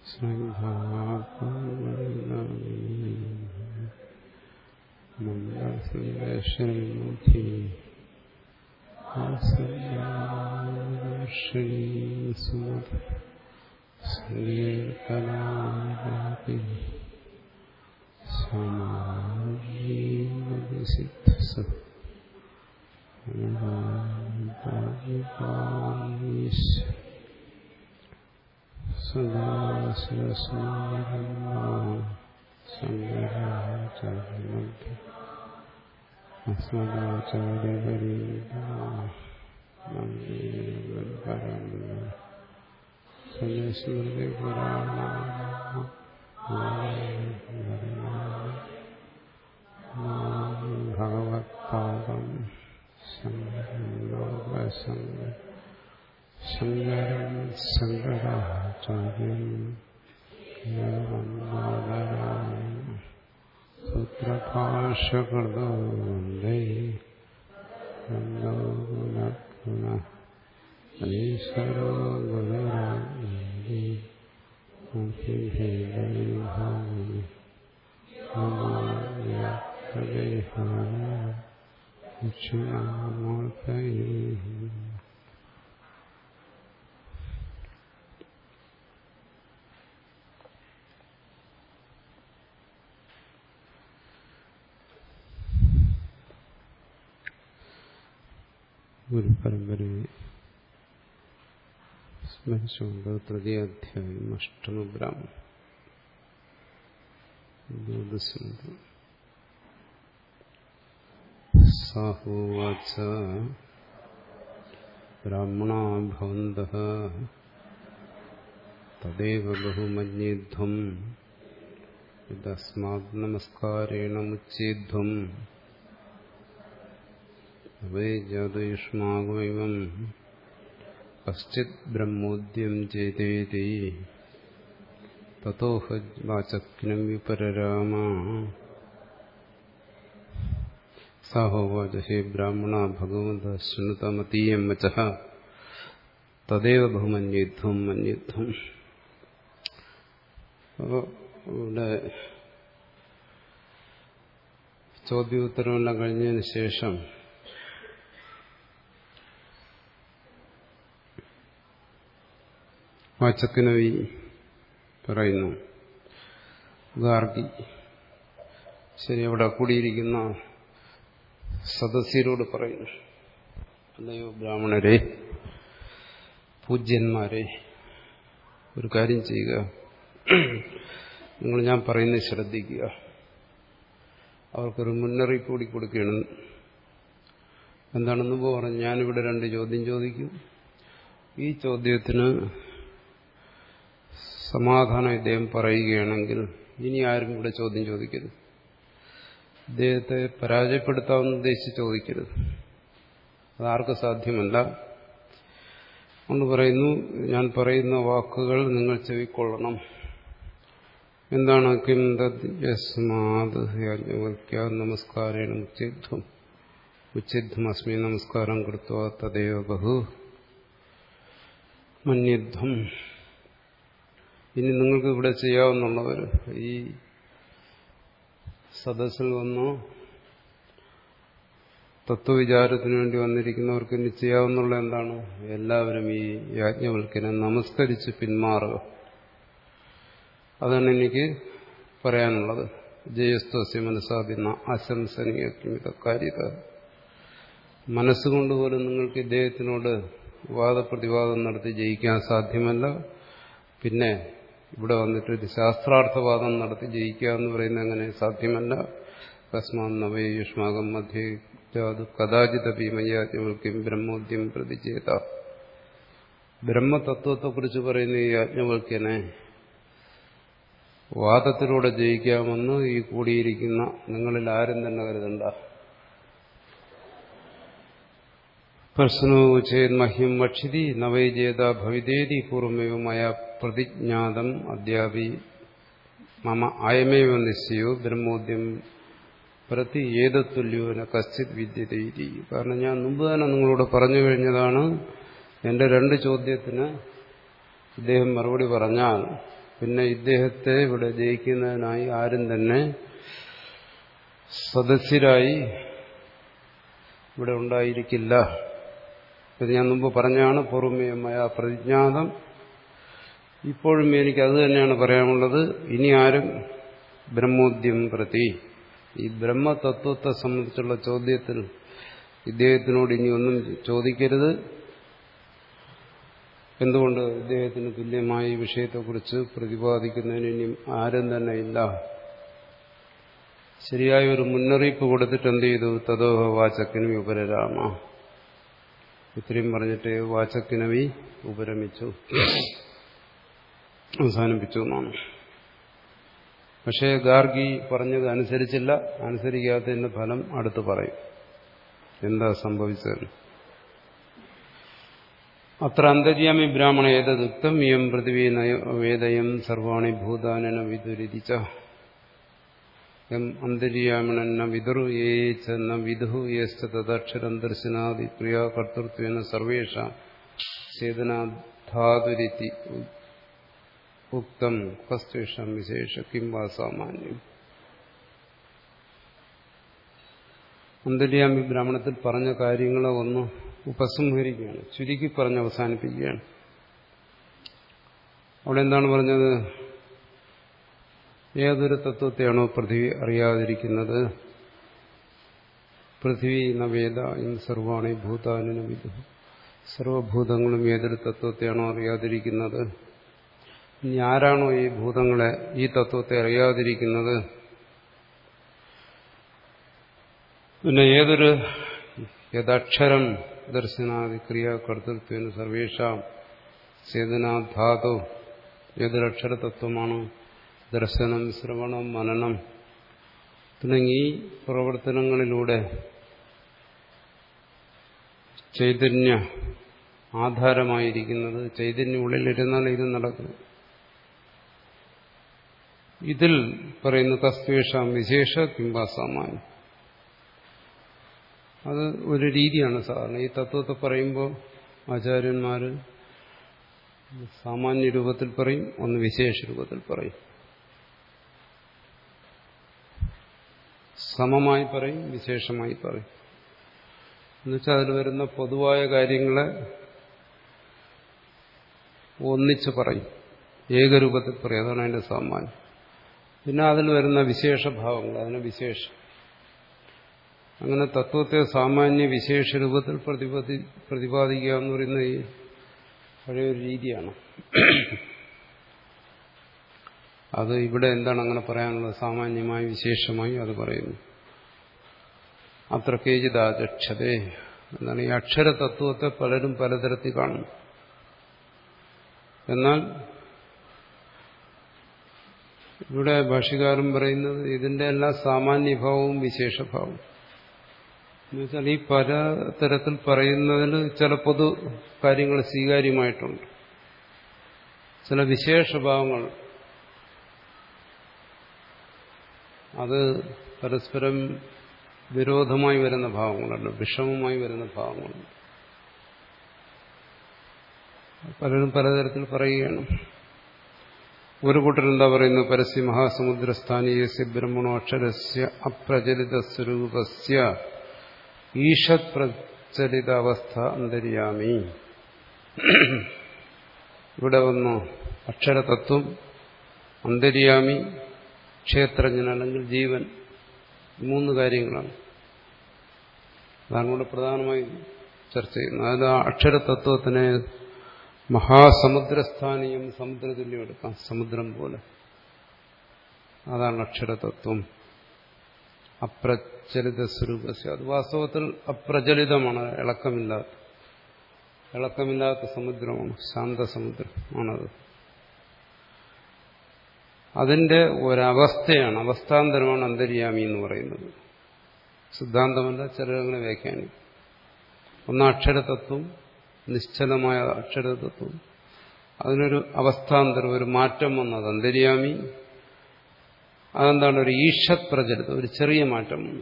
മന്ദസുന്ദർശനമുഖി സുമത സങ്കീർത്തനാപി സമാജീവസിദ്ധ സദാശിവസ്മരണ സന്യാസിമൃതി പുരാണ ഭഗവത്പാദം ശങ്കരം ശങ്കരാചാര്യം സൂത്രഭാഷകൃതോ വന്ദേ വന്ദോ പുനഃ ഈശ്വരോ ഗുരുരാജി മുഖിഭേദവിഭാഗി ദക്ഷിണാമൂർത്തയേ ഗുരുപരമ്പരയെ സ്മരിച്ചുകൊണ്ട് തൃതീയാധ്യായം അഷ്ടമബ്രാഹ്മണം ദ്വാദശമന്ത്രം സാഹോവാച ബ്രാഹ്മണാ ഭവന്തः തദേവ ബഹുമന്യേധ്വം യസ്മാത് നമസ്കാരേണ മുച്ചേധ്വം അവേ ജാതയുഷ്മാകമിവം കശ്ചിത് ബ്രഹ്മോദ്യം ചേതേതി തതോഹ വാചക്നം വിപരരാമ സാഹോവാച ഹേ ബ്രാഹ്മണ ഭഗവത ശൃണുതമതീയം വച തദേവ ബഹുമന്യധ്വം മന്യധ്വം ഇവിടെ ചോദ്യോത്തരമെല്ലാം കഴിഞ്ഞതിന് ശേഷം വാചക്കനവി പറയുന്നു ഗാർഗി ശരി അവിടെ കൂടിയിരിക്കുന്ന സദസ്യരോട് പറയുന്നു അല്ലയോ ബ്രാഹ്മണരെ പൂജ്യന്മാരെ ഒരു കാര്യം ചെയ്യുക നിങ്ങൾ ഞാൻ പറയുന്നത് ശ്രദ്ധിക്കുക അവർക്കൊരു മുന്നറിയിപ്പ് കൂടി കൊടുക്കുകയാണ് എന്താണെന്ന് പറഞ്ഞു ഞാനിവിടെ രണ്ട് ചോദ്യം ചോദിക്കും ഈ ചോദ്യത്തിന് സമാധാനം ഇദ്ദേഹം പറയുകയാണെങ്കിൽ ഇനി ആരും ഇവിടെ ചോദ്യം ചോദിക്കരുത് ഇദ്ദേഹത്തെ പരാജയപ്പെടുത്താമെന്ന് ഉദ്ദേശിച്ച് ചോദിക്കരുത് അതാർക്ക് സാധ്യമല്ല ഒന്ന് പറയുന്നു ഞാൻ പറയുന്ന വാക്കുകൾ നിങ്ങൾ ചെവിക്കൊള്ളണം എന്താണ് കിം തസ്മാത് നമസ്കാരേണ ഉച്ചിധ്വം ഉച്ചിധ്വം അസ്മി നമസ്കാരം കൃത്വ തദൈവ ബഹു മന്യധ്വം ഇനി നിങ്ങൾക്ക് ഇവിടെ ചെയ്യാവുന്നുള്ളവർ ഈ സദസ്സിൽ വന്നോ തത്വവിചാരത്തിന് വേണ്ടി വന്നിരിക്കുന്നവർക്ക് ഇനി ചെയ്യാവുന്നുള്ള എന്താണ് എല്ലാവരും ഈ യാജ്ഞവൽക്കിനെ നമസ്കരിച്ച് പിന്മാറുക അതാണ് എനിക്ക് പറയാനുള്ളത് ജയസ്തസ്യ മനസ്സാദിന അശംസനീയമിത കാര്യത മനസ്സുകൊണ്ട് പോലും നിങ്ങൾക്ക് ഇദ്ദേഹത്തിനോട് വാദപ്രതിവാദം നടത്തി ജയിക്കാൻ സാധ്യമല്ല പിന്നെ ഇവിടെ വന്നിട്ട് ഒരു ശാസ്ത്രാർത്ഥവാദം നടത്തി ജയിക്കുക എന്ന് പറയുന്നത് അങ്ങനെ സാധ്യമല്ല തസ്മാൻ നവയുഷ്മാകം മധ്യേ കഥാചിതപി മയ്യാജ്ഞവൽക്കും ബ്രഹ്മോദ്യം പ്രതിചേത ബ്രഹ്മതത്വത്തെക്കുറിച്ച് പറയുന്ന ഈ യാജ്ഞവൽക്കനെ വാദത്തിലൂടെ ജയിക്കാമെന്ന് ഈ കൂടിയിരിക്കുന്ന നിങ്ങളിൽ ആരും തന്നെ കരുതണ്ട പ്രശ്നോ ചേന്മഹ്യം വക്ഷിതി നവൈജേത ഭവിതേതി പൂർവമേവമായ പ്രതിജ്ഞാതം അദ്യാപി മമ അയമേവ നിശ്ചയോ ബ്രഹ്മോദ്യം പ്രതി ഏതത്തുല്യോന കശ്ചിത് വിദ്യതീതി കാരണം ഞാൻ മുമ്പ് തന്നെ നിങ്ങളോട് പറഞ്ഞു കഴിഞ്ഞതാണ് എന്റെ രണ്ട് ചോദ്യത്തിന് ഇദ്ദേഹം മറുപടി പറഞ്ഞാൽ പിന്നെ ഇദ്ദേഹത്തെ ഇവിടെ ജയിക്കുന്നതിനായി ആരും തന്നെ സദസ്യരായി ഇവിടെ ഉണ്ടായിരിക്കില്ല ഇത് ഞാൻ മുമ്പ് പറഞ്ഞാണ് പൂർവമേയമായ പ്രതിജ്ഞാതം ഇപ്പോഴും എനിക്ക് അത് തന്നെയാണ് പറയാനുള്ളത് ഇനി ആരും ബ്രഹ്മോദ്യം പ്രതി ഈ ബ്രഹ്മതത്വത്തെ സംബന്ധിച്ചുള്ള ചോദ്യത്തിൽ ഇദ്ദേഹത്തിനോട് ഇനി ഒന്നും ചോദിക്കരുത് എന്തുകൊണ്ട് ഇദ്ദേഹത്തിന് തുല്യമായ ഈ വിഷയത്തെക്കുറിച്ച് പ്രതിപാദിക്കുന്നതിന് ഇനിയും ആരും തന്നെ ഇല്ല ശരിയായ ഒരു മുന്നറിയിപ്പ് കൊടുത്തിട്ട് എന്ത് ചെയ്തു തദോഹ വാചക്കിനും ഉപരരാമ ഇത്രയും പറഞ്ഞിട്ട് വാചക്കിനവി ഉപരമിച്ചു അവസാനിപ്പിച്ചു എന്നാണ് പക്ഷേ ഗാർഗി പറഞ്ഞത് അനുസരിച്ചില്ല അനുസരിക്കാത്തതിന്റെ ഫലം അടുത്ത് പറയും എന്താ സംഭവിച്ചത് അത്ര അന്തര്യാമി ബ്രാഹ്മണ ഏതദുക്തം ഇയം പൃഥിവീ വേദയം സർവാണി ഭൂതാനന വിദുരിച്ച എം അന്തര്യാമിണെന്ന വിതുർ യേ ചെന്ന വിദുഹു യേശ്ച തദക്ഷരം ദർശനാദി ക്രിയാകർത്തൃത്വേന സർവേഷാം ചേതനാധാതുരിത്തി ഉക്തം കസ്തേഷാം വിശേഷ കിം വാ സാമാന്യം അന്തര്യാമി ബ്രാഹ്മണത്തിൽ പറഞ്ഞ കാര്യങ്ങളെ ഒന്ന് ഉപസംഹരിക്കുകയാണ് ചുരുക്കി പറഞ്ഞ് അവസാനിപ്പിക്കുകയാണ് അവിടെ എന്താണ് പറഞ്ഞത് ഏതൊരു തത്വത്തെയാണോ പൃഥ്വി അറിയാതിരിക്കുന്നത് പൃഥ്വി നവേദ ഇൻ സർവാണി ഭൂതാനിന വിദു സർവഭൂതങ്ങളും ഏതൊരു തത്വത്തെയാണോ അറിയാതിരിക്കുന്നത് ഇനി ആരാണോ ഈ ഭൂതങ്ങളെ ഈ തത്വത്തെ അറിയാതിരിക്കുന്നത് പിന്നെ ഏതൊരു യഥക്ഷരം ദർശനാദി ക്രിയാകർത്തൃത്വന് സർവേഷാം ചേതനാധാതു ഏതൊരക്ഷരതത്വമാണ് ദർശനം ശ്രവണം മനനം തുടങ്ങി പ്രവർത്തനങ്ങളിലൂടെ ചൈതന്യ ആധാരമായിരിക്കുന്നത് ചൈതന്യം ഉള്ളിലിരുന്നാൽ ഇത് നടക്കും ഇതിൽ പറയുന്ന കസ്തേഷാം വിശേഷ കിംബാസാമാന്യം അത് ഒരു രീതിയാണ് സാധാരണ ഈ തത്വത്തെ പറയുമ്പോൾ ആചാര്യന്മാർ സാമാന്യ രൂപത്തിൽ പറയും ഒന്ന് വിശേഷ രൂപത്തിൽ പറയും സമമായി പറയും വിശേഷമായി പറയും എന്നുവെച്ചാൽ അതിൽ വരുന്ന പൊതുവായ കാര്യങ്ങളെ ഒന്നിച്ച് പറയും ഏകരൂപത്തിൽ പറയും അതാണ് അതിന്റെ സാമാന്യം പിന്നെ അതിൽ വരുന്ന വിശേഷഭാവങ്ങൾ അതിന് വിശേഷം അങ്ങനെ തത്വത്തെ സാമാന്യ വിശേഷ രൂപത്തിൽ പ്രതിപാദി പ്രതിപാദിക്കുക എന്ന് പറയുന്ന ഈ പഴയൊരു രീതിയാണ് അത് ഇവിടെ എന്താണ് അങ്ങനെ പറയാനുള്ളത് സാമാന്യമായി വിശേഷമായി അത് പറയുന്നു അത്ര കേജിതാചക്ഷതേ എന്താണ് ഈ അക്ഷരതത്വത്തെ പലരും പലതരത്തിൽ കാണുന്നു എന്നാൽ ഇവിടെ ഭാഷകാരൻ പറയുന്നത് ഇതിന്റെ എല്ലാ സാമാന്യഭാവവും വിശേഷഭാവവും എന്നുവെച്ചാൽ ഈ പല തരത്തിൽ പറയുന്നതിൽ ചില പൊതു കാര്യങ്ങൾ സ്വീകാര്യമായിട്ടുണ്ട് ചില വിശേഷഭാവങ്ങൾ അത് പരസ്പരം വിരോധമായി വരുന്ന ഭാവങ്ങളുണ്ട് വിഷമമായി വരുന്ന ഭാവങ്ങളുണ്ട് പലരും പലതരത്തിൽ പറയുകയാണ് ഒരു കൂട്ടർ എന്താ പറയുന്നു പരസ്യ മഹാസമുദ്രസ്ഥാനീയസ്യ ബ്രഹ്മണോ അക്ഷരസ്യ അപ്രചലിത സ്വരൂപസ്യ ഈഷത് പ്രചലിത അവസ്ഥ അന്തര്യാമി ഇവിടെ വന്നു അക്ഷരതത്വം അന്തര്യാമി ക്ഷേത്രജ്ഞൻ അല്ലെങ്കിൽ ജീവൻ മൂന്ന് കാര്യങ്ങളാണ് അതാണ് ഇവിടെ പ്രധാനമായി ചർച്ച ചെയ്യുന്നത് അത് ആ അക്ഷരതത്വത്തിനെ മഹാസമുദ്രസ്ഥാനീയം സമുദ്രതുല്യം എടുക്കാം സമുദ്രം പോലെ അതാണ് അക്ഷരതത്വം അപ്രചലിത സ്വരൂപസ്യ അത് വാസ്തവത്തിൽ അപ്രചലിതമാണ് ഇളക്കമില്ലാത്ത ഇളക്കമില്ലാത്ത സമുദ്രമാണ് ശാന്തസമുദ്രം ആണത് അതിന്റെ ഒരവസ്ഥയാണ് അവസ്ഥാന്തരമാണ് അന്തര്യാമി എന്ന് പറയുന്നത് സിദ്ധാന്തമല്ല ചിലരങ്ങനെ വ്യാഖ്യാനിക്കും ഒന്ന് അക്ഷരതത്വം നിശ്ചലമായ അക്ഷരതത്വം അതിനൊരു അവസ്ഥാന്തരം ഒരു മാറ്റം വന്നത് അന്തര്യാമി അതെന്താണ് ഒരു ഈഷത് പ്രചലിതം ഒരു ചെറിയ മാറ്റം വന്നു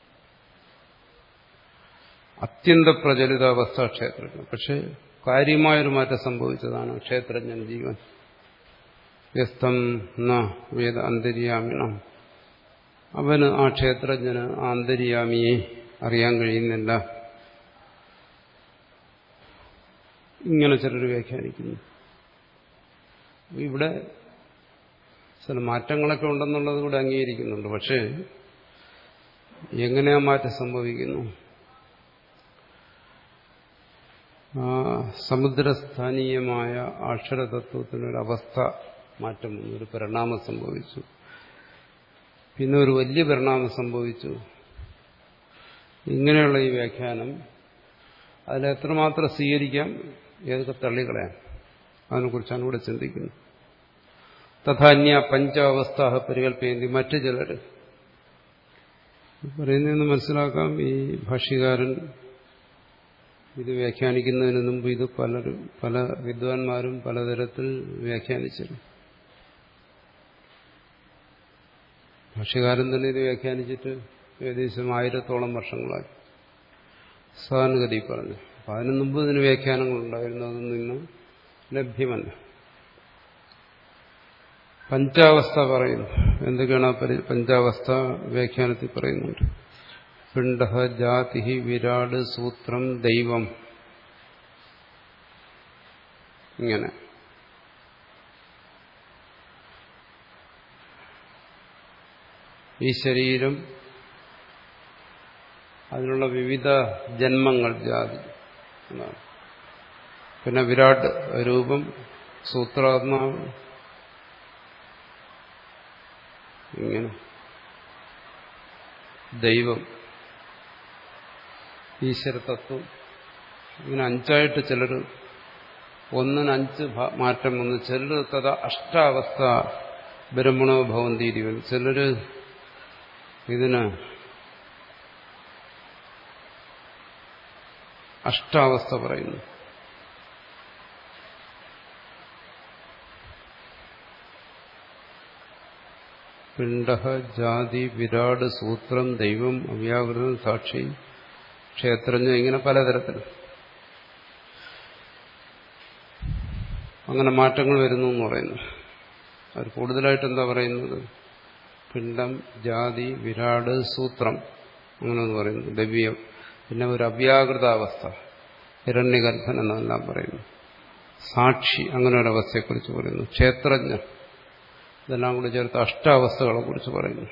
അത്യന്ത പ്രചലിത അവസ്ഥ ക്ഷേത്രജ്ഞൻ പക്ഷെ കാര്യമായൊരു മാറ്റം സംഭവിച്ചതാണ് ക്ഷേത്രജ്ഞൻ ജീവൻ യസ്തം ന വേദ അന്തര്യാമിണം അവന് ആ ക്ഷേത്രജ്ഞന് ആന്തര്യാമിയെ അറിയാൻ കഴിയുന്നില്ല ഇങ്ങനെ ചിലർ വ്യാഖ്യാനിക്കുന്നു ഇവിടെ ചില മാറ്റങ്ങളൊക്കെ ഉണ്ടെന്നുള്ളത് കൂടെ അംഗീകരിക്കുന്നുണ്ട് പക്ഷേ എങ്ങനെയാ മാറ്റം സംഭവിക്കുന്നു ആ സമുദ്രസ്ഥാനീയമായ അക്ഷരതത്വത്തിനൊരവസ്ഥ മാറ്റം വന്നു ഒരു പരിണാമം സംഭവിച്ചു പിന്നെ ഒരു വലിയ പരിണാമം സംഭവിച്ചു ഇങ്ങനെയുള്ള ഈ വ്യാഖ്യാനം അതിലെത്രമാത്രം സ്വീകരിക്കാം ഏതൊക്കെ തള്ളിക്കളയാം അതിനെക്കുറിച്ചാണ് ഇവിടെ ചിന്തിക്കുന്നത് തഥാന്യ പഞ്ചാവസ്ഥ പരികല്പയന്തി മറ്റു ചിലർ പറയുന്നതെന്ന് മനസ്സിലാക്കാം ഈ ഭാഷ്യകാരൻ ഇത് വ്യാഖ്യാനിക്കുന്നതിന് മുമ്പ് ഇത് പലരും പല വിദ്വാൻമാരും പലതരത്തിൽ വ്യാഖ്യാനിച്ചിരുന്നു ഭാഷ്യകാരൻ തന്നെ ഇത് വ്യാഖ്യാനിച്ചിട്ട് ഏകദേശം ആയിരത്തോളം വർഷങ്ങളായി സാധാരണഗതി പറഞ്ഞു അപ്പം അതിനു മുമ്പ് ഇതിന് വ്യാഖ്യാനങ്ങളുണ്ടായിരുന്നു അതൊന്നും ഇന്ന് ലഭ്യമല്ല പഞ്ചാവസ്ഥ പറയുന്നു എന്തൊക്കെയാണ് ആ പഞ്ചാവസ്ഥ വ്യാഖ്യാനത്തിൽ പറയുന്നുണ്ട് പിണ്ഡ ജാതി വിരാട് സൂത്രം ദൈവം ഇങ്ങനെ ഈ ശരീരം അതിനുള്ള വിവിധ ജന്മങ്ങൾ ജാതി എന്നാണ് പിന്നെ വിരാട് രൂപം സൂത്രാത്മാവ് ഇങ്ങനെ ദൈവം ഈശ്വരതത്വം ഇങ്ങനെ അഞ്ചായിട്ട് ചിലർ ഒന്നിന് അഞ്ച് മാറ്റം വന്ന് ചിലർ തഥാ അഷ്ടാവസ്ഥ ബ്രഹ്മണോ ഭവന്തീരി വരും ചിലർ ഇതിന് അഷ്ടാവസ്ഥ പറയുന്നു പിണ്ഡ ജാതി വിരാട് സൂത്രം ദൈവം അവ്യാകൃതം സാക്ഷി ക്ഷേത്രജ്ഞ ഇങ്ങനെ പലതരത്തിൽ അങ്ങനെ മാറ്റങ്ങൾ വരുന്നു എന്ന് പറയുന്നു അത് കൂടുതലായിട്ട് എന്താ പറയുന്നത് പിണ്ഡം ജാതി വിരാട് സൂത്രം അങ്ങനെ എന്ന് പറയുന്നു ദവ്യം പിന്നെ ഒരു അവ്യാകൃതാവസ്ഥ ഹിരണ്യഗർഭൻ എന്നെല്ലാം പറയുന്നു സാക്ഷി അങ്ങനെ ഒരു അവസ്ഥയെക്കുറിച്ച് പറയുന്നു ക്ഷേത്രജ്ഞൻ ഇതെല്ലാം കൂടി ചേർത്ത് അഷ്ടാവസ്ഥകളെ കുറിച്ച് പറയുന്നു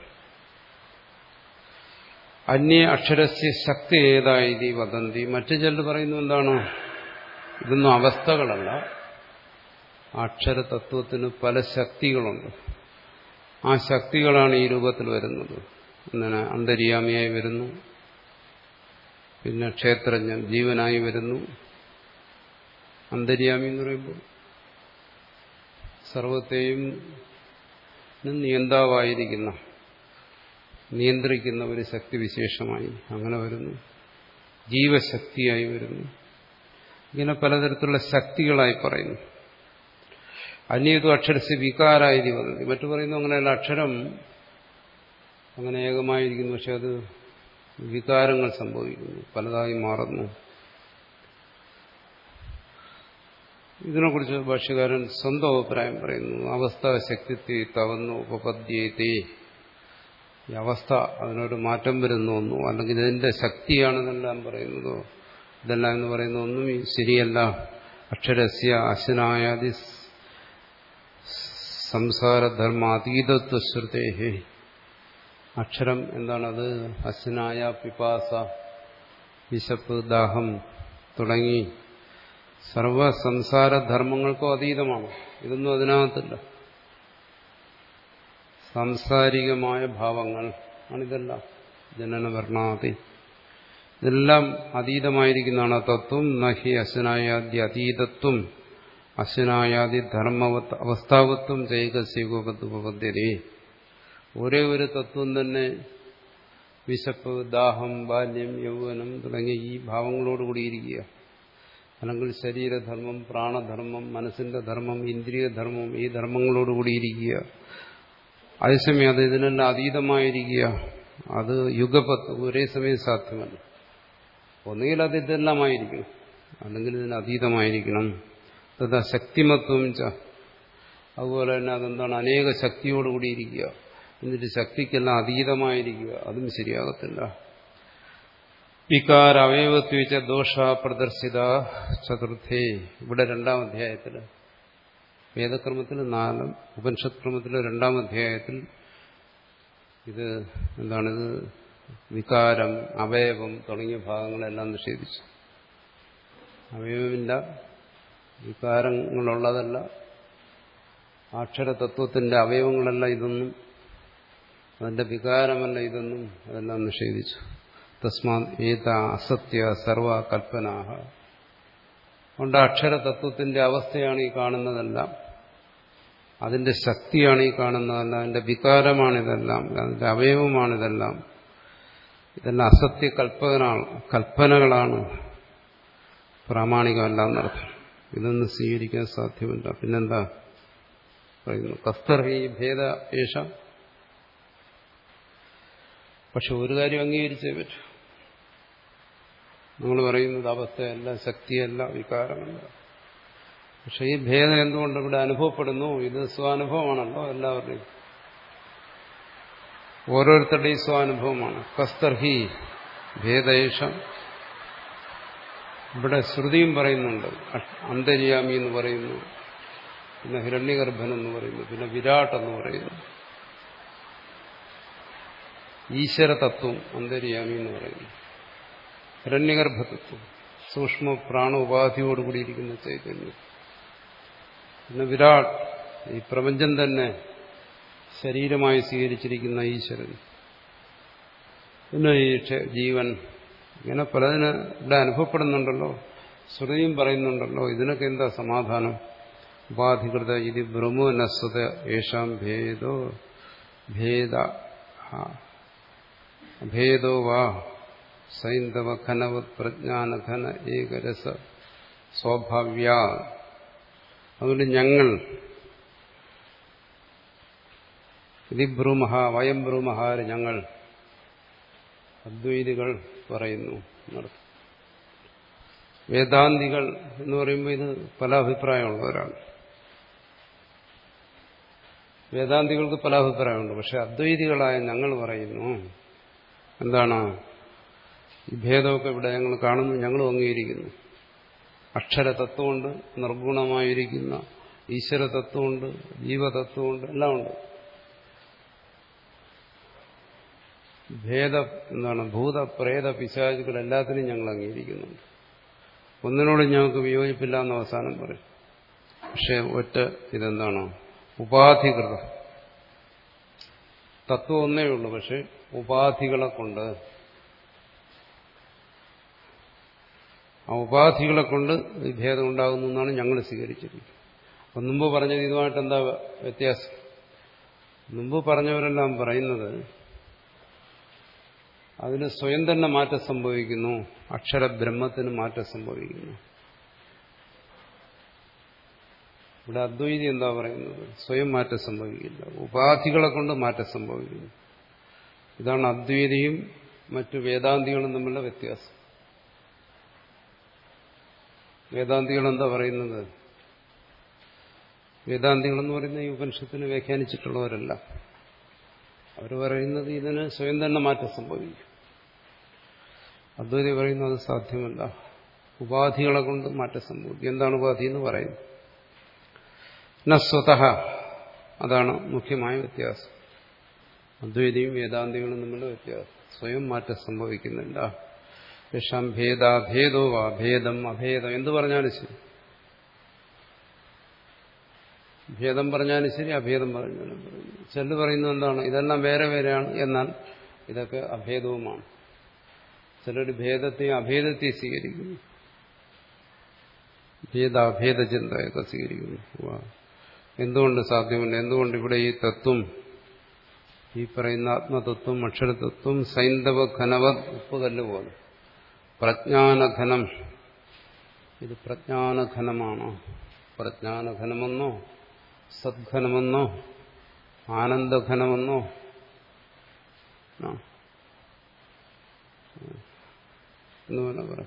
അന്യ അക്ഷരസ്യ ശക്തി ഏതായി വദന്തി മറ്റു ചിലർ പറയുന്നു എന്താണ് ഇതൊന്നും അവസ്ഥകളല്ല അക്ഷരതത്വത്തിന് പല ശക്തികളുണ്ട് ആ ശക്തികളാണ് ഈ രൂപത്തിൽ വരുന്നത് അങ്ങനെ അന്തര്യാമിയായി വരുന്നു പിന്നെ ക്ഷേത്രജ്ഞൻ ജീവനായി വരുന്നു അന്തര്യാമി എന്ന് പറയുമ്പോൾ സർവത്തെയും നിയന്താവായിരിക്കുന്ന നിയന്ത്രിക്കുന്ന ഒരു ശക്തി വിശേഷമായി അങ്ങനെ വരുന്നു ജീവശക്തിയായി വരുന്നു ഇങ്ങനെ പലതരത്തിലുള്ള ശക്തികളായി പറയുന്നു അന്യതു അക്ഷരസ് വികാരായി വന്നത് മറ്റു പറയുന്നു അങ്ങനെയല്ല അക്ഷരം അങ്ങനെ ഏകമായിരിക്കുന്നു പക്ഷെ അത് വികാരങ്ങൾ സംഭവിക്കുന്നു പലതായി മാറുന്നു ഇതിനെക്കുറിച്ച് ഭാഷ്യകാരൻ സ്വന്തം അഭിപ്രായം പറയുന്നു അവസ്ഥ ശക്തിത്വ തവന്നു ഉപപദ്ധ്യത്തെ ഈ അവസ്ഥ അതിനൊരു മാറ്റം വരുന്നു അല്ലെങ്കിൽ ഇതിന്റെ ശക്തിയാണെന്നെല്ലാം പറയുന്നതോ ഇതെല്ലാം എന്ന് പറയുന്ന ഒന്നും ശരിയല്ല അക്ഷരസ്യ അശനായാതി സംസാരധർമാതീതത്വശ്രുതേഹേ അക്ഷരം എന്താണത് അശനായ പിപാസ വിശപ്പ് ദാഹം തുടങ്ങി സർവ സംസാരധർമ്മങ്ങൾക്കും അതീതമാണ് ഇതൊന്നും അതിനകത്തില്ല സാംസാരികമായ ഭാവങ്ങൾ ആണിതെല്ലാം ജനന വർണ്ണാതി ഇതെല്ലാം അതീതമായിരിക്കുന്നതാണ് തത്വം നഹി അശനായാദി അതീതത്വം അശനായാദി ധർമ്മവത്ത് അവസ്ഥാവത്വം ചൈകസ്യഗോപദ്വപദ്ധ്യതേ ഒരേ ഒരു തത്വം തന്നെ വിശപ്പ് ദാഹം ബാല്യം യൗവനം തുടങ്ങിയ ഈ ഭാവങ്ങളോടുകൂടിയിരിക്കുക അല്ലെങ്കിൽ ശരീരധർമ്മം പ്രാണധർമ്മം മനസ്സിന്റെ ധർമ്മം ഇന്ദ്രിയധർമ്മം ഈ ധർമ്മങ്ങളോടുകൂടിയിരിക്കുക അതേസമയം അത് ഇതിനെല്ലാം അതീതമായിരിക്കുക അത് യുഗപത്ത് ഒരേ സമയം സാധ്യമല്ല ഒന്നുകിൽ അത് ഇതെല്ലാമായിരിക്കണം അല്ലെങ്കിൽ ഇതിന് അതീതമായിരിക്കണം തഥാ ശക്തിമത്വം ച അതുപോലെ തന്നെ അതെന്താണ് അനേക ശക്തിയോടുകൂടി ഇരിക്കുക എന്നിട്ട് ശക്തിക്കെല്ലാം അതീതമായിരിക്കുക അതും ശരിയാകത്തില്ല വികാര അവയവത്വച്ച ദോഷ പ്രദർശിത ചതുർത്ഥേ ഇവിടെ രണ്ടാം അധ്യായത്തിൽ വേദക്രമത്തിൽ നാലും ഉപനിഷത് ക്രമത്തിൽ രണ്ടാം അധ്യായത്തിൽ ഇത് എന്താണിത് വികാരം അവയവം തുടങ്ങിയ ഭാഗങ്ങളെല്ലാം നിഷേധിച്ചു അവയവമില്ല വികാരങ്ങളുള്ളതല്ല അക്ഷരതത്വത്തിന്റെ അവയവങ്ങളല്ല ഇതൊന്നും അതിന്റെ വികാരമല്ല ഇതൊന്നും അതെല്ലാം നിഷേധിച്ചു തസ്മാ ഏത അസത്യ സർവ കൽപ്പനാഹ അതുകൊണ്ട് അക്ഷരതത്വത്തിന്റെ അവസ്ഥയാണ് ഈ കാണുന്നതെല്ലാം അതിന്റെ ശക്തിയാണ് ഈ കാണുന്നതല്ല അതിന്റെ വികാരമാണിതെല്ലാം അതിന്റെ അവയവമാണിതെല്ലാം ഇതെല്ലാം അസത്യ കൽപ്പനാണ് കൽപ്പനകളാണ് പ്രാമാണികമല്ല എന്നർത്ഥം ഇതൊന്നും സ്വീകരിക്കാൻ സാധ്യമല്ല പിന്നെന്താ പറയുന്നു കസ്തർഹി ഭേദ ഏഷ പക്ഷെ ഒരു കാര്യം അംഗീകരിച്ചേ പറ്റൂ നമ്മൾ പറയുന്നത് അവസ്ഥയല്ല ശക്തിയല്ല വികാരമല്ല പക്ഷെ ഈ ഭേദം എന്തുകൊണ്ട് ഇവിടെ അനുഭവപ്പെടുന്നു ഇത് സ്വാനുഭവമാണല്ലോ എല്ലാവരുടെയും ഓരോരുത്തരുടെയും സ്വാനുഭവമാണ് കസ്തർഹി ഭേദേഷം ഇവിടെ ശ്രുതിയും പറയുന്നുണ്ട് അന്തര്യാമി എന്ന് പറയുന്നു പിന്നെ ഹിരണ്യഗർഭൻ എന്ന് പറയുന്നു പിന്നെ വിരാട് എന്ന് പറയുന്നു ഈശ്വരതത്വം അന്തര്യാമി എന്ന് പറയുന്നു ഹിരണ്യഗർഭതത്വം സൂക്ഷ്മ പ്രാണ ഉപാധിയോടുകൂടിയിരിക്കുന്ന ചൈതന്യം പിന്നെ വിരാട് ഈ പ്രപഞ്ചം തന്നെ ശരീരമായി സ്വീകരിച്ചിരിക്കുന്ന ഈശ്വരൻ പിന്നെ ഈ ജീവൻ ഇങ്ങനെ പലതിന് ഇവിടെ അനുഭവപ്പെടുന്നുണ്ടല്ലോ ശ്രുതിയും പറയുന്നുണ്ടല്ലോ ഇതിനൊക്കെ എന്താ സമാധാനം ഉപാധികൃത ഇത് ബ്രഹ്മോ നസ്വത യേശാം ഭേദോ ഭേദ ഭേദോ വാ സൈന്ധവ ഘനവത് പ്രജ്ഞാന ഘന ഏകരസ സ്വാഭാവ്യ അതുകൊണ്ട് ഞങ്ങൾ ഇത് ബ്രൂമഹ വയം ബ്രൂമഹാര് ഞങ്ങൾ അദ്വൈതികൾ പറയുന്നു എന്നർത്ഥം വേദാന്തികൾ എന്ന് പറയുമ്പോൾ ഇത് പല അഭിപ്രായമുള്ളവരാണ് വേദാന്തികൾക്ക് പല അഭിപ്രായമുണ്ട് പക്ഷെ അദ്വൈതികളായ ഞങ്ങൾ പറയുന്നു എന്താണ് ഈ ഭേദമൊക്കെ ഇവിടെ ഞങ്ങൾ കാണുന്നു ഞങ്ങളും അംഗീകരിക്കുന്നു അക്ഷരതത്വമുണ്ട് നിർഗുണമായിരിക്കുന്ന ഈശ്വരതത്വമുണ്ട് ജീവതത്വമുണ്ട് എല്ലാം ഉണ്ട് ഭേദ എന്താണ് ഭൂത പ്രേത പിശാചുകൾ എല്ലാത്തിനും ഞങ്ങൾ അംഗീകരിക്കുന്നുണ്ട് ഒന്നിനോടും ഞങ്ങൾക്ക് വിയോജിപ്പില്ല എന്ന് അവസാനം പറയും പക്ഷെ ഒറ്റ ഇതെന്താണ് ഉപാധികൃത തത്വം ഒന്നേ ഉള്ളൂ പക്ഷെ ഉപാധികളെ കൊണ്ട് ആ ഉപാധികളെ കൊണ്ട് ഈ ഭേദം ഉണ്ടാകുന്നു എന്നാണ് ഞങ്ങൾ സ്വീകരിച്ചിരിക്കുന്നത് അപ്പം മുമ്പ് പറഞ്ഞത് ഇതുമായിട്ട് എന്താ വ്യത്യാസം മുമ്പ് പറഞ്ഞവരെല്ലാം പറയുന്നത് അതിന് സ്വയം തന്നെ മാറ്റം സംഭവിക്കുന്നു അക്ഷരബ്രഹ്മത്തിന് മാറ്റം സംഭവിക്കുന്നു ഇവിടെ അദ്വൈതി എന്താ പറയുന്നത് സ്വയം മാറ്റം സംഭവിക്കില്ല ഉപാധികളെ കൊണ്ട് മാറ്റം സംഭവിക്കുന്നു ഇതാണ് അദ്വൈതിയും മറ്റു വേദാന്തികളും തമ്മിലുള്ള വ്യത്യാസം വേദാന്തികൾ എന്താ പറയുന്നത് വേദാന്തികളെന്ന് പറയുന്ന ഈ ഉപനിഷത്തിന് വ്യാഖ്യാനിച്ചിട്ടുള്ളവരല്ല അവർ പറയുന്നത് ഇതിന് സ്വയം തന്നെ മാറ്റം സംഭവിക്കും അദ്വൈതി പറയുന്നത് അത് സാധ്യമല്ല ഉപാധികളെ കൊണ്ട് മാറ്റം സംഭവിക്കും എന്താണ് ഉപാധി എന്ന് പറയുന്നത് നസ്വത അതാണ് മുഖ്യമായ വ്യത്യാസം അദ്വൈതിയും വേദാന്തികളും തമ്മിലുള്ള വ്യത്യാസം സ്വയം മാറ്റം സംഭവിക്കുന്നില്ല യശാം ഭേദാഭേദോ വാ ഭേദം അഭേദം എന്ത് പറഞ്ഞാലും ശരി ഭേദം പറഞ്ഞാലും ശരി അഭേദം പറഞ്ഞാലും പറയുന്നു ചെല്ലു പറയുന്നത് എന്താണ് ഇതെല്ലാം വേറെ വേറെയാണ് എന്നാൽ ഇതൊക്കെ അഭേദവുമാണ് ചിലർ ഭേദത്തെയും അഭേദത്തെയും സ്വീകരിക്കുന്നു ഭേദാഭേദ ചിന്തയൊക്കെ സ്വീകരിക്കുന്നു എന്തുകൊണ്ട് സാധ്യമല്ല എന്തുകൊണ്ട് ഇവിടെ ഈ തത്വം ഈ പറയുന്ന ആത്മതത്വം അക്ഷരതത്വം സൈന്ധവ ഘനവത് ഉപ്പുകല്ല് പോലെ പ്രജ്ഞാനഘനം ഇത് പ്രജ്ഞാനഘനമാണോ പ്രജ്ഞാനഘനമെന്നോ സദ്ഘനമെന്നോ ആനന്ദഘനമെന്നോ എന്ന് വേണം പറയാം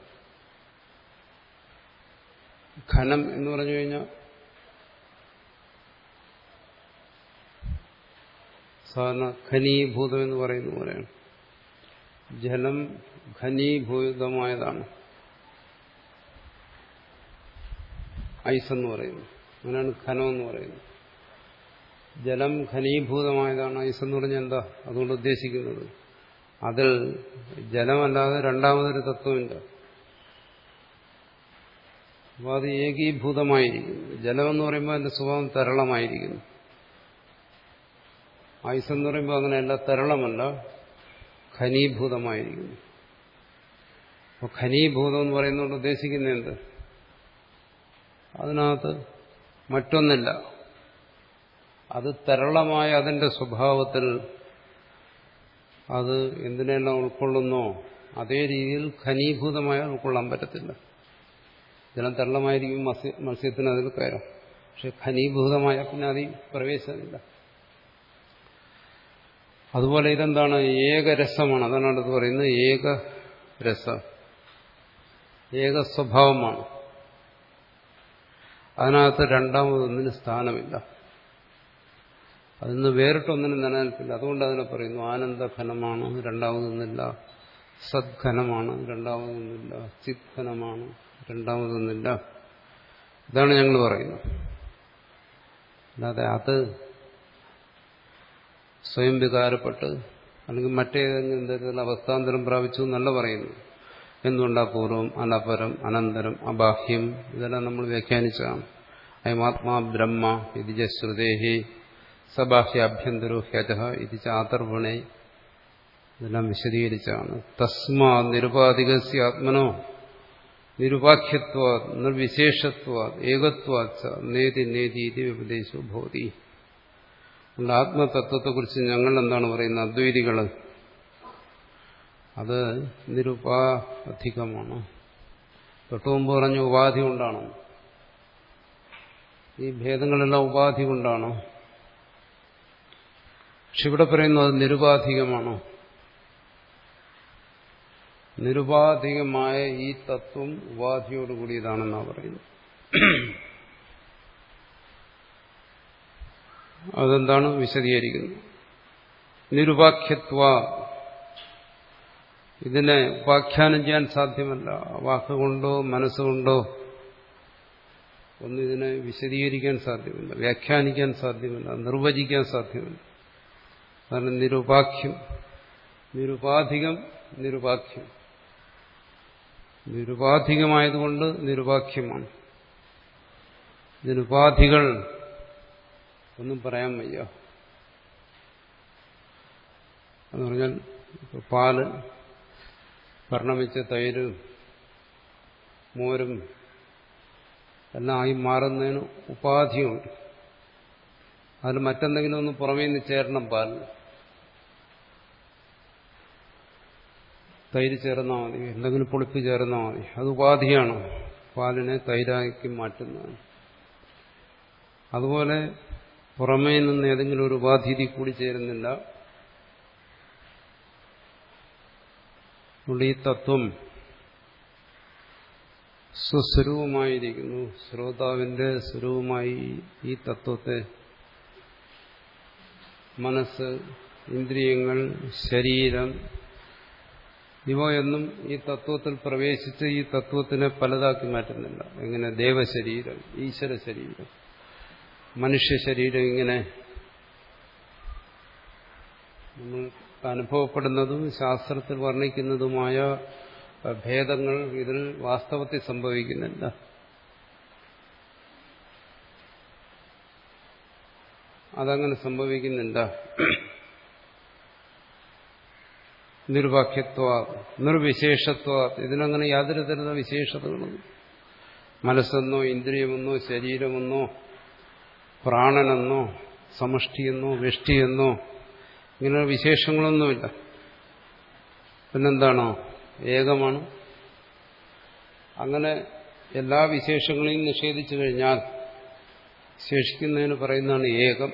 ഘനം എന്ന് പറഞ്ഞു കഴിഞ്ഞാൽ സാധാരണ ഖനീഭൂതം എന്ന് പറയുന്ന പോലെയാണ് ജലം ഖനീഭൂതമായതാണ് ഐസ് എന്ന് പറയുന്നത് അങ്ങനെയാണ് ഖനം എന്ന് പറയുന്നത് ജലം ഖനീഭൂതമായതാണ് ഐസ് എന്ന് പറഞ്ഞാൽ എന്താ അതുകൊണ്ട് ഉദ്ദേശിക്കുന്നത് അതിൽ ജലമല്ലാതെ രണ്ടാമതൊരു തത്വമില്ല അപ്പോൾ അത് ഏകീഭൂതമായിരിക്കുന്നു ജലമെന്ന് പറയുമ്പോൾ അതിന്റെ സ്വഭാവം തരളമായിരിക്കുന്നു ഐസ് എന്ന് പറയുമ്പോൾ അങ്ങനെയല്ല തരളമല്ല ഖനീഭൂതമായിരിക്കുന്നു അപ്പോൾ ഖനീഭൂതം എന്ന് പറയുന്നതുകൊണ്ട് ഉദ്ദേശിക്കുന്നത് എന്ത് അതിനകത്ത് മറ്റൊന്നില്ല അത് തരളമായ അതിന്റെ സ്വഭാവത്തിൽ അത് എന്തിനെല്ലാം ഉൾക്കൊള്ളുന്നോ അതേ രീതിയിൽ ഖനീഭൂതമായ ഉൾക്കൊള്ളാൻ പറ്റത്തില്ല ജലം തരളമായിരിക്കും മത്സ്യ മത്സ്യത്തിന് അതിൽ കയറാം പക്ഷെ ഖനീഭൂതമായ പിന്നെ അതിൽ പ്രവേശനമില്ല അതുപോലെ ഇതെന്താണ് ഏകരസമാണ് അതാണ് അടുത്ത് പറയുന്നത് ഏകരസ ഏക സ്വഭാവമാണ് അതിനകത്ത് രണ്ടാമതൊന്നിന് സ്ഥാനമില്ല അതിന്ന് വേറിട്ടൊന്നിനും നിലനിൽപ്പില്ല അതുകൊണ്ട് അതിനെ പറയുന്നു ആനന്ദഘനമാണ് രണ്ടാമതൊന്നില്ല സദ്ഘനമാണ് രണ്ടാമതൊന്നില്ല ചിത്ഘനമാണ് രണ്ടാമതൊന്നില്ല ഇതാണ് ഞങ്ങൾ പറയുന്നത് അല്ലാതെ അത് സ്വയം വികാരപ്പെട്ട് അല്ലെങ്കിൽ മറ്റേതെങ്കിലും തരത്തിലുള്ള അവസ്ഥാന്തരം പ്രാപിച്ചു എന്നല്ല പറയുന്നു എന്തുകൊണ്ടാ പൂർവം അനപരം അനന്തരം അബാഹ്യം ഇതെല്ലാം നമ്മൾ വ്യാഖ്യാനിച്ചതാണ് അയമാത്മാ ബ്രഹ്മ ഇതിജ ശ്രുതേഹി സബാഹ്യാഭ്യന്തരോ ഹ്യജ ഇത് ചാതർവണേ ഇതെല്ലാം വിശദീകരിച്ചാണ് തസ്മാ നിരുപാധികസ്യ ആത്മനോ നിരുപാഖ്യത്വ നിർവിശേഷത്വ ഏകത്വ നേതി നേതി ഇത് ഉപദേശോ ഭവതി അതുകൊണ്ട് ആത്മതത്വത്തെക്കുറിച്ച് ഞങ്ങൾ എന്താണ് പറയുന്നത് അദ്വൈതികൾ അത് നിരുപാധികമാണ് തൊട്ടുമുമ്പ് പറഞ്ഞ ഉപാധി കൊണ്ടാണ് ഈ ഭേദങ്ങളെല്ലാം ഉപാധി കൊണ്ടാണ് പക്ഷെ ഇവിടെ പറയുന്നു അത് നിരുപാധികമാണ് നിരുപാധികമായ ഈ തത്വം ഉപാധിയോടുകൂടിയതാണെന്നാണ് പറയുന്നത് അതെന്താണ് വിശദീകരിക്കുന്നത് നിരുപാഖ്യത്വ ഇതിനെ ഉപാഖ്യാനം ചെയ്യാൻ സാധ്യമല്ല വാക്കുകൊണ്ടോ മനസ്സുകൊണ്ടോ ഒന്നും ഇതിനെ വിശദീകരിക്കാൻ സാധ്യമല്ല വ്യാഖ്യാനിക്കാൻ സാധ്യമല്ല നിർവചിക്കാൻ സാധ്യമല്ല കാരണം നിരുപാഖ്യം നിരുപാധികം നിരുപാഖ്യം നിരുപാധികമായതുകൊണ്ട് നിരുപാഖ്യമാണ് നിരുപാധികൾ ഒന്നും പറയാൻ വയ്യ എന്ന് പറഞ്ഞാൽ പാല് വർണ്ണമിച്ച തൈര് മോരും എല്ലാം ആയി മാറുന്നതിന് ഉപാധിയുണ്ട് അതിൽ മറ്റെന്തെങ്കിലും ഒന്ന് പുറമേ നിന്ന് ചേരണം പാലിന് തൈര് ചേർന്നാൽ മതി എന്തെങ്കിലും പുളിപ്പ് ചേർന്നാൽ മതി അത് ഉപാധിയാണ് പാലിനെ തൈരാക്കി മാറ്റുന്നതാണ് അതുപോലെ പുറമേ നിന്ന് ഏതെങ്കിലും ഒരു ഉപാധി കൂടി ചേരുന്നില്ല അതുകൊണ്ട് ഈ തത്വം സ്വസ്വരൂപമായിരിക്കുന്നു ശ്രോതാവിന്റെ സ്വരൂപമായി ഈ തത്വത്തെ മനസ്സ് ഇന്ദ്രിയങ്ങൾ ശരീരം ഇവയൊന്നും ഈ തത്വത്തിൽ പ്രവേശിച്ച് ഈ തത്വത്തിനെ പലതാക്കി മാറ്റുന്നില്ല എങ്ങനെ ദേവശരീരം ഈശ്വര ശരീരം മനുഷ്യ ശരീരം ഇങ്ങനെ നമ്മൾ അനുഭവപ്പെടുന്നതും ശാസ്ത്രത്തിൽ വർണ്ണിക്കുന്നതുമായ ഭേദങ്ങൾ ഇതിൽ വാസ്തവത്തിൽ സംഭവിക്കുന്നില്ല അതങ്ങനെ സംഭവിക്കുന്നില്ല നിർവാക്യത്വ നിർവിശേഷത്വ ഇതിനങ്ങനെ യാതൊരു തരുന്ന വിശേഷതകളും മനസ്സെന്നോ ഇന്ദ്രിയമെന്നോ ശരീരമെന്നോ പ്രാണനെന്നോ സമഷ്ടിയെന്നോ വെഷ്ടിയെന്നോ ഇങ്ങനെ വിശേഷങ്ങളൊന്നുമില്ല പിന്നെന്താണോ ഏകമാണ് അങ്ങനെ എല്ലാ വിശേഷങ്ങളെയും നിഷേധിച്ചു കഴിഞ്ഞാൽ ശേഷിക്കുന്നതിന് പറയുന്നതാണ് ഏകം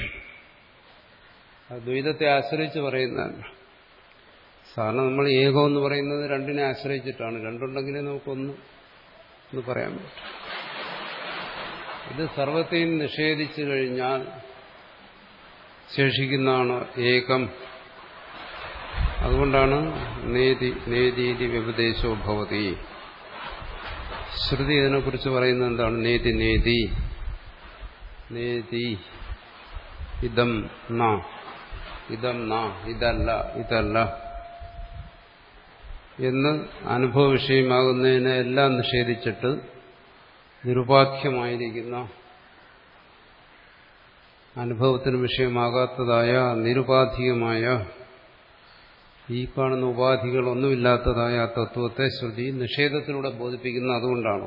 ദ്വൈതത്തെ ആശ്രയിച്ച് പറയുന്നതാണ് സാധാരണ നമ്മൾ ഏകം എന്ന് പറയുന്നത് രണ്ടിനെ ആശ്രയിച്ചിട്ടാണ് രണ്ടുണ്ടെങ്കിലേ നമുക്കൊന്ന് എന്ന് പറയാൻ പറ്റും ഇത് സർവത്തെയും നിഷേധിച്ചു കഴിഞ്ഞാൽ ശേഷിക്കുന്നതാണ് ഏകം അതുകൊണ്ടാണ് നേതി നേതീതി വ്യപദേശോ ഭവതി ശ്രുതി ഇതിനെക്കുറിച്ച് പറയുന്നത് എന്താണ് നേതി നേതി നേതി ഇതം ന ഇതം ന ഇതല്ല ഇതല്ല എന്ന് അനുഭവ വിഷയമാകുന്നതിനെ എല്ലാം നിഷേധിച്ചിട്ട് നിരുപാഖ്യമായിരിക്കുന്ന അനുഭവത്തിന് വിഷയമാകാത്തതായ നിരുപാധികമായ ഈ കാണുന്ന ഉപാധികളൊന്നുമില്ലാത്തതായ ആ തത്വത്തെ ശ്രുതി നിഷേധത്തിലൂടെ ബോധിപ്പിക്കുന്ന അതുകൊണ്ടാണ്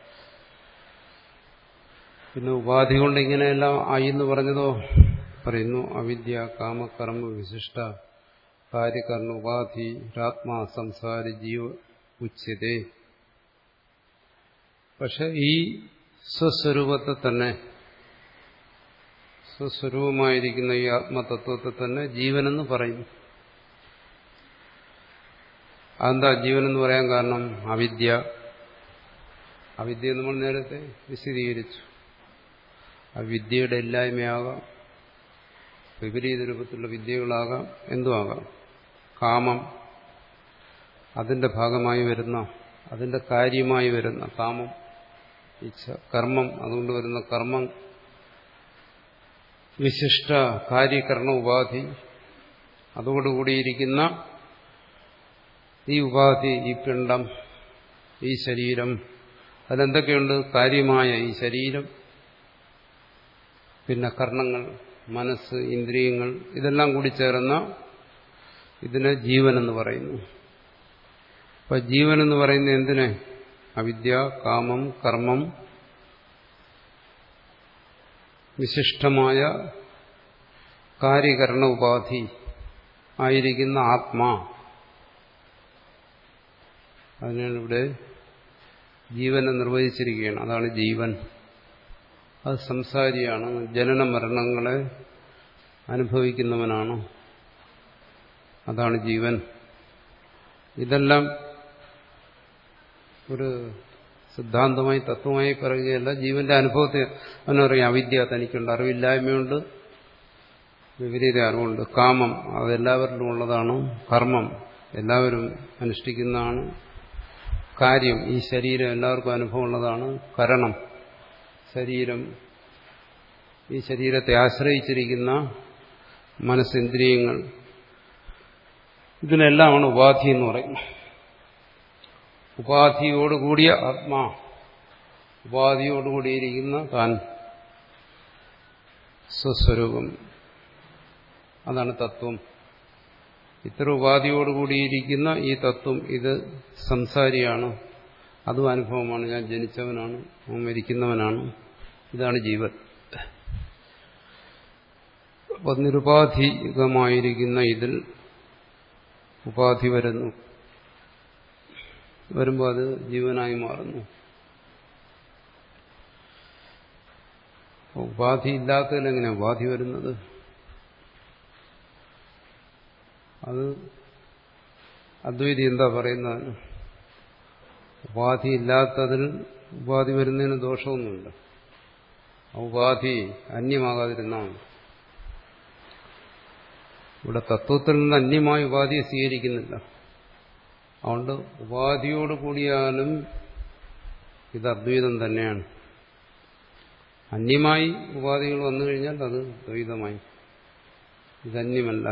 പിന്നെ ഉപാധി കൊണ്ട് ഇങ്ങനെയെല്ലാം ആയി എന്ന് പറഞ്ഞതോ പറയുന്നു അവിദ്യ കാമകർമ്മ വിശിഷ്ട കാര്യകർണ ഉപാധി രാത്മാ സംസാരി ജീവ ഉച്ചതേ പക്ഷെ ഈ സ്വസ്വരൂപത്തെ തന്നെ സ്വസ്വരൂപമായിരിക്കുന്ന ഈ ആത്മതത്വത്തെ തന്നെ ജീവനെന്ന് പറയുന്നു അതെന്താ ജീവനെന്ന് പറയാൻ കാരണം അവിദ്യ അവിദ്യ നമ്മൾ നേരത്തെ വിശദീകരിച്ചു അവിദ്യയുടെ ഇല്ലായ്മയാകാം വിപരീത രൂപത്തിലുള്ള വിദ്യകളാകാം എന്തുമാകാം കാമം അതിന്റെ ഭാഗമായി വരുന്ന അതിന്റെ കാര്യമായി വരുന്ന കാമം ഇച്ഛ കർമ്മം അതുകൊണ്ട് വരുന്ന കർമ്മം വിശിഷ്ട കാര്യകരണ ഉപാധി അതോടുകൂടിയിരിക്കുന്ന ഈ ഉപാധി ഈ പിണ്ഡം ഈ ശരീരം അതിലെന്തൊക്കെയുണ്ട് കാര്യമായ ഈ ശരീരം പിന്നെ കർണങ്ങൾ മനസ്സ് ഇന്ദ്രിയങ്ങൾ ഇതെല്ലാം കൂടി ചേർന്ന ഇതിനെ ജീവൻ എന്ന് പറയുന്നു അപ്പൊ ജീവൻ എന്ന് പറയുന്ന എന്തിനെ അവിദ്യ കാമം കർമ്മം വിശിഷ്ടമായ കാര്യകരണ ഉപാധി ആയിരിക്കുന്ന ആത്മാ അതിനാണ് ഇവിടെ ജീവനെ നിർവചിച്ചിരിക്കുകയാണ് അതാണ് ജീവൻ അത് സംസാരിയാണ് ജനന മരണങ്ങളെ അനുഭവിക്കുന്നവനാണ് അതാണ് ജീവൻ ഇതെല്ലാം ഒരു സിദ്ധാന്തമായി തത്വമായി പറയുകയല്ല ജീവന്റെ അനുഭവത്തെ അവനറിയാം അവിദ്യ തനിക്കുണ്ട് അറിവില്ലായ്മയുണ്ട് വിപരീത അറിവുണ്ട് കാമം അതെല്ലാവരിലും ഉള്ളതാണ് കർമ്മം എല്ലാവരും അനുഷ്ഠിക്കുന്നതാണ് കാര്യം ഈ ശരീരം എല്ലാവർക്കും അനുഭവമുള്ളതാണ് കരണം ശരീരം ഈ ശരീരത്തെ ആശ്രയിച്ചിരിക്കുന്ന മനസ്സിന്ദ്രിയങ്ങൾ ഇതിനെല്ലാമാണ് ഉപാധി എന്ന് പറയുന്നത് ഉപാധിയോടുകൂടിയ ആത്മാ ഉപാധിയോടുകൂടിയിരിക്കുന്ന താൻ സ്വസ്വരൂപം അതാണ് തത്വം ഇത്ര ഉപാധിയോടുകൂടിയിരിക്കുന്ന ഈ തത്വം ഇത് സംസാരിയാണ് അതും അനുഭവമാണ് ഞാൻ ജനിച്ചവനാണ് ഞാൻ മരിക്കുന്നവനാണ് ഇതാണ് ജീവൻ അപ്പൊ നിരുപാധികമായിരിക്കുന്ന ഇതിൽ ഉപാധി വരുന്നു വരുമ്പോൾ അത് ജീവനായി മാറുന്നു ഉപാധി ഇല്ലാത്തതിൽ എങ്ങനെയാണ് ഉപാധി വരുന്നത് അത് അദ്വൈതി എന്താ പറയുന്നത് ഉപാധി ഇല്ലാത്തതിൽ ഉപാധി വരുന്നതിന് ദോഷമൊന്നുമില്ല ആ ഉപാധി അന്യമാകാതിരുന്നാണ് ഇവിടെ തത്വത്തിൽ നിന്ന് അന്യമായ ഉപാധിയെ സ്വീകരിക്കുന്നില്ല അതുകൊണ്ട് ഉപാധിയോട് കൂടിയാലും ഇത് അദ്വൈതം തന്നെയാണ് അന്യമായി ഉപാധികൾ വന്നു കഴിഞ്ഞാൽ അത് ദ്വൈതമായി ഇതന്യമല്ല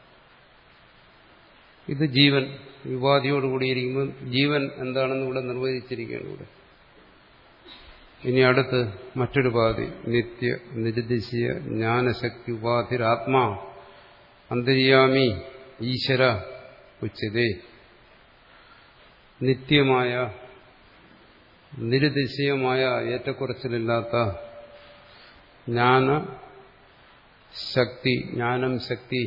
ഇത് ജീവൻ ഉപാധിയോട് കൂടിയിരിക്കുമ്പോൾ ജീവൻ എന്താണെന്ന് ഇവിടെ നിർവചിച്ചിരിക്കുകയാണ് ഇവിടെ ഇനി അടുത്ത് മറ്റൊരു ഉപാധി നിത്യ നിരുദിശിയ ജ്ഞാനശക്തി ഉപാധിരാത്മാ അന്തര്യാമി ഈശ്വര ഉച്ചതേ നിത്യമായ നിരുദിശയമായ ഏറ്റക്കുറച്ചിലില്ലാത്ത ജ്ഞാന ശക്തി ജ്ഞാനം ശക്തി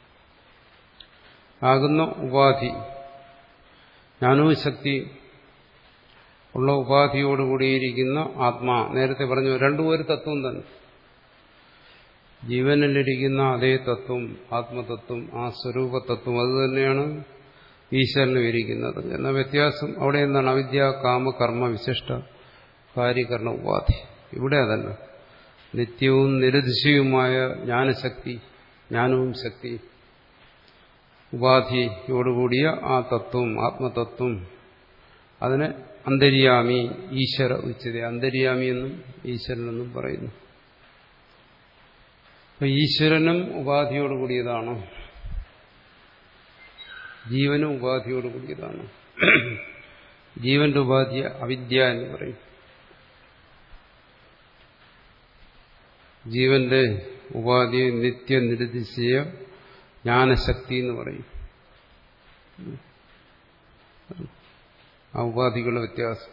ആകുന്ന ഉപാധി ജ്ഞാനവും ശക്തി ഉള്ള ഉപാധിയോടുകൂടിയിരിക്കുന്ന ആത്മാ നേരത്തെ പറഞ്ഞു രണ്ടും ഒരു തത്വം തന്നെ ജീവനിലിരിക്കുന്ന അതേ തത്വം ആത്മതത്വം ആ സ്വരൂപതത്വം അതുതന്നെയാണ് ഈശ്വരനും ഇരിക്കുന്നത് എന്ന വ്യത്യാസം അവിടെ എന്താണ് അവിദ്യ കാമ കർമ്മ വിശിഷ്ട കാര്യകരണ ഉപാധി ഇവിടെ അതല്ല നിത്യവും നിരതിശയുമായ ജ്ഞാനശക്തി ജ്ഞാനവും ശക്തിയും ഉപാധിയോടുകൂടിയ ആ തത്വം ആത്മതത്വം അതിനെ അന്തര്യാമി ഈശ്വര ഉച്ചത അന്തര്യാമി എന്നും ഈശ്വരനെന്നും പറയുന്നു അപ്പൊ ഈശ്വരനും ഉപാധിയോടുകൂടിയതാണ് ജീവനും ഉപാധിയോടുകൂടിയതാണ് ജീവന്റെ ഉപാധി അവിദ്യ എന്ന് പറയും ജീവന്റെ ഉപാധിയെ നിത്യനിരുദിശയ ജ്ഞാനശക്തി എന്ന് പറയും ആ ഉപാധികളുടെ വ്യത്യാസം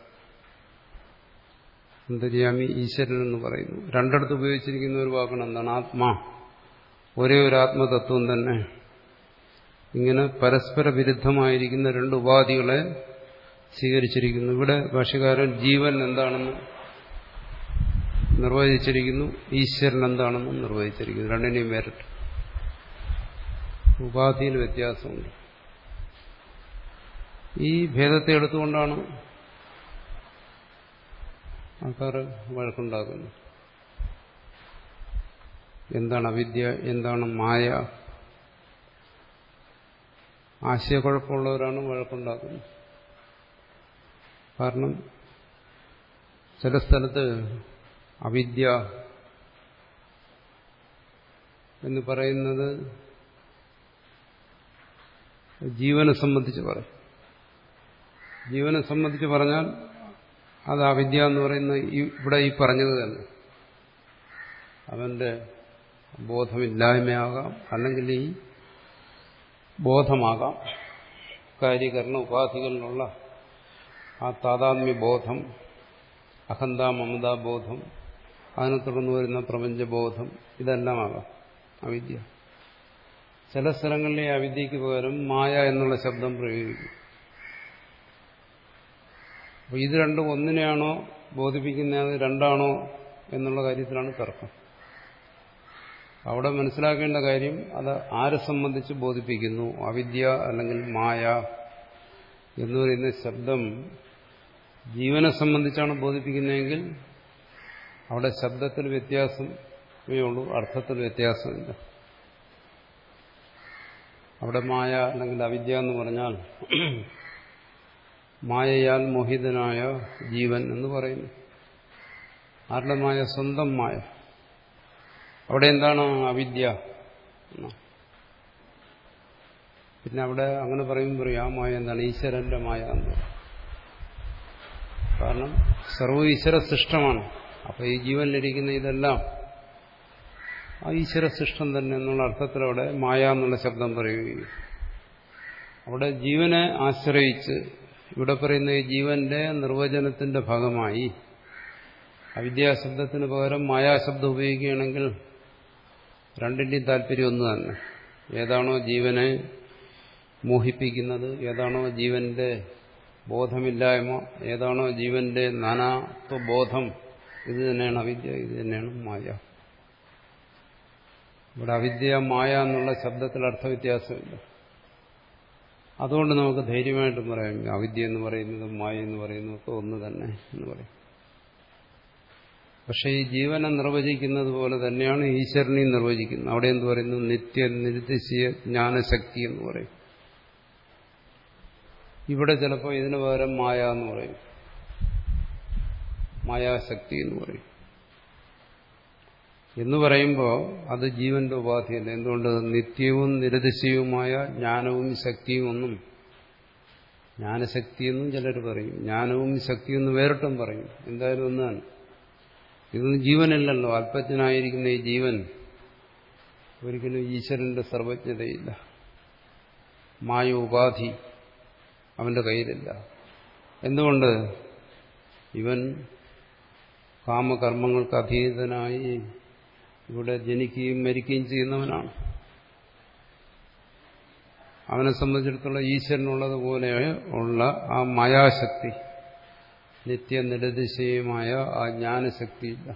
അന്തര്യാമി ഈശ്വരൻ എന്ന് പറയുന്നു രണ്ടിടത്ത് ഉപയോഗിച്ചിരിക്കുന്ന ഒരു വാക്കാണ് എന്താണ് ആത്മാ ഒരേ ഒരു ആത്മതത്വം തന്നെ ഇങ്ങനെ പരസ്പര വിരുദ്ധമായിരിക്കുന്ന രണ്ട് ഉപാധികളെ സ്വീകരിച്ചിരിക്കുന്നു ഇവിടെ ഭാഷകാരൻ ജീവൻ എന്താണെന്ന് നിർവചിച്ചിരിക്കുന്നു ഈശ്വരൻ എന്താണെന്നും നിർവചിച്ചിരിക്കുന്നു രണ്ടിനെയും വേറിട്ട് ഉപാധിയിൽ വ്യത്യാസമുണ്ട് ഈ ഭേദത്തെ എടുത്തുകൊണ്ടാണ് ആൾക്കാർ വഴക്കുണ്ടാക്കുന്നത് എന്താണ് അവിദ്യ എന്താണ് മായ ആശയക്കുഴപ്പമുള്ളവരാണ് വഴക്കുണ്ടാക്കുന്നത് കാരണം ചില സ്ഥലത്ത് അവിദ്യ എന്ന് പറയുന്നത് ജീവനെ സംബന്ധിച്ച് പറയും ജീവനെ സംബന്ധിച്ച് പറഞ്ഞാൽ അത് അവിദ്യ എന്ന് പറയുന്ന ഇവിടെ ഈ പറഞ്ഞത് തന്നെ അവന്റെ ബോധമില്ലായ്മയാകാം അല്ലെങ്കിൽ ഈ ബോധമാകാം കാര്യകരണ ഉപാധികളിലുള്ള ആ താതാത്മ്യ ബോധം അഹന്ത മമതാ ബോധം അതിനെ തുടർന്ന് വരുന്ന പ്രപഞ്ചബോധം ഇതെല്ലാമാകാം അവിദ്യ ചില സ്ഥലങ്ങളിലെ അവിദ്യക്ക് പകരം മായ എന്നുള്ള ശബ്ദം പ്രയോഗിക്കും അപ്പോൾ ഇത് രണ്ടും ഒന്നിനെയാണോ ബോധിപ്പിക്കുന്നത് രണ്ടാണോ എന്നുള്ള കാര്യത്തിലാണ് തർക്കം അവിടെ മനസ്സിലാക്കേണ്ട കാര്യം അത് ആരെ സംബന്ധിച്ച് ബോധിപ്പിക്കുന്നു അവിദ്യ അല്ലെങ്കിൽ മായ എന്ന് പറയുന്ന ശബ്ദം ജീവനെ സംബന്ധിച്ചാണ് ബോധിപ്പിക്കുന്നതെങ്കിൽ അവിടെ ശബ്ദത്തിൽ വ്യത്യാസമേ ഉള്ളൂ അർത്ഥത്തിൽ വ്യത്യാസമില്ല അവിടെ മായ അല്ലെങ്കിൽ അവിദ്യ എന്ന് പറഞ്ഞാൽ മായയാൽ മോഹിതനായ ജീവൻ എന്ന് പറയുന്നു ആരുടെ മായ സ്വന്തം മായ അവിടെ എന്താണ് അവിദ്യ പിന്നെ അവിടെ അങ്ങനെ പറയുമ്പോൾ പറയും ആ മായ എന്താണ് ഈശ്വരന്റെ മായ എന്ന് കാരണം സർവ ഈശ്വര സൃഷ്ടമാണ് അപ്പൊ ഈ ജീവനിലിരിക്കുന്ന ഇതെല്ലാം ആ ഈശ്വര സൃഷ്ടം തന്നെ എന്നുള്ള അർത്ഥത്തിൽ അവിടെ മായ എന്നുള്ള ശബ്ദം പറയുകയും അവിടെ ജീവനെ ആശ്രയിച്ച് ഇവിടെ പറയുന്ന ഈ ജീവന്റെ നിർവചനത്തിന്റെ ഭാഗമായി അവിദ്യാശബ്ദത്തിന് പകരം മായാശബ്ദം ഉപയോഗിക്കുകയാണെങ്കിൽ രണ്ടിന്റെയും താല്പര്യം ഒന്ന് തന്നെ ഏതാണോ ജീവനെ മോഹിപ്പിക്കുന്നത് ഏതാണോ ജീവന്റെ ബോധമില്ലായ്മ ഏതാണോ ജീവന്റെ നാനാത്വബോധം ഇത് തന്നെയാണ് അവിദ്യ ഇത് തന്നെയാണ് മായ ഇവിടെ അവിദ്യ മായ എന്നുള്ള ശബ്ദത്തിൽ അർത്ഥവ്യത്യാസമില്ല അതുകൊണ്ട് നമുക്ക് ധൈര്യമായിട്ട് പറയാം അവിദ്യ എന്ന് പറയുന്നതും മായ എന്ന് പറയുന്നതൊക്കെ ഒന്ന് തന്നെ എന്ന് പറയും പക്ഷെ ഈ ജീവനെ നിർവചിക്കുന്നത് പോലെ തന്നെയാണ് ഈശ്വരനെയും നിർവചിക്കുന്നത് അവിടെ എന്ത് പറയുന്നു നിത്യ നിരുദ്ദേശീയ ജ്ഞാനശക്തി എന്ന് പറയും ഇവിടെ ചിലപ്പോൾ ഇതിന് പകരം മായ എന്ന് പറയും മായാശക്തി എന്ന് പറയും എന്ന് പറയുമ്പോൾ അത് ജീവന്റെ ഉപാധിയല്ല എന്തുകൊണ്ട് നിത്യവും നിരതിശയവുമായ ജ്ഞാനവും ശക്തിയും ഒന്നും ജ്ഞാനശക്തിയെന്നും ചിലർ പറയും ജ്ഞാനവും ശക്തിയെന്ന് വേറിട്ടും പറയും എന്തായാലും ഒന്നാണ് ഇതൊന്നും ജീവനല്ലല്ലോ അല്പജ്ഞനായിരിക്കുന്ന ഈ ജീവൻ ഒരിക്കലും ഈശ്വരന്റെ സർവജ്ഞതയില്ല മായ ഉപാധി അവന്റെ കയ്യിലില്ല എന്തുകൊണ്ട് ഇവൻ കാമകർമ്മങ്ങൾക്ക് അധീതനായി ഇവിടെ ജനിക്കുകയും മരിക്കുകയും ചെയ്യുന്നവനാണ് അവനെ സംബന്ധിച്ചിടത്തോളം ഈശ്വരനുള്ളതുപോലെ ഉള്ള ആ മായാശക്തി നിത്യനിരതിശയമായ ആ ജ്ഞാനശക്തിയില്ല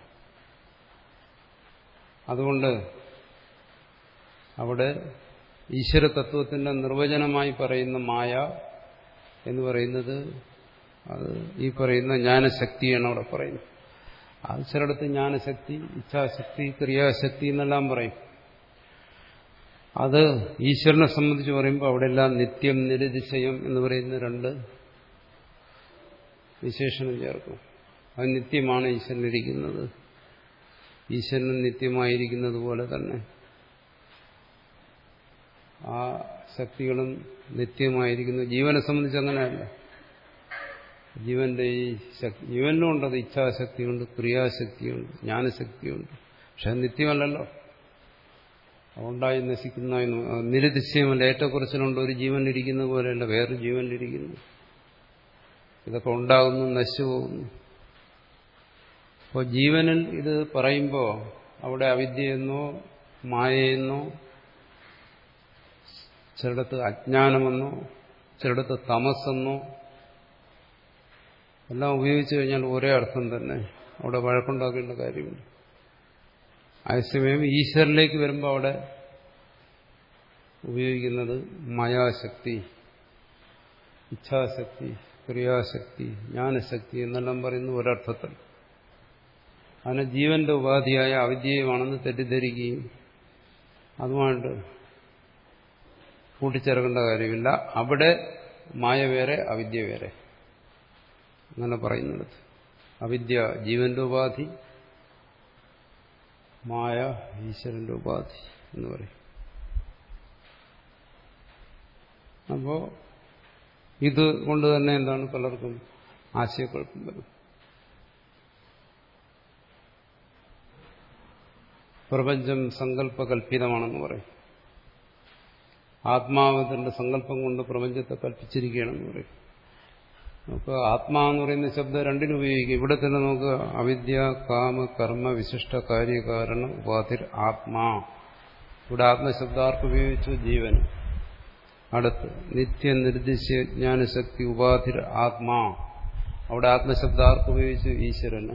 അതുകൊണ്ട് അവിടെ ഈശ്വരതത്വത്തിന്റെ നിർവചനമായി പറയുന്ന മായ എന്ന് പറയുന്നത് അത് ഈ പറയുന്ന ജ്ഞാനശക്തിയാണ് അവിടെ പറയുന്നത് അത് ചിലയിടത്ത് ജ്ഞാനശക്തി ഇച്ഛാശക്തി ക്രിയാശക്തി എന്നെല്ലാം പറയും അത് ഈശ്വരനെ സംബന്ധിച്ച് പറയുമ്പോൾ അവിടെയെല്ലാം നിത്യം നിരതിശയം എന്ന് പറയുന്ന രണ്ട് വിശേഷണം ചേർക്കും അത് നിത്യമാണ് ഈശ്വരനിരിക്കുന്നത് ഈശ്വരൻ നിത്യമായിരിക്കുന്നത് പോലെ തന്നെ ആ ശക്തികളും നിത്യമായിരിക്കുന്നു ജീവനെ സംബന്ധിച്ച് അങ്ങനെയല്ല ജീവന്റെ ഈ ശക്തി ജീവനിലും ഉണ്ടത് ഇച്ഛാശക്തിയുണ്ട് ക്രിയാശക്തിയുണ്ട് ജ്ഞാനശക്തിയുണ്ട് പക്ഷെ അത് നിത്യമല്ലല്ലോ ഉണ്ടായി നശിക്കുന്ന നിരതിശയമല്ല ഏറ്റക്കുറച്ചിലുണ്ട് ഒരു ജീവൻ ഇരിക്കുന്ന പോലെയല്ല വേറൊരു ജീവനിലിരിക്കുന്നു ഇതൊക്കെ ഉണ്ടാകുന്നു നശിച്ചു പോകുന്നു അപ്പോൾ ജീവനിൽ ഇത് പറയുമ്പോൾ അവിടെ അവിദ്യയെന്നോ മായയെന്നോ ചിലടത്ത് അജ്ഞാനമെന്നോ ചിലടത്ത് തമസെന്നോ എല്ലാം ഉപയോഗിച്ചു കഴിഞ്ഞാൽ ഒരേ അർത്ഥം തന്നെ അവിടെ വഴക്കുണ്ടാക്കേണ്ട കാര്യമില്ല അതേസമയം ഈശ്വരനിലേക്ക് വരുമ്പോൾ അവിടെ ഉപയോഗിക്കുന്നത് മായാശക്തി ഇച്ഛാശക്തി ക്രിയാശക്തി ജ്ഞാനശക്തി എന്നെല്ലാം പറയുന്ന ഒരർത്ഥത്തിൽ അതിനെ ജീവന്റെ ഉപാധിയായ അവിദ്യയുമാണെന്ന് തെറ്റിദ്ധരിക്കുകയും അതുമായിട്ട് കൂട്ടിച്ചേർക്കേണ്ട കാര്യമില്ല അവിടെ മായ വേറെ അവിദ്യ വേറെ അങ്ങനെ പറയുന്നത് അവിദ്യ ജീവന്റെ ഉപാധി മായ ഈശ്വരന്റെ ഉപാധി എന്ന് പറയും അപ്പോ ഇത് കൊണ്ട് തന്നെ എന്താണ് പലർക്കും ആശയക്കുഴപ്പം വരും പ്രപഞ്ചം സങ്കല്പകൽപ്പിതമാണെന്ന് പറയും ആത്മാവതിന്റെ സങ്കല്പം കൊണ്ട് പ്രപഞ്ചത്തെ കൽപ്പിച്ചിരിക്കുകയാണെന്ന് പറയും നമുക്ക് ആത്മാവെന്ന് പറയുന്ന ശബ്ദം രണ്ടിനും ഉപയോഗിക്കും ഇവിടെ തന്നെ നമുക്ക് അവിദ്യ കാമ കർമ്മ വിശിഷ്ട കാര്യകാരണ ഉപാധിർ ആത്മാ ഇവിടെ ആത്മശബ്ദാർക്ക് ഉപയോഗിച്ചു ജീവൻ അടുത്ത് നിത്യ നിർദ്ദിശ്യ ജ്ഞാനശക്തി ഉപാധിർ ആത്മാ അവിടെ ആത്മശബ്ദാർക്ക് ഉപയോഗിച്ചു ഈശ്വരന്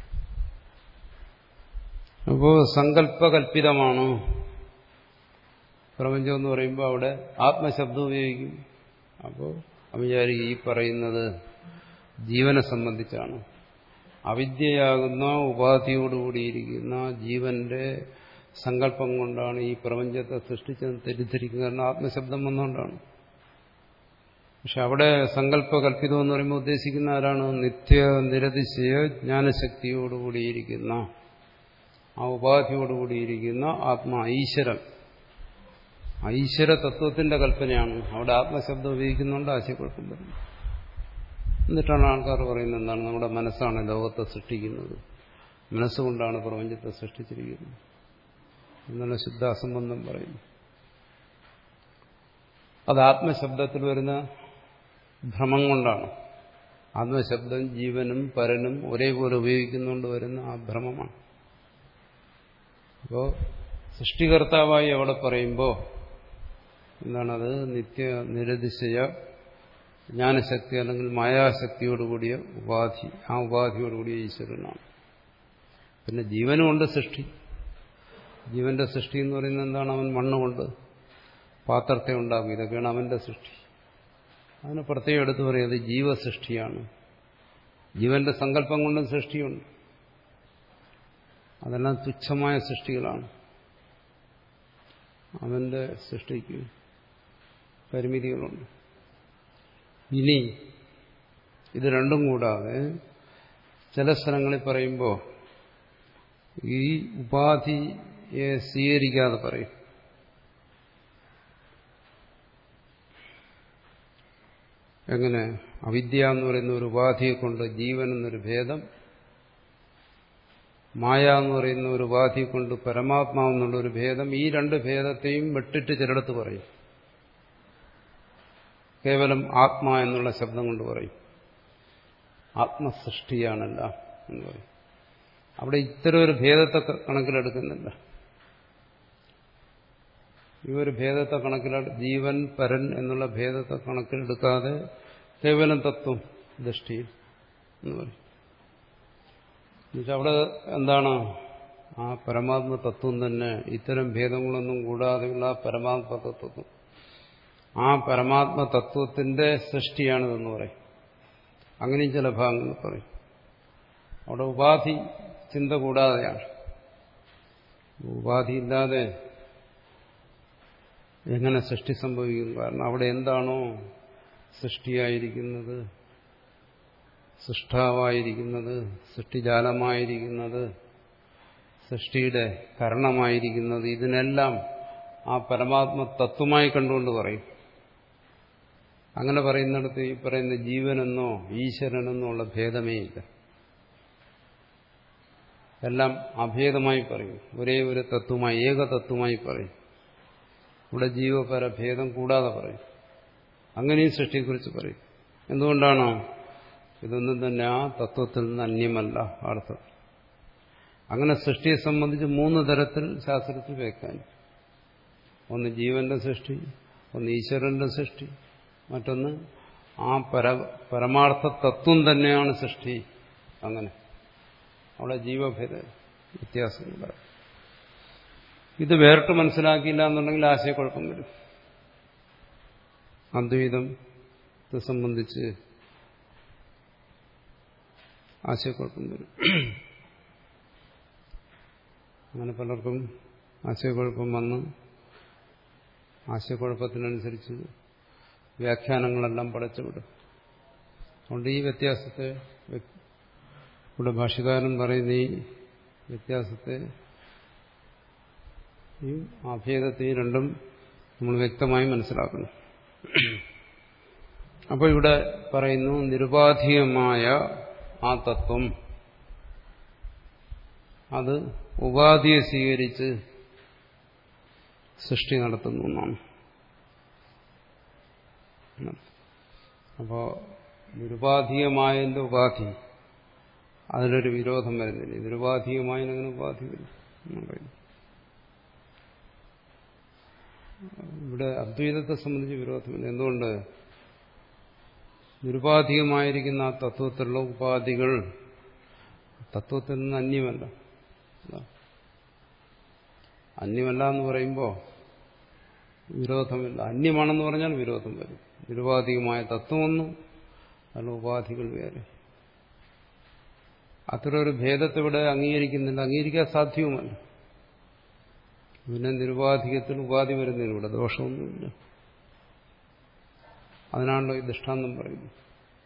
അപ്പോ സങ്കല്പകൽപ്പിതമാണ് പ്രപഞ്ചം എന്ന് പറയുമ്പോൾ അവിടെ ആത്മശബ്ദം ഉപയോഗിക്കും അപ്പോൾ വിചാരിക്കും ഈ പറയുന്നത് ജീവനെ സംബന്ധിച്ചാണ് അവിദ്യയാകുന്ന ഉപാധിയോടുകൂടിയിരിക്കുന്ന ജീവന്റെ സങ്കല്പം കൊണ്ടാണ് ഈ പ്രപഞ്ചത്തെ സൃഷ്ടിച്ചത് തെറ്റിദ്ധരിക്കുന്നത് കാരണം ആത്മശബ്ദം വന്നുകൊണ്ടാണ് പക്ഷെ അവിടെ സങ്കല്പകൽപ്പിതം എന്ന് പറയുമ്പോൾ ഉദ്ദേശിക്കുന്ന ആരാണ് നിത്യ നിരതിശയ ജ്ഞാനശക്തിയോടുകൂടിയിരിക്കുന്ന ആ ഉപാധിയോടുകൂടിയിരിക്കുന്ന ആത്മാ ഈശ്വരൻ ഈശ്വര തത്വത്തിന്റെ കൽപ്പനയാണ് അവിടെ ആത്മശബ്ദം ഉപയോഗിക്കുന്നുണ്ട് ആശയക്കുഴപ്പം വരുന്നു എന്നിട്ടാണ് ആൾക്കാർ പറയുന്നത് എന്താണ് നമ്മുടെ മനസ്സാണ് ലോകത്തെ സൃഷ്ടിക്കുന്നത് മനസ്സുകൊണ്ടാണ് പ്രപഞ്ചത്തെ സൃഷ്ടിച്ചിരിക്കുന്നത് എന്നുള്ള ശുദ്ധാസംബന്ധം പറയുന്നു അത് ആത്മശബ്ദത്തിൽ വരുന്ന ഭ്രമം കൊണ്ടാണ് ആത്മശബ്ദം ജീവനും പരനും ഒരേപോലെ ഉപയോഗിക്കുന്നുകൊണ്ട് വരുന്ന ആ ഭ്രമമാണ് അപ്പോൾ സൃഷ്ടികർത്താവായി അവിടെ പറയുമ്പോൾ എന്താണത് നിത്യ നിരതിശയ ജ്ഞാനശക്തി അല്ലെങ്കിൽ മായാശക്തിയോടുകൂടിയ ഉപാധി ആ ഉപാധിയോടുകൂടിയ ഈശ്വരനാണ് പിന്നെ ജീവനുമുണ്ട് സൃഷ്ടി ജീവന്റെ സൃഷ്ടി എന്ന് പറയുന്നത് എന്താണ് അവൻ മണ്ണുകൊണ്ട് പാത്രത്തെ ഉണ്ടാക്കും ഇതൊക്കെയാണ് അവന്റെ സൃഷ്ടി അതിന് പ്രത്യേകം എടുത്തു പറയുന്നത് ജീവസൃഷ്ടിയാണ് ജീവന്റെ സങ്കല്പം കൊണ്ടും സൃഷ്ടിയുണ്ട് അതെല്ലാം തുച്ഛമായ സൃഷ്ടികളാണ് അവന്റെ സൃഷ്ടിക്ക് പരിമിതികളുണ്ട് ഇനി ഇത് രണ്ടും കൂടാതെ ചില സ്ഥലങ്ങളിൽ പറയുമ്പോൾ ഈ ഉപാധിയെ സ്വീകരിക്കാതെ പറയും എങ്ങനെ അവിദ്യ എന്ന് പറയുന്ന ഒരു ഉപാധിയെ കൊണ്ട് ജീവൻ എന്നൊരു ഭേദം മായ എന്ന് പറയുന്ന ഒരു ഉപാധി കൊണ്ട് പരമാത്മാവെന്നുള്ള ഒരു ഭേദം ഈ രണ്ട് ഭേദത്തെയും വെട്ടിട്ട് ചിലടത്ത് പറയും കേവലം ആത്മാ എന്നുള്ള ശബ്ദം കൊണ്ട് പറയും ആത്മസൃഷ്ടിയാണല്ല എന്ന് പറയും അവിടെ ഇത്തരം ഒരു ഭേദത്തെ കണക്കിലെടുക്കുന്നില്ല ഈ ഒരു ഭേദത്തെ കണക്കിലെടു ജീവൻ പരൻ എന്നുള്ള ഭേദത്തെ കണക്കിലെടുക്കാതെ കേവലം തത്വം ദൃഷ്ടിയിൽ എന്ന് പറയും എന്നുവെച്ചാൽ അവിടെ എന്താണ് ആ പരമാത്മ തത്വം തന്നെ ഇത്തരം ഭേദങ്ങളൊന്നും കൂടാതെയുള്ള ആ പരമാത്മ തത്വം ആ പരമാത്മ തത്വത്തിന്റെ സൃഷ്ടിയാണിതെന്ന് പറയും അങ്ങനെയും ചില ഭാഗങ്ങൾ പറയും അവിടെ ഉപാധി ചിന്ത കൂടാതെയാണ് ഉപാധി ഇല്ലാതെ എങ്ങനെ സൃഷ്ടി സംഭവിക്കും കാരണം അവിടെ എന്താണോ സൃഷ്ടിയായിരിക്കുന്നത് സൃഷ്ടാവായിരിക്കുന്നത് സൃഷ്ടിജാലമായിരിക്കുന്നത് സൃഷ്ടിയുടെ കരണമായിരിക്കുന്നത് ഇതിനെല്ലാം ആ പരമാത്മ തത്വമായി കണ്ടുകൊണ്ട് പറയും അങ്ങനെ പറയുന്നിടത്ത് ഈ പറയുന്ന ജീവനെന്നോ ഈശ്വരനെന്നോ ഉള്ള ഭേദമേ ഇല്ല എല്ലാം അഭേദമായി പറയും ഒരേ ഒരു തത്വമായി ഏകതത്വമായി പറയും ഇവിടെ ജീവപര ഭേദം കൂടാതെ പറയും അങ്ങനെയും സൃഷ്ടിയെക്കുറിച്ച് പറയും എന്തുകൊണ്ടാണോ ഇതൊന്നും തന്നെ ആ തത്വത്തിൽ നിന്ന് അന്യമല്ല അർത്ഥം അങ്ങനെ സൃഷ്ടിയെ സംബന്ധിച്ച് മൂന്ന് തരത്തിൽ ശാസ്ത്രത്തിൽ വെക്കാൻ ഒന്ന് ജീവന്റെ സൃഷ്ടി ഒന്ന് ഈശ്വരന്റെ സൃഷ്ടി മറ്റൊന്ന് ആ പര പരമാർത്ഥ തത്വം തന്നെയാണ് സൃഷ്ടി അങ്ങനെ അവിടെ ജീവഭേദ വ്യത്യാസമുണ്ടാകും ഇത് വേറിട്ട് മനസ്സിലാക്കിയില്ല എന്നുണ്ടെങ്കിൽ ആശയക്കുഴപ്പം വരും അദ്വൈതത്തെ സംബന്ധിച്ച് ആശയക്കുഴപ്പം വരും അങ്ങനെ പലർക്കും ആശയക്കുഴപ്പം വന്ന് ആശയക്കുഴപ്പത്തിനനുസരിച്ച് വ്യാഖ്യാനങ്ങളെല്ലാം പടച്ചുവിടും അതുകൊണ്ട് ഈ വ്യത്യാസത്തെ ഇവിടെ ഭാഷകാരൻ പറയുന്ന ഈ വ്യത്യാസത്തെ ഈ അഭേദത്തെ രണ്ടും നമ്മൾ വ്യക്തമായി മനസ്സിലാക്കണം അപ്പോൾ ഇവിടെ പറയുന്നു നിരുപാധികമായ ആ തത്വം അത് ഉപാധിയെ സ്വീകരിച്ച് സൃഷ്ടി നടത്തുന്നു എന്നാണ് അപ്പോൾ നിരുപാധികമായതിൻ്റെ ഉപാധി അതിലൊരു വിരോധം വരുന്നില്ല നിരുപാധികമായതിനങ്ങനെ ഉപാധി വരും എന്ന് പറയുന്നു ഇവിടെ അദ്വൈതത്തെ സംബന്ധിച്ച് വിരോധമില്ല എന്തുകൊണ്ട് നിരുപാധികമായിരിക്കുന്ന ആ തത്വത്തിലുള്ള ഉപാധികൾ തത്വത്തിൽ നിന്ന് അന്യമല്ല അന്യമല്ല എന്ന് പറയുമ്പോൾ വിരോധമില്ല അന്യമാണെന്ന് പറഞ്ഞാൽ വിരോധം വരും നിരുപാധികമായ തത്വമൊന്നും അതിന് ഉപാധികൾ വേറെ അത്തരൊരു ഭേദത്തെ ഇവിടെ അംഗീകരിക്കുന്നില്ല അംഗീകരിക്കാൻ സാധ്യവുമല്ല പിന്നെ നിരുപാധികത്തിൽ ഉപാധി വരുന്നതിന് ഇവിടെ ദോഷമൊന്നുമില്ല അതിനാണല്ലോ ഈ ദൃഷ്ടാന്തം പറയുന്നത്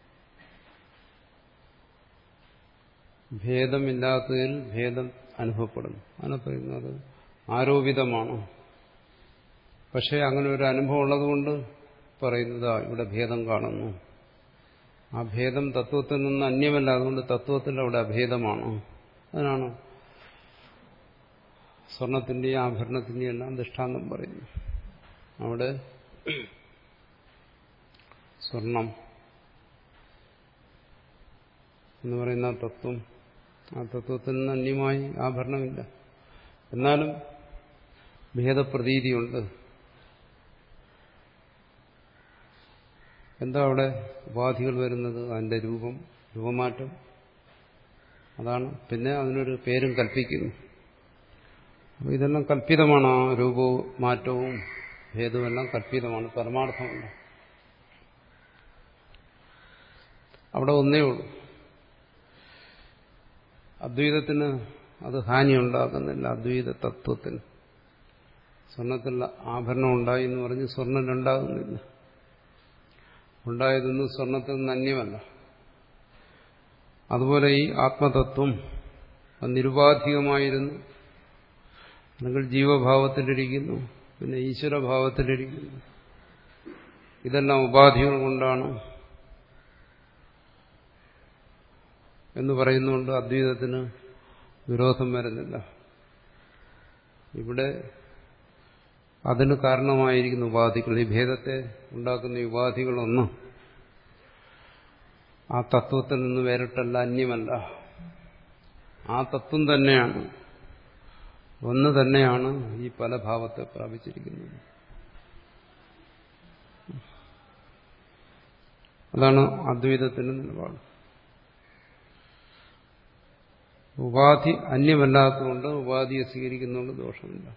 ഭേദമില്ലാത്തതിൽ ഭേദം അനുഭവപ്പെടുന്നു അങ്ങനെ പറയുന്നത് ആരോപിതമാണ് പക്ഷേ അങ്ങനെ ഒരു അനുഭവം ഉള്ളതുകൊണ്ട് പറയുന്നത് ഇവിടെ ഭേദം കാണുന്നു ആ ഭേദം തത്വത്തിൽ നിന്ന് അന്യമല്ല അതുകൊണ്ട് തത്വത്തിൽ അവിടെ അഭേദമാണ് അതിനാണ് സ്വർണത്തിന്റെയും ആഭരണത്തിന്റെയും എല്ലാം ദൃഷ്ടാന്തം പറയുന്നു അവിടെ സ്വർണം എന്ന് പറയുന്ന തത്വം ആ തത്വത്തിൽ നിന്ന് അന്യമായി ആഭരണമില്ല എന്നാലും ഭേദപ്രതീതിയുണ്ട് എന്താ അവിടെ ഉപാധികൾ വരുന്നത് അതിന്റെ രൂപം രൂപമാറ്റം അതാണ് പിന്നെ അതിനൊരു പേരും കൽപ്പിക്കുന്നു അപ്പോൾ ഇതെല്ലാം കല്പിതമാണ് ആ രൂപവും മാറ്റവും ഭേദവുമെല്ലാം കല്പിതമാണ് പരമാർത്ഥമല്ല അവിടെ ഒന്നേ ഉള്ളൂ അദ്വൈതത്തിന് അത് ഹാനി ഉണ്ടാക്കുന്നില്ല അദ്വൈത തത്വത്തിന് സ്വർണത്തിൽ ആഭരണം ഉണ്ടായി എന്ന് പറഞ്ഞ് സ്വർണ്ണം ഉണ്ടാകുന്നില്ല ഉണ്ടായതൊന്നും സ്വർണത്തിൽ നിന്ന് അന്യമല്ല അതുപോലെ ഈ ആത്മതത്വം നിരുപാധികമായിരുന്നു അല്ലെങ്കിൽ ജീവഭാവത്തിലിരിക്കുന്നു പിന്നെ ഈശ്വരഭാവത്തിലിരിക്കുന്നു ഇതെല്ലാം ഉപാധികൾ കൊണ്ടാണ് എന്ന് പറയുന്നുകൊണ്ട് അദ്വൈതത്തിന് വിരോധം വരുന്നില്ല ഇവിടെ അതിന് കാരണമായിരിക്കുന്ന ഉപാധികൾ ഈ ഭേദത്തെ ഉണ്ടാക്കുന്ന ഈ ഉപാധികളൊന്നും ആ തത്വത്തിൽ നിന്ന് വേറിട്ടല്ല അന്യമല്ല ആ തത്വം തന്നെയാണ് ഒന്ന് തന്നെയാണ് ഈ പല ഭാവത്തെ പ്രാപിച്ചിരിക്കുന്നത് അതാണ് അദ്വൈതത്തിന്റെ നിലപാട് ഉപാധി അന്യമല്ലാത്തതുകൊണ്ട് ഉപാധിയെ സ്വീകരിക്കുന്നതുകൊണ്ട് ദോഷമില്ല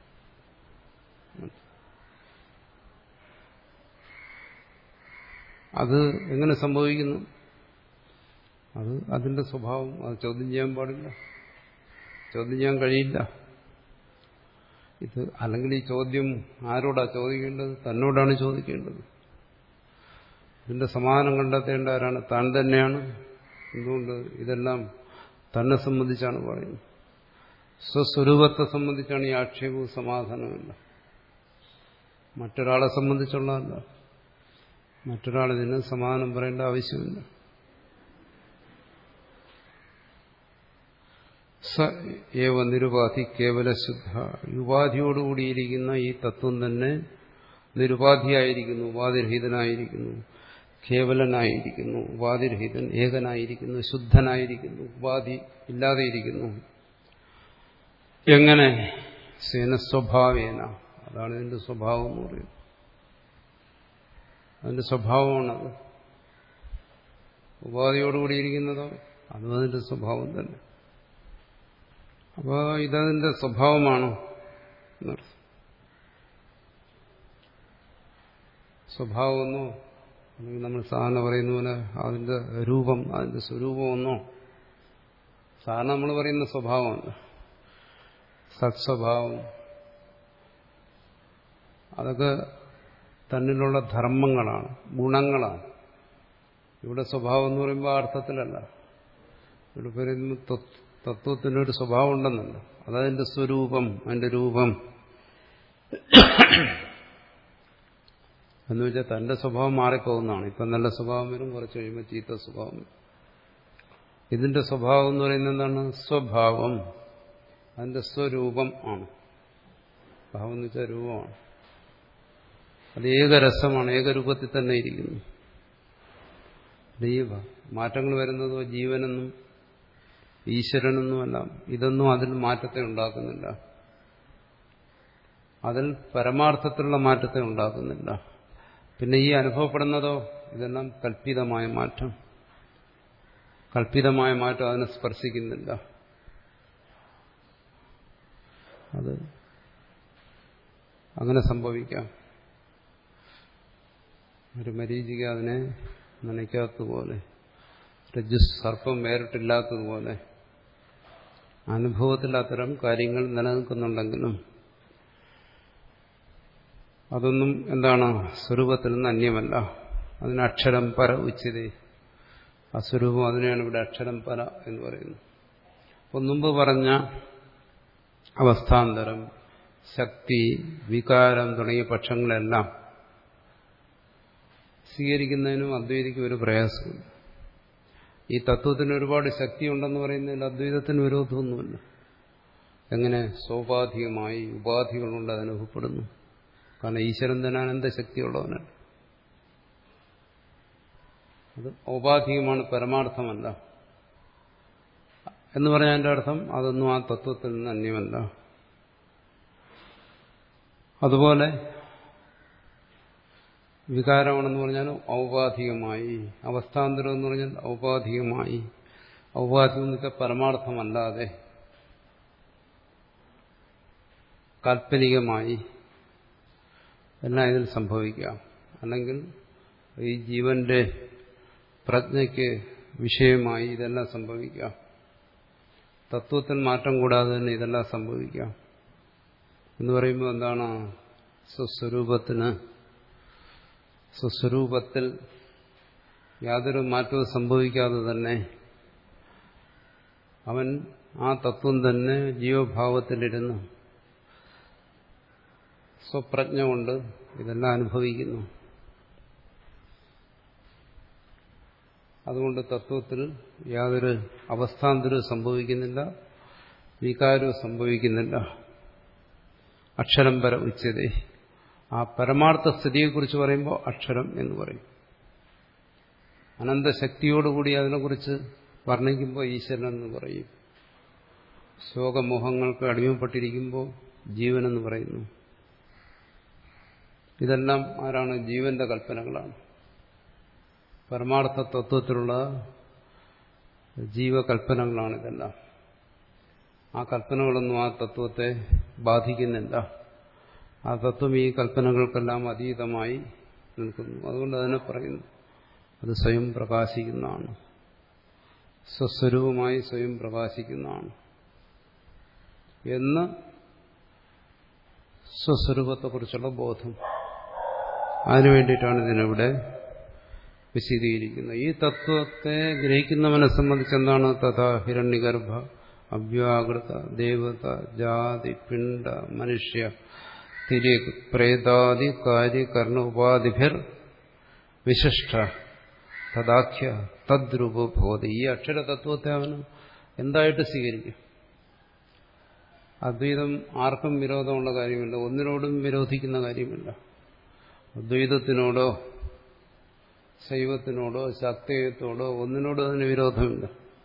അത് എങ്ങനെ സംഭവിക്കുന്നു അത് അതിന്റെ സ്വഭാവം അത് ചോദ്യം ചെയ്യാൻ പാടില്ല ചോദ്യം ചെയ്യാൻ കഴിയില്ല ഇത് അല്ലെങ്കിൽ ഈ ചോദ്യം ആരോടാ ചോദിക്കേണ്ടത് തന്നോടാണ് ചോദിക്കേണ്ടത് ഇതിന്റെ സമാധാനം കണ്ടെത്തേണ്ട ആരാണ് താൻ തന്നെയാണ് എന്തുകൊണ്ട് ഇതെല്ലാം തന്നെ സംബന്ധിച്ചാണ് പറയുന്നത് സ്വസ്വരൂപത്തെ സംബന്ധിച്ചാണ് ഈ ആക്ഷേപവും സമാധാനമല്ല മറ്റൊരാളെ സംബന്ധിച്ചുള്ളതല്ല മറ്റൊരാൾ ഇതിന് സമാധാനം പറയേണ്ട ആവശ്യമില്ല സ ഏവ നിരുപാധി കേവല ശുദ്ധ ഉപാധിയോടുകൂടിയിരിക്കുന്ന ഈ തത്വം തന്നെ നിരുപാധിയായിരിക്കുന്നു ഉപാധിരഹിതനായിരിക്കുന്നു കേവലനായിരിക്കുന്നു ഉപാധിരഹിതൻ ഏകനായിരിക്കുന്നു ശുദ്ധനായിരിക്കുന്നു ഉപാധി ഇല്ലാതെയിരിക്കുന്നു എങ്ങനെ സേന സ്വഭാവേന അതാണ് ഇതിന്റെ സ്വഭാവം എന്ന് പറയുന്നത് അതിന്റെ സ്വഭാവമാണത് ഉപാധിയോടുകൂടിയിരിക്കുന്നതോ അതും അതിന്റെ സ്വഭാവം തന്നെ അപ്പോൾ ഇതതിന്റെ സ്വഭാവമാണ് എന്നർത്ഥം സ്വഭാവമെന്നോ അല്ലെങ്കിൽ നമ്മൾ സാധാരണ പറയുന്ന പോലെ അതിന്റെ രൂപം അതിന്റെ സ്വരൂപമെന്നോ സാധാരണ നമ്മൾ പറയുന്ന സ്വഭാവമല്ല സത്സ്വഭാവം അതൊക്കെ തന്നിലുള്ള ധർമ്മങ്ങളാണ് ഗുണങ്ങളാണ് ഇവിടെ സ്വഭാവം എന്ന് പറയുമ്പോൾ ആ അർത്ഥത്തിലല്ല ഇവിടെ പറയുന്ന തത്വത്തിനൊരു സ്വഭാവം ഉണ്ടെന്നല്ല അതതിന്റെ സ്വരൂപം അതിന്റെ രൂപം എന്ന് വെച്ചാൽ തന്റെ സ്വഭാവം മാറിപ്പോകുന്നതാണ് ഇപ്പം നല്ല സ്വഭാവം വരും കുറച്ച് കഴിയുമ്പോൾ ചീത്ത സ്വഭാവം വരും ഇതിന്റെ സ്വഭാവം എന്ന് പറയുന്നത് എന്താണ് സ്വഭാവം അതിന്റെ സ്വരൂപം ആണ് ഭാവം എന്ന് വെച്ചാൽ രൂപമാണ് അത് ഏകരസമാണ് ഏകരൂപത്തിൽ തന്നെ ഇരിക്കുന്നു ദൈവ മാറ്റങ്ങൾ വരുന്നതോ ജീവനെന്നും ഈശ്വരനെന്നുമെല്ലാം ഇതൊന്നും അതിൽ മാറ്റത്തെ ഉണ്ടാക്കുന്നില്ല അതിൽ പരമാർത്ഥത്തിലുള്ള മാറ്റത്തെ ഉണ്ടാക്കുന്നില്ല പിന്നെ ഈ അനുഭവപ്പെടുന്നതോ ഇതെല്ലാം കൽപ്പിതമായ മാറ്റം കൽപ്പിതമായ മാറ്റം അതിനെ സ്പർശിക്കുന്നില്ല അത് അങ്ങനെ സംഭവിക്കാം ഒരു മരീചിക അതിനെ നനയ്ക്കാത്തതുപോലെ രജ്ജു സർപ്പം വേറിട്ടില്ലാത്തതുപോലെ അനുഭവത്തിൽ അത്തരം കാര്യങ്ങൾ നിലനിൽക്കുന്നുണ്ടെങ്കിലും അതൊന്നും എന്താണ് സ്വരൂപത്തിൽ നിന്ന് അന്യമല്ല അതിന് അക്ഷരം പര ഉച്ചതേ ആ സ്വരൂപം അതിനെയാണ് ഇവിടെ അക്ഷരം പര എന്ന് പറയുന്നത് അപ്പം മുമ്പ് പറഞ്ഞ അവസ്ഥാന്തരം ശക്തി വികാരം തുടങ്ങിയ പക്ഷങ്ങളെല്ലാം സ്വീകരിക്കുന്നതിനും അദ്വൈതിക്ക് ഒരു പ്രയാസമുണ്ട് ഈ തത്വത്തിന് ഒരുപാട് ശക്തിയുണ്ടെന്ന് പറയുന്നതിൽ അദ്വൈതത്തിന് വിരോധമൊന്നുമില്ല എങ്ങനെ സോപാധികമായി ഉപാധികളുണ്ട് അനുഭവപ്പെടുന്നു കാരണം ഈശ്വരൻ തന്നെ അനന്തശക്തിയുള്ളവനല്ല അത് ഔപാധികമാണ് പരമാർത്ഥമല്ല എന്ന് പറഞ്ഞതിന്റെ അർത്ഥം അതൊന്നും ആ തത്വത്തിൽ നിന്ന് അന്യമല്ല അതുപോലെ വികാരമാണെന്ന് പറഞ്ഞാൽ ഔപാധികമായി അവസ്ഥാന്തരം എന്ന് പറഞ്ഞാൽ ഔപാധികമായി ഔപാധികം എന്ന് വെച്ചാൽ പരമാർത്ഥമല്ലാതെ കാൽപ്പനികമായി എല്ലാം ഇതിൽ സംഭവിക്കാം അല്ലെങ്കിൽ ഈ ജീവന്റെ പ്രജ്ഞയ്ക്ക് വിഷയമായി ഇതെല്ലാം സംഭവിക്കാം തത്വത്തിൽ മാറ്റം കൂടാതെ തന്നെ ഇതെല്ലാം സംഭവിക്കാം എന്ന് പറയുമ്പോൾ എന്താണ് സ്വസ്വരൂപത്തിന് സ്വസ്വരൂപത്തിൽ യാതൊരു മാറ്റവും സംഭവിക്കാതെ തന്നെ അവൻ ആ തത്വം തന്നെ ജീവഭാവത്തിലിരുന്ന് സ്വപ്രജ്ഞ കൊണ്ട് ഇതെല്ലാം അനുഭവിക്കുന്നു അതുകൊണ്ട് തത്വത്തിൽ യാതൊരു അവസ്ഥാന്തരവും സംഭവിക്കുന്നില്ല വികാരവും സംഭവിക്കുന്നില്ല അക്ഷരം പര ഉച്ചതേ ആ പരമാർത്ഥ സ്ഥിതിയെക്കുറിച്ച് പറയുമ്പോൾ അക്ഷരം എന്ന് പറയും അനന്തശക്തിയോടുകൂടി അതിനെക്കുറിച്ച് വർണ്ണിക്കുമ്പോൾ ഈശ്വരൻ എന്ന് പറയും ശോകമോഹങ്ങൾക്ക് അടിമപ്പെട്ടിരിക്കുമ്പോൾ ജീവനെന്ന് പറയുന്നു ഇതെല്ലാം ആരാണ് ജീവന്റെ കൽപ്പനകളാണ് പരമാർത്ഥ തത്വത്തിലുള്ള ജീവകൽപ്പനകളാണ് ഇതെല്ലാം ആ കൽപ്പനകളൊന്നും ആ തത്വത്തെ ബാധിക്കുന്നില്ല ആ തത്വം ഈ കൽപ്പനകൾക്കെല്ലാം അതീതമായി നിൽക്കുന്നു അതുകൊണ്ട് അതിനെ പറയുന്നു അത് സ്വയം പ്രകാശിക്കുന്നതാണ് സ്വസ്വരൂപമായി സ്വയം പ്രകാശിക്കുന്നതാണ് എന്ന് സ്വസ്വരൂപത്തെക്കുറിച്ചുള്ള ബോധം അതിനു വേണ്ടിയിട്ടാണ് ഇതിനിവിടെ വിശദീകരിക്കുന്നത് ഈ തത്വത്തെ ഗ്രഹിക്കുന്നവനെ സംബന്ധിച്ച് എന്താണ് തഥാ ഹിരണ്യഗർഭ അവ്യാകൃത ദേവത ജാതി പിണ്ട മനുഷ്യ തിരി പ്രേതാദി കാര്യകർണ ഉപാധിഭിർ വിശിഷ്ട തദാഖ്യ തദ്രൂപബോധ ഈ അക്ഷരതത്വത്തെ അവന് എന്തായിട്ട് സ്വീകരിക്കും അദ്വൈതം ആർക്കും വിരോധമുള്ള കാര്യമില്ല ഒന്നിനോടും വിരോധിക്കുന്ന കാര്യമില്ല അദ്വൈതത്തിനോടോ ശൈവത്തിനോടോ ശാക്തേയത്തോടോ ഒന്നിനോടോ അതിന് വിരോധമില്ല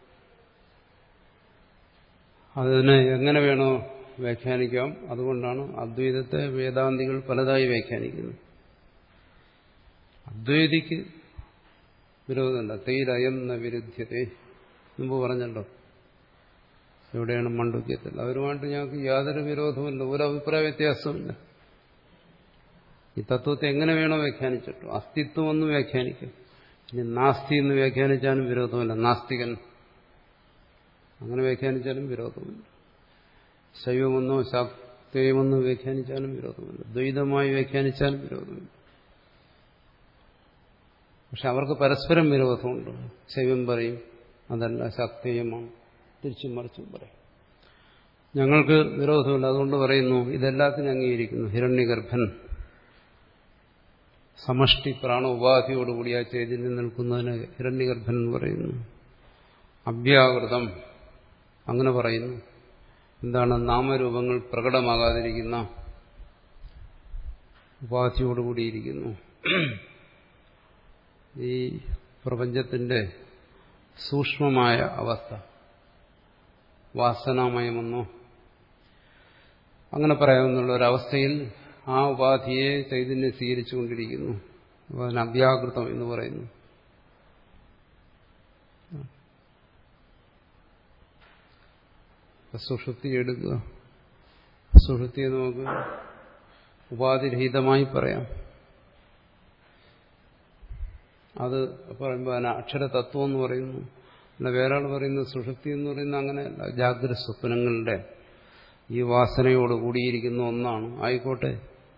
അതിനെ എങ്ങനെ വേണോ വ്യാഖ്യാനിക്കാം അതുകൊണ്ടാണ് അദ്വൈതത്തെ വേദാന്തികൾ പലതായി വ്യാഖ്യാനിക്കുന്നത് അദ്വൈതിക്ക് വിരോധമില്ല തൈരയം ന വിരുദ്ധ്യത്തെ മുമ്പ് പറഞ്ഞല്ലോ എവിടെയാണ് മണ്ഡുക്യത്തിൽ അവരുമായിട്ട് ഞങ്ങൾക്ക് യാതൊരു വിരോധവുമില്ല ഒരു അഭിപ്രായ വ്യത്യാസമില്ല ഈ തത്വത്തെ എങ്ങനെ വേണോ വ്യാഖ്യാനിച്ചിട്ടു അസ്തിത്വം ഒന്ന് വ്യാഖ്യാനിക്കും ഇനി നാസ്തി എന്ന് വ്യാഖ്യാനിച്ചാലും വിരോധമില്ല നാസ്തികൻ അങ്ങനെ വ്യാഖ്യാനിച്ചാലും വിരോധമില്ല ശൈവമെന്നോ ശാക്തേയമെന്നോ വ്യാഖ്യാനിച്ചാലും വിരോധമില്ല ദ്വൈതമായി വ്യാഖ്യാനിച്ചാലും വിരോധമില്ല പക്ഷെ അവർക്ക് പരസ്പരം വിരോധമുണ്ട് ശൈവം പറയും അതല്ല ശാക്തേയമാണ് തിരിച്ചും മറിച്ചും പറയും ഞങ്ങൾക്ക് വിരോധമില്ല അതുകൊണ്ട് പറയുന്നു ഇതെല്ലാത്തിനും അംഗീകരിക്കുന്നു ഹിരണ്യഗർഭൻ സമഷ്ടി പ്രാണ ഉപാധിയോടുകൂടി ആ ചൈതന്യം നിൽക്കുന്നതിന് ഹിരണ്യഗർഭൻ എന്ന് പറയുന്നു അവ്യാകൃതം അങ്ങനെ പറയുന്നു എന്താണ് നാമരൂപങ്ങൾ പ്രകടമാകാതിരിക്കുന്ന ഉപാധിയോടുകൂടിയിരിക്കുന്നു ഈ പ്രപഞ്ചത്തിന്റെ സൂക്ഷ്മമായ അവസ്ഥ വാസനാമയമെന്നോ അങ്ങനെ പറയാവുന്നുള്ള ഒരവസ്ഥയിൽ ആ ഉപാധിയെ ചൈതന്യം സ്വീകരിച്ചുകൊണ്ടിരിക്കുന്നു അതിന് അവ്യാകൃതം എന്ന് പറയുന്നു സുഷുപ്തി എടുക്കുക സുഷുപ്തിയെ നമുക്ക് ഉപാധിരഹിതമായി പറയാം അത് പറയുമ്പോൾ അതിന് അക്ഷരതത്വം എന്ന് പറയുന്നു അല്ല വേറെ ആൾ പറയുന്നത് സുഷുപ്തി എന്ന് പറയുന്നത് അങ്ങനെയല്ല ജാഗ്രത സ്വപ്നങ്ങളുടെ ഈ വാസനയോട് കൂടിയിരിക്കുന്ന ഒന്നാണ് ആയിക്കോട്ടെ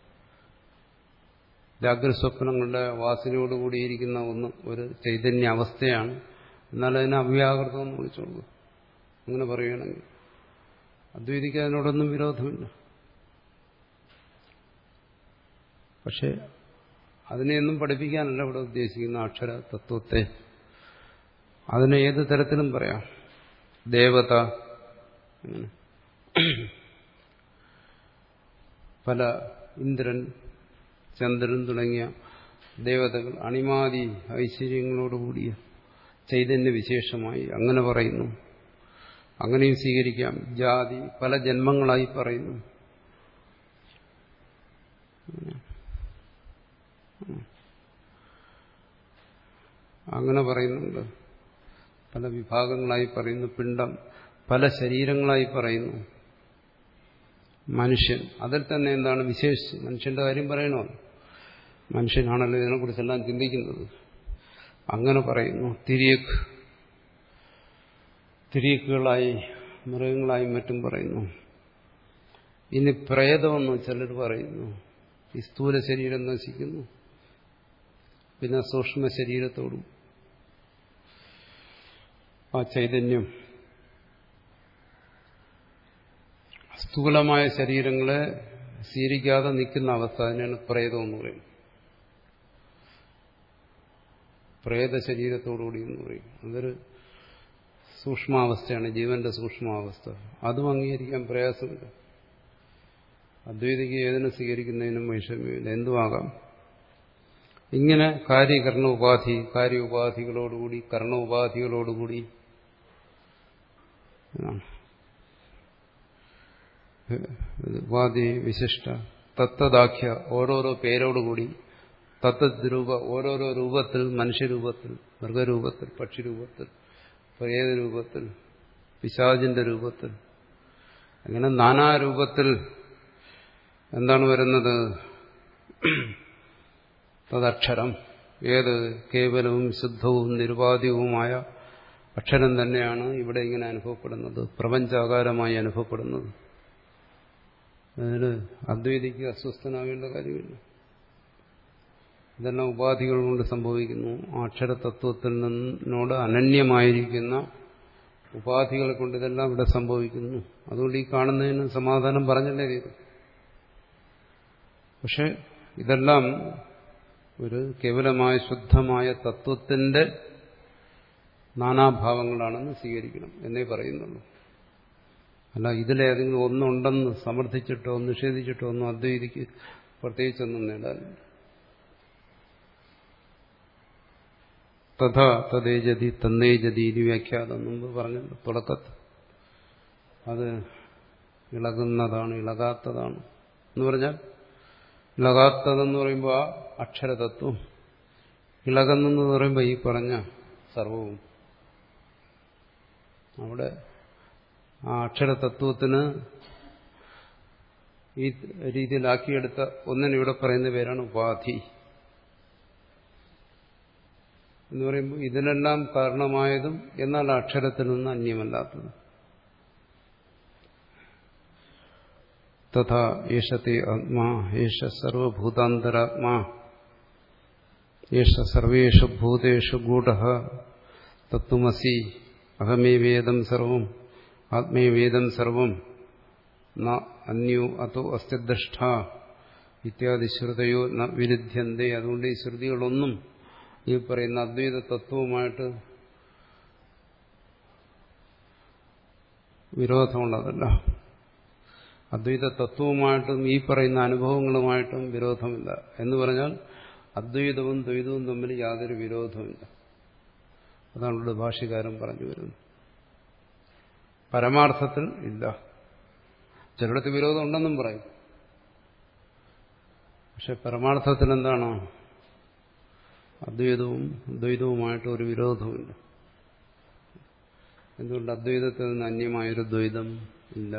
ജാഗ്രത സ്വപ്നങ്ങളുടെ വാസനയോട് കൂടിയിരിക്കുന്ന ഒന്ന് ഒരു ചൈതന്യ അവസ്ഥയാണ് എന്നാൽ അതിനെ അവ്യാകൃതം എന്ന് വിളിച്ചോളൂ അങ്ങനെ പറയുകയാണെങ്കിൽ അദ്വൈതിക്ക് അതിനോടൊന്നും വിരോധമില്ല പക്ഷെ അതിനെയൊന്നും പഠിപ്പിക്കാനല്ല ഇവിടെ ഉദ്ദേശിക്കുന്ന അക്ഷര തത്വത്തെ അതിനെ ഏത് തരത്തിലും പറയാം ദേവത അങ്ങനെ പല ഇന്ദ്രൻ ചന്ദ്രൻ തുടങ്ങിയ ദേവതകൾ അണിമാതി ഐശ്വര്യങ്ങളോടുകൂടിയ ചൈതന്യ വിശേഷമായി അങ്ങനെ പറയുന്നു അങ്ങനെയും സ്വീകരിക്കാം ജാതി പല ജന്മങ്ങളായി പറയുന്നു അങ്ങനെ പറയുന്നുണ്ട് പല വിഭാഗങ്ങളായി പറയുന്നു പിണ്ടം പല ശരീരങ്ങളായി പറയുന്നു മനുഷ്യൻ അതിൽ തന്നെ എന്താണ് വിശേഷിച്ച് മനുഷ്യന്റെ കാര്യം പറയണോ മനുഷ്യനാണല്ലോ ഇതിനെക്കുറിച്ചെല്ലാം ചിന്തിക്കുന്നത് അങ്ങനെ പറയുന്നു തിരിയക്ക് തിരിയക്കുകളായി മൃഗങ്ങളായി മറ്റും പറയുന്നു ഇനി പ്രേതമെന്ന് ചിലർ പറയുന്നു ഈ സ്ഥൂല ശരീരം നശിക്കുന്നു പിന്നെ സൂക്ഷ്മ ശരീരത്തോടും ആ ചൈതന്യം സ്ഥൂലമായ ശരീരങ്ങളെ സ്വീകരിക്കാതെ നിൽക്കുന്ന അവസ്ഥ അതിനാണ് പ്രേതം എന്ന് പറയുന്നത് പ്രേത ശരീരത്തോടുകൂടി എന്ന് പറയും അതൊരു സൂക്ഷ്മാവസ്ഥയാണ് ജീവന്റെ സൂക്ഷ്മാവസ്ഥ അതും അംഗീകരിക്കാൻ പ്രയാസമില്ല അദ്വൈതിക്ക് ഏതിനെ സ്വീകരിക്കുന്നതിനും വൈഷമ്യമില്ല എന്തുമാകാം ഇങ്ങനെ കാര്യകർണ ഉപാധി കാര്യ ഉപാധികളോടുകൂടി കർണ ഉപാധികളോടുകൂടി ഉപാധി വിശിഷ്ട തത്തദാഖ്യ ഓരോരോ പേരോടുകൂടി തത്തദ്രൂപ ഓരോരോ രൂപത്തിൽ മനുഷ്യരൂപത്തിൽ മൃഗരൂപത്തിൽ പക്ഷിരൂപത്തിൽ പ്രേതരൂപത്തിൽ പിശാചിന്റെ രൂപത്തിൽ അങ്ങനെ നാനാരൂപത്തിൽ എന്താണ് വരുന്നത് തദക്ഷരം ഏത് കേവലവും ശുദ്ധവും നിരുപാധികവുമായ അക്ഷരം തന്നെയാണ് ഇവിടെ ഇങ്ങനെ അനുഭവപ്പെടുന്നത് പ്രപഞ്ചാകാരമായി അനുഭവപ്പെടുന്നത് അതിന് അദ്വൈതിക്ക് അസ്വസ്ഥനാകേണ്ട കാര്യമില്ല ഇതെല്ലാം ഉപാധികൾ കൊണ്ട് സംഭവിക്കുന്നു അക്ഷരതത്വത്തിൽ നിന്നോട് അനന്യമായിരിക്കുന്ന ഉപാധികളെ കൊണ്ട് ഇതെല്ലാം ഇവിടെ സംഭവിക്കുന്നു അതുകൊണ്ട് ഈ കാണുന്നതിന് സമാധാനം പറഞ്ഞല്ലേ തീരും പക്ഷെ ഇതെല്ലാം ഒരു കേവലമായ ശുദ്ധമായ തത്വത്തിന്റെ നാനാഭാവങ്ങളാണെന്ന് സ്വീകരിക്കണം എന്നേ പറയുന്നുള്ളൂ അല്ല ഇതിലേതെങ്കിലും ഒന്നുണ്ടെന്ന് സമർത്ഥിച്ചിട്ടോ നിഷേധിച്ചിട്ടോ ഒന്നും അദ്വൈതിക്ക് പ്രത്യേകിച്ചൊന്നും നേടാനില്ല തഥാ തദ്ദേജതി തന്നേജതി ഇനി വ്യാഖ്യാതം മുമ്പ് പറഞ്ഞല്ലോ തുടക്കത്ത് അത് ഇളകുന്നതാണ് ഇളകാത്തതാണ് എന്ന് പറഞ്ഞാൽ ഇളകാത്തതെന്ന് പറയുമ്പോൾ ആ അക്ഷരതത്വം ഇളകുന്നെന്ന് പറയുമ്പോൾ ഈ പറഞ്ഞ സർവവും അവിടെ ആ അക്ഷരതത്വത്തിന് ഈ രീതിയിലാക്കിയെടുത്ത ഒന്നിന് ഇവിടെ പറയുന്ന പേരാണ് ഉപാധി എന്ന് പറയുമ്പോൾ ഇതിനെല്ലാം കാരണമായതും എന്നാൽ അക്ഷരത്തിൽ നിന്ന് അന്യമല്ലാത്തതും തഥാ യേശത്തെ ആത്മാ യേശ സർവഭൂതാന്തരാത്മാ യേശ സർവേഷു ഭൂതേഷു ഗൂഢ തത്വമസി അഹമേ വേദം സർവം ആത്മേ വേദം സർവം ന അന്യോ അതോ അസ്തിദ്രഷ്ട ഇത്യാദി ശ്രുതയോ ന വിരുദ്ധ്യന്തേ അതുകൊണ്ട് ഈ ശ്രുതികളൊന്നും ഈ പറയുന്ന അദ്വൈത തത്വവുമായിട്ട് വിരോധമുള്ളതല്ല അദ്വൈത തത്വവുമായിട്ടും ഈ പറയുന്ന അനുഭവങ്ങളുമായിട്ടും വിരോധമില്ല എന്ന് പറഞ്ഞാൽ അദ്വൈതവും ദ്വൈതവും തമ്മിൽ യാതൊരു വിരോധമില്ല അതാണ് ഇവിടെ ഭാഷ്യകാരൻ പറഞ്ഞു വരുന്നത് പരമാർത്ഥത്തിൽ ഇല്ല ചിലയിടത്ത് വിരോധം ഉണ്ടെന്നും പറയും പക്ഷെ പരമാർത്ഥത്തിൽ എന്താണോ അദ്വൈതവും ദ്വൈതവുമായിട്ട് ഒരു വിരോധമില്ല എന്തുകൊണ്ട് അദ്വൈതത്തിൽ നിന്ന് അന്യമായൊരു ദ്വൈതം ഇല്ല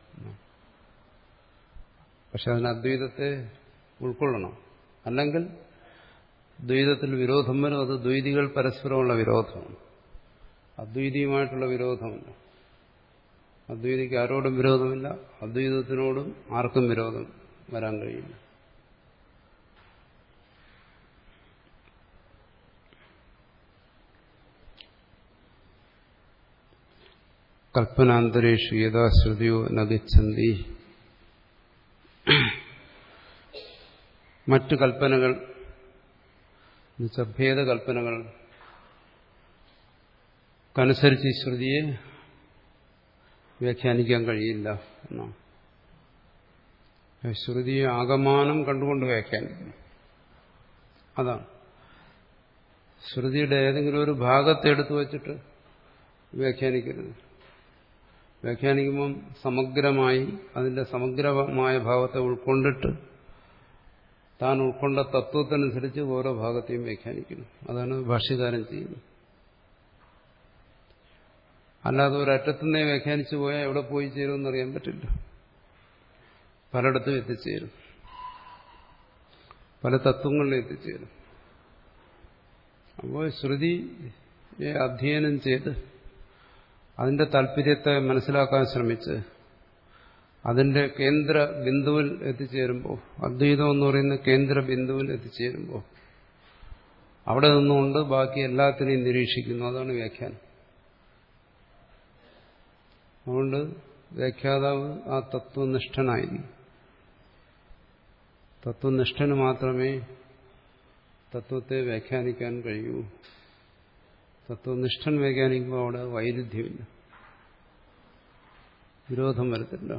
പക്ഷെ അതിന് അദ്വൈതത്തെ ഉൾക്കൊള്ളണം അല്ലെങ്കിൽ ദ്വൈതത്തിൽ വിരോധം വരും അത് ദ്വൈതികൾ പരസ്പരമുള്ള വിരോധമാണ് അദ്വൈതിയുമായിട്ടുള്ള വിരോധമില്ല അദ്വൈതിക്ക് ആരോടും വിരോധമില്ല അദ്വൈതത്തിനോടും ആർക്കും വിരോധം വരാൻ കഴിയില്ല കൽപ്പനാന്തരേഷു യഥാശ്രുതിയോ നഗച്ഛന്തി മറ്റു കൽപ്പനകൾ ഭേദകൽപ്പനകൾ കനുസരിച്ച് ഈ ശ്രുതിയെ വ്യാഖ്യാനിക്കാൻ കഴിയില്ല എന്നാണ് ശ്രുതിയെ ആകമാനം കണ്ടുകൊണ്ട് വ്യാഖ്യാനിക്കുന്നു അതാണ് ശ്രുതിയുടെ ഏതെങ്കിലും ഒരു ഭാഗത്തെ എടുത്തു വച്ചിട്ട് വ്യാഖ്യാനിക്കരുത് വ്യാഖ്യാനിക്കുമ്പം സമഗ്രമായി അതിന്റെ സമഗ്രമായ ഭാവത്തെ ഉൾക്കൊണ്ടിട്ട് താൻ ഉൾക്കൊണ്ട തത്വത്തിനനുസരിച്ച് ഓരോ ഭാഗത്തെയും വ്യാഖ്യാനിക്കുന്നു അതാണ് ഭാഷ്യകാരൻ ചെയ്യുന്നത് അല്ലാതെ ഒരറ്റത്തുനിന്നേ വ്യാഖ്യാനിച്ചു പോയാൽ എവിടെ പോയി ചേരുമെന്ന് അറിയാൻ പറ്റില്ല പലയിടത്തും എത്തിച്ചേരും പല തത്വങ്ങളിലും എത്തിച്ചേരും അപ്പോൾ ശ്രുതിയെ അധ്യയനം ചെയ്ത് അതിന്റെ താല്പര്യത്തെ മനസ്സിലാക്കാൻ ശ്രമിച്ച് അതിന്റെ കേന്ദ്ര ബിന്ദുവിൽ എത്തിച്ചേരുമ്പോൾ അദ്വൈതം എന്ന് പറയുന്ന കേന്ദ്ര ബിന്ദുവിൽ എത്തിച്ചേരുമ്പോൾ അവിടെ നിന്നുകൊണ്ട് ബാക്കി എല്ലാത്തിനെയും നിരീക്ഷിക്കുന്നു അതാണ് വ്യാഖ്യാനം അതുകൊണ്ട് വ്യാഖ്യാതാവ് ആ തത്വനിഷ്ഠനായിരിക്കും തത്വനിഷ്ഠന് മാത്രമേ തത്വത്തെ വ്യാഖ്യാനിക്കാൻ കഴിയൂ തത്വനിഷ്ഠൻ വ്യാഖ്യാനിക്കുമ്പോൾ അവിടെ വൈരുദ്ധ്യമില്ല വിരോധം വരത്തില്ല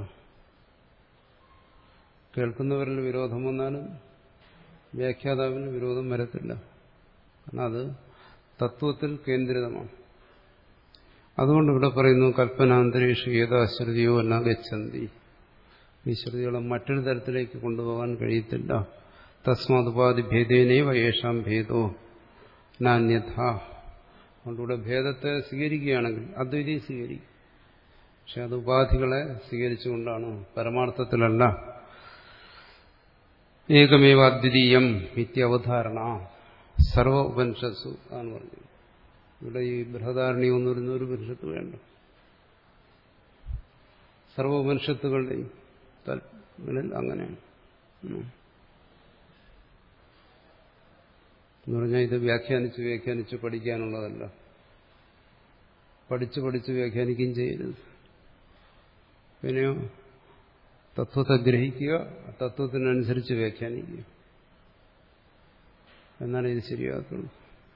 കേൾക്കുന്നവരിൽ വിരോധം വന്നാലും വ്യാഖ്യാതാവിന് വിരോധം വരത്തില്ല കാരണം അത് തത്വത്തിൽ കേന്ദ്രിതമാണ് അതുകൊണ്ട് ഇവിടെ പറയുന്നു കൽപ്പനാന്തരീക്ഷ ഏതാശ്രുതിയോ എന്ന ഗച്ഛന്തി ഈ ശ്രുതികളെ മറ്റൊരു തരത്തിലേക്ക് കൊണ്ടുപോകാൻ കഴിയത്തില്ല തസ്മാത് ഉപാധി ഭേദേനേ വയേഷാം ഭേദോ നാന്യഥ അതുകൊണ്ടിവിടെ ഭേദത്തെ സ്വീകരിക്കുകയാണെങ്കിൽ അദ്വൈതി സ്വീകരിക്കും പക്ഷെ അത് ഉപാധികളെ സ്വീകരിച്ചുകൊണ്ടാണ് പരമാർത്ഥത്തിലല്ല ഏകമേവ അദ്വിതീയം നിത്യവധാരണ സർവ ഉപനിഷത്സു ആണ് പറഞ്ഞത് ഇവിടെ ഈ ബൃഹദാരണി എന്ന് പറയുന്ന ഒരു ഉപനിഷത്ത് വേണ്ട സർവ ഉപനിഷത്തുകളുടെയും അങ്ങനെയാണ് എന്ന് പറഞ്ഞാൽ ഇത് വ്യാഖ്യാനിച്ച് വ്യാഖ്യാനിച്ച് പഠിക്കാനുള്ളതല്ല പഠിച്ച് പഠിച്ച് വ്യാഖ്യാനിക്കുകയും ചെയ്യരുത് പിന്നെയോ തത്വത്തെ ഗ്രഹിക്കുക തത്വത്തിനനുസരിച്ച് വ്യാഖ്യാനിക്കുക എന്നാലേ ഇത് ശരിയാകത്തുള്ളൂ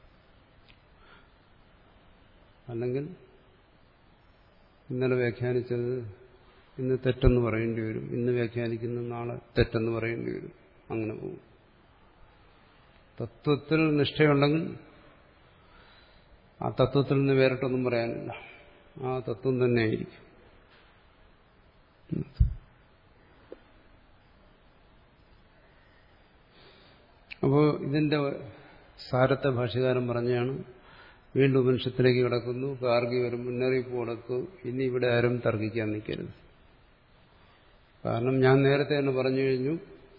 അല്ലെങ്കിൽ ഇന്നലെ വ്യാഖ്യാനിച്ചത് ഇന്ന് തെറ്റെന്ന് പറയേണ്ടി വരും ഇന്ന് വ്യാഖ്യാനിക്കുന്ന നാളെ തെറ്റെന്ന് പറയേണ്ടി വരും അങ്ങനെ പോകും തത്വത്തിൽ നിഷ്ഠയുണ്ടെങ്കിൽ ആ തത്വത്തിൽ നിന്ന് വേറിട്ടൊന്നും പറയാനില്ല ആ തത്വം തന്നെയായിരിക്കും അപ്പോൾ ഇതിന്റെ സാരത്തെ ഭാഷകാരൻ പറഞ്ഞാണ് വീണ്ടും ഉപനിഷത്തിലേക്ക് കിടക്കുന്നു ഗാർഗി വരും മുന്നറിയിപ്പ് കൊടുത്തു ഇനി ഇവിടെ ആരും തർക്കിക്കാൻ നിൽക്കരുത് കാരണം ഞാൻ നേരത്തെ തന്നെ പറഞ്ഞു കഴിഞ്ഞു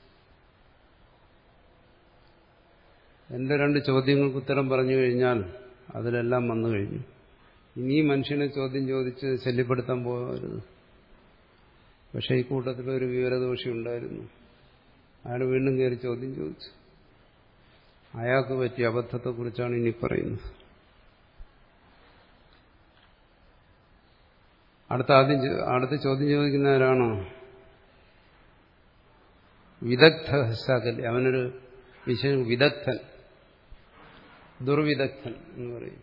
എന്റെ രണ്ട് ചോദ്യങ്ങൾക്ക് ഉത്തരം പറഞ്ഞു കഴിഞ്ഞാൽ അതിലെല്ലാം വന്നു കഴിഞ്ഞു ഇനി മനുഷ്യനെ ചോദ്യം ചോദിച്ച് ശല്യപ്പെടുത്താൻ പോകരുത് പക്ഷെ ഈ കൂട്ടത്തിൽ ഒരു വിവരദോഷി ഉണ്ടായിരുന്നു അയാൾ വീണ്ടും കയറി ചോദ്യം ചോദിച്ചു അയാൾക്ക് പറ്റിയ അബദ്ധത്തെക്കുറിച്ചാണ് ഇനി പറയുന്നത് അടുത്ത ആദ്യം അടുത്ത ചോദ്യം ചോദിക്കുന്ന ആരാണോ വിദഗ്ധ ശാകല്യ അവനൊരു വിശേഷം വിദഗ്ധൻ ദുർവിദഗ്ധൻ എന്ന് പറയും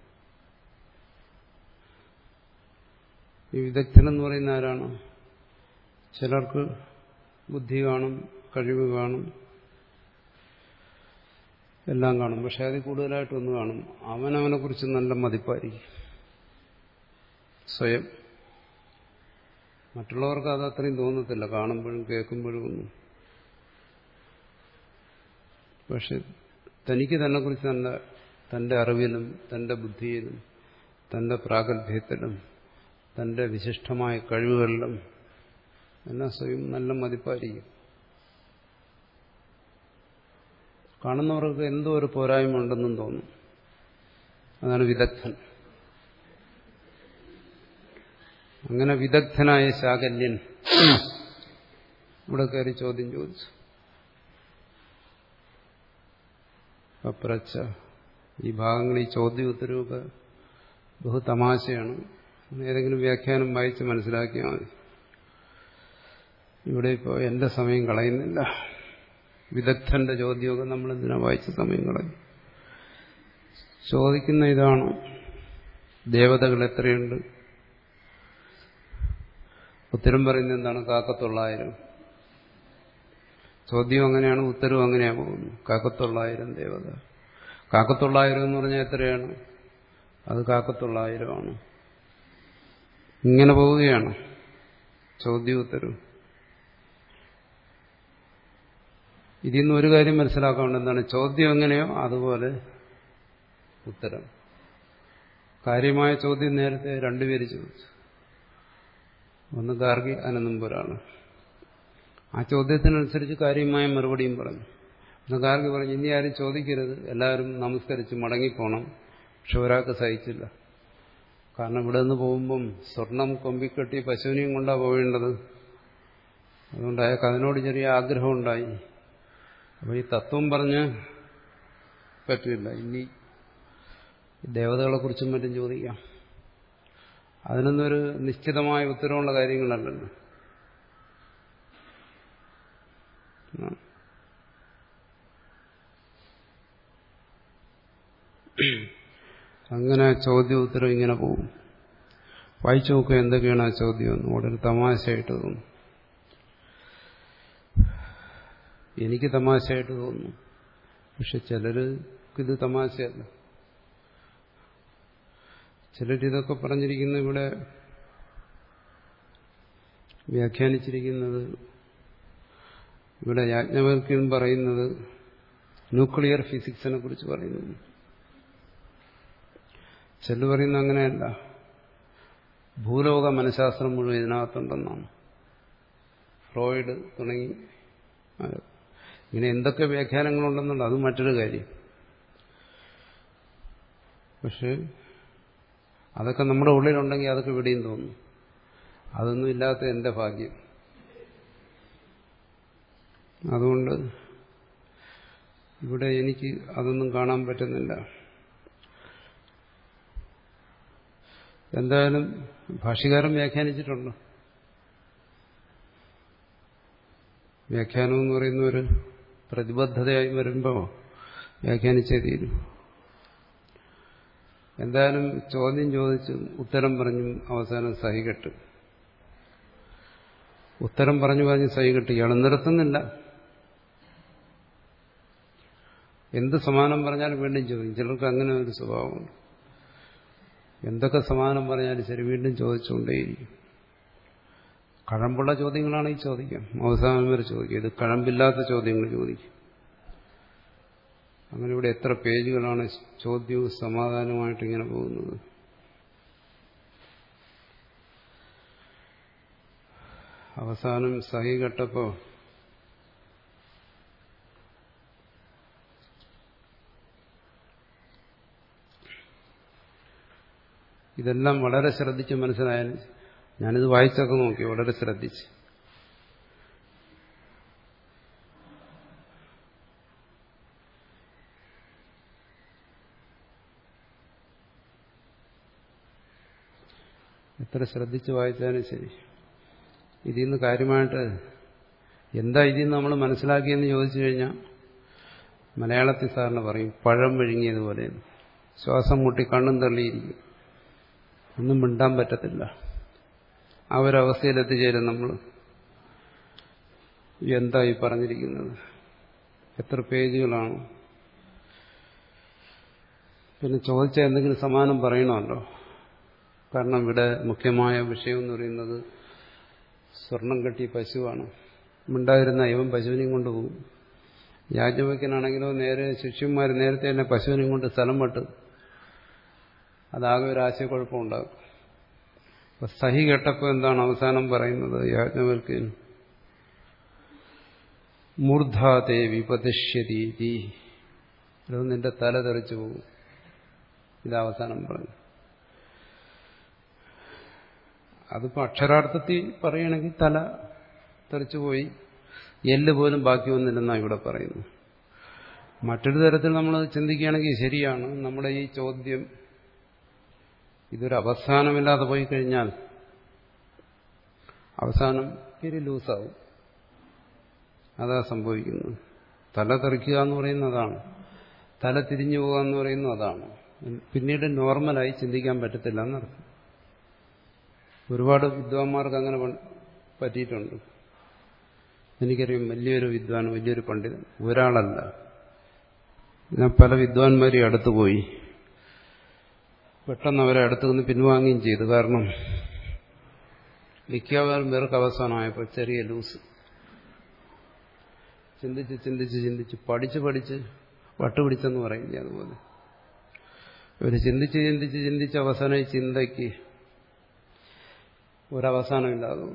ഈ വിദഗ്ധൻ എന്ന് പറയുന്ന ആരാണ് ചിലർക്ക് ബുദ്ധി കാണും കഴിവ് കാണും എല്ലാം കാണും പക്ഷെ അതിൽ കൂടുതലായിട്ടൊന്ന് കാണും അവനവനെ കുറിച്ച് നല്ല മതിപ്പായിരിക്കും സ്വയം മറ്റുള്ളവർക്ക് അത് അത്രയും തോന്നത്തില്ല കാണുമ്പോഴും കേൾക്കുമ്പോഴും ഒന്നും പക്ഷെ തനിക്ക് തന്നെ കുറിച്ച് നല്ല തന്റെ അറിവിലും തന്റെ ബുദ്ധിയിലും തന്റെ പ്രാഗൽഭ്യത്തിലും തന്റെ വിശിഷ്ടമായ കഴിവുകളിലും എല്ലാം സ്വയം നല്ല മതിപ്പായിരിക്കും കാണുന്നവർക്ക് എന്തോ ഒരു പോരായ്മ ഉണ്ടെന്നും തോന്നും അതാണ് വിദഗ്ധൻ അങ്ങനെ വിദഗ്ധനായ ശാകല്യൻ ഇവിടെ കയറി ചോദ്യം ചോദിച്ചു അപ്രച്ച ഈ ഭാഗങ്ങൾ ഈ ചോദ്യ ഉത്തരവൊക്കെ ബഹു തമാശയാണ് ഏതെങ്കിലും വ്യാഖ്യാനം വായിച്ച് മനസ്സിലാക്കിയാൽ മതി ഇവിടെ ഇപ്പോൾ എന്റെ സമയം കളയുന്നില്ല വിദഗ്ധന്റെ ചോദ്യമൊക്കെ നമ്മൾ എന്തിനാ വായിച്ച സമയം കളയും ചോദിക്കുന്ന ഇതാണ് ദേവതകൾ എത്രയുണ്ട് ഉത്തരം പറയുന്നത് എന്താണ് കാക്കത്തൊള്ളായിരം ചോദ്യം അങ്ങനെയാണ് ഉത്തരവും അങ്ങനെയാണ് പോകുന്നു കാക്കത്തൊള്ളായിരം ദേവത കാക്കത്തൊള്ളായിരം എന്ന് പറഞ്ഞാൽ എത്രയാണ് അത് കാക്കത്തൊള്ളായിരമാണ് ഇങ്ങനെ പോവുകയാണ് ചോദ്യം ഉത്തരവും ഇതിൽ നിന്ന് ഒരു കാര്യം മനസ്സിലാക്കാവുന്ന എന്താണ് ചോദ്യം എങ്ങനെയോ അതുപോലെ ഉത്തരം കാര്യമായ ചോദ്യം നേരത്തെ രണ്ടുപേര് ചോദിച്ചു ഒന്ന് ഗാർഗി അനന്തപുരാണ് ആ ചോദ്യത്തിനനുസരിച്ച് കാര്യമായ മറുപടിയും പറഞ്ഞു എന്നാൽ ഗാർഗി പറഞ്ഞു ഇനി ആരും ചോദിക്കരുത് എല്ലാവരും നമസ്കരിച്ച് മടങ്ങിപ്പോണം പക്ഷെ ഒരാൾക്ക് സഹിച്ചില്ല കാരണം ഇവിടെ നിന്ന് പോകുമ്പം സ്വർണം കൊമ്പിക്കെട്ടി പശുവിനെയും കൊണ്ടാണ് പോവേണ്ടത് അതുകൊണ്ട് അയാൾക്ക് അതിനോട് ചെറിയ ആഗ്രഹം ഉണ്ടായി അപ്പോൾ ഈ തത്വം പറഞ്ഞ് പറ്റില്ല ഇനി ദേവതകളെ കുറിച്ചും മറ്റും ചോദിക്കാം അതിനൊന്നൊരു നിശ്ചിതമായ ഉത്തരവുള്ള കാര്യങ്ങളല്ലല്ലോ അങ്ങനെ ചോദ്യം ഉത്തരം ഇങ്ങനെ പോകും വായിച്ചു നോക്കുക എന്തൊക്കെയാണ് ആ ചോദ്യം വളരെ തമാശയായിട്ട് തോന്നും എനിക്ക് തമാശയായിട്ട് തോന്നുന്നു പക്ഷെ ചിലർക്ക് ഇത് തമാശയല്ല ചിലരിതൊക്കെ പറഞ്ഞിരിക്കുന്ന ഇവിടെ വ്യാഖ്യാനിച്ചിരിക്കുന്നത് ഇവിടെ യാജ്ഞവൽക്യൻ പറയുന്നത് ന്യൂക്ലിയർ ഫിസിക്സിനെ കുറിച്ച് പറയുന്നു ചെല്ലു പറയുന്നത് അങ്ങനെയല്ല ഭൂലോക മനഃശാസ്ത്രം മുഴുവൻ ഇതിനകത്തുണ്ടെന്നാണ് ഫ്രോയിഡ് തുടങ്ങി ഇങ്ങനെ എന്തൊക്കെ വ്യാഖ്യാനങ്ങളുണ്ടെന്നുണ്ട് അത് മറ്റൊരു കാര്യം പക്ഷെ അതൊക്കെ നമ്മുടെ ഉള്ളിലുണ്ടെങ്കിൽ അതൊക്കെ ഇവിടെയും തോന്നും അതൊന്നും ഇല്ലാത്ത എന്റെ ഭാഗ്യം അതുകൊണ്ട് ഇവിടെ എനിക്ക് അതൊന്നും കാണാൻ പറ്റുന്നില്ല എന്തായാലും ഭാഷ്യകാരൻ വ്യാഖ്യാനിച്ചിട്ടുണ്ട് വ്യാഖ്യാനം എന്ന് പറയുന്ന ഒരു പ്രതിബദ്ധതയായി വരുമ്പോൾ വ്യാഖ്യാനിച്ചേ തീരും എന്തായാലും ചോദ്യം ചോദിച്ചും ഉത്തരം പറഞ്ഞും അവസാനം സഹികെട്ട് ഉത്തരം പറഞ്ഞു പറഞ്ഞ് സഹികെട്ട് ഇയാൾ നിർത്തുന്നില്ല എന്ത് സമാനം പറഞ്ഞാലും വീണ്ടും ചോദിക്കും ചിലർക്ക് അങ്ങനെ ഒരു സ്വഭാവമുണ്ട് എന്തൊക്കെ സമാനം പറഞ്ഞാലും ശരി വീണ്ടും ചോദിച്ചുകൊണ്ടേയിരിക്കും കഴമ്പുള്ള ചോദ്യങ്ങളാണ് ഈ ചോദിക്കാം അവസാനം വരെ ചോദിക്കുക ഇത് കഴമ്പില്ലാത്ത ചോദ്യങ്ങൾ ചോദിക്കും അങ്ങനെ ഇവിടെ എത്ര പേജുകളാണ് ചോദ്യവും സമാധാനവുമായിട്ട് ഇങ്ങനെ പോകുന്നത് അവസാനം സഹി കെട്ടപ്പോ ഇതെല്ലാം വളരെ ശ്രദ്ധിച്ച് മനസ്സിലായാലും ഞാനിത് വായിച്ചൊക്കെ നോക്കി വളരെ ശ്രദ്ധിച്ച് എത്ര ശ്രദ്ധിച്ച് വായിച്ചാലും ശരി ഇതിൽ നിന്ന് കാര്യമായിട്ട് എന്താ ഇതിൽ നിന്ന് നമ്മൾ മനസ്സിലാക്കിയെന്ന് ചോദിച്ചു കഴിഞ്ഞാൽ മലയാളത്തിൽ സാറിന് പറയും പഴം വിഴുങ്ങിയതുപോലെ ശ്വാസം മുട്ടി കണ്ണും തള്ളിയിരിക്കും ഒന്നും മിണ്ടാൻ പറ്റത്തില്ല ആ ഒരവസ്ഥയിൽ എത്തിച്ചേരും നമ്മൾ എന്താ ഈ പറഞ്ഞിരിക്കുന്നത് എത്ര പേജുകളാണ് പിന്നെ ചോദിച്ച എന്തെങ്കിലും സമാനം പറയണമല്ലോ കാരണം ഇവിടെ മുഖ്യമായ വിഷയം എന്ന് പറയുന്നത് സ്വർണം കെട്ടിയ പശുവാണ് മിണ്ടായിരുന്ന ഇവൻ പശുവിനെയും കൊണ്ടുപോകും യാജ്ഞവയ്ക്കനാണെങ്കിലോ നേരെ ശിഷ്യന്മാർ നേരത്തെ തന്നെ പശുവിനെയും കൊണ്ട് സ്ഥലം വിട്ട് അതാകെ ഒരു ആശയക്കുഴപ്പമുണ്ടാകും അപ്പൊ സഹി കേട്ടപ്പോൾ എന്താണ് അവസാനം പറയുന്നത് യാജ്ഞവൽക്കൻ മൂർധാതേ വിപതിഷ്യതീതി ഇത് നിന്റെ തല തെറിച്ചു പോകും ഇത് അവസാനം പറഞ്ഞു അതിപ്പോ അക്ഷരാർത്ഥത്തിൽ പറയുകയാണെങ്കിൽ തല തെറിച്ചുപോയി എല്ല് പോലും ബാക്കി വന്നില്ലെന്നാണ് ഇവിടെ പറയുന്നു മറ്റൊരു തരത്തിൽ നമ്മൾ ചിന്തിക്കുകയാണെങ്കിൽ ശരിയാണ് നമ്മുടെ ഈ ചോദ്യം ഇതൊരു അവസാനമില്ലാതെ പോയി കഴിഞ്ഞാൽ അവസാനം ഇരി ലൂസാവും അതാ സംഭവിക്കുന്നത് തല തെറിക്കുക എന്ന് പറയുന്നത് അതാണ് തല തിരിഞ്ഞു പോകുക എന്ന് പറയുന്നത് അതാണ് പിന്നീട് നോർമലായി ചിന്തിക്കാൻ പറ്റത്തില്ല എന്നർത്ഥം ഒരുപാട് വിദ്വാൻമാർക്ക് അങ്ങനെ പറ്റിയിട്ടുണ്ട് എനിക്കറിയാം വലിയൊരു വിദ്വാൻ വലിയൊരു പണ്ഡിതൻ ഒരാളല്ല ഞാൻ പല വിദ്വാൻമാരെയും അടുത്ത് പോയി പെട്ടെന്ന് അവരെ അടുത്ത് നിന്ന് പിൻവാങ്ങുകയും ചെയ്തു കാരണം മിക്കവാറും പേർക്ക് അവസാനമായപ്പോൾ ചെറിയ ലൂസ് ചിന്തിച്ച് ചിന്തിച്ച് ചിന്തിച്ച് പഠിച്ച് പഠിച്ച് വട്ടുപിടിച്ചെന്ന് പറയില്ല അതുപോലെ ഒരു ചിന്തിച്ച് ചിന്തിച്ച് ചിന്തിച്ച് അവസാനം ഈ ചിന്തയ്ക്ക് ഒരവസാനമില്ലാതെ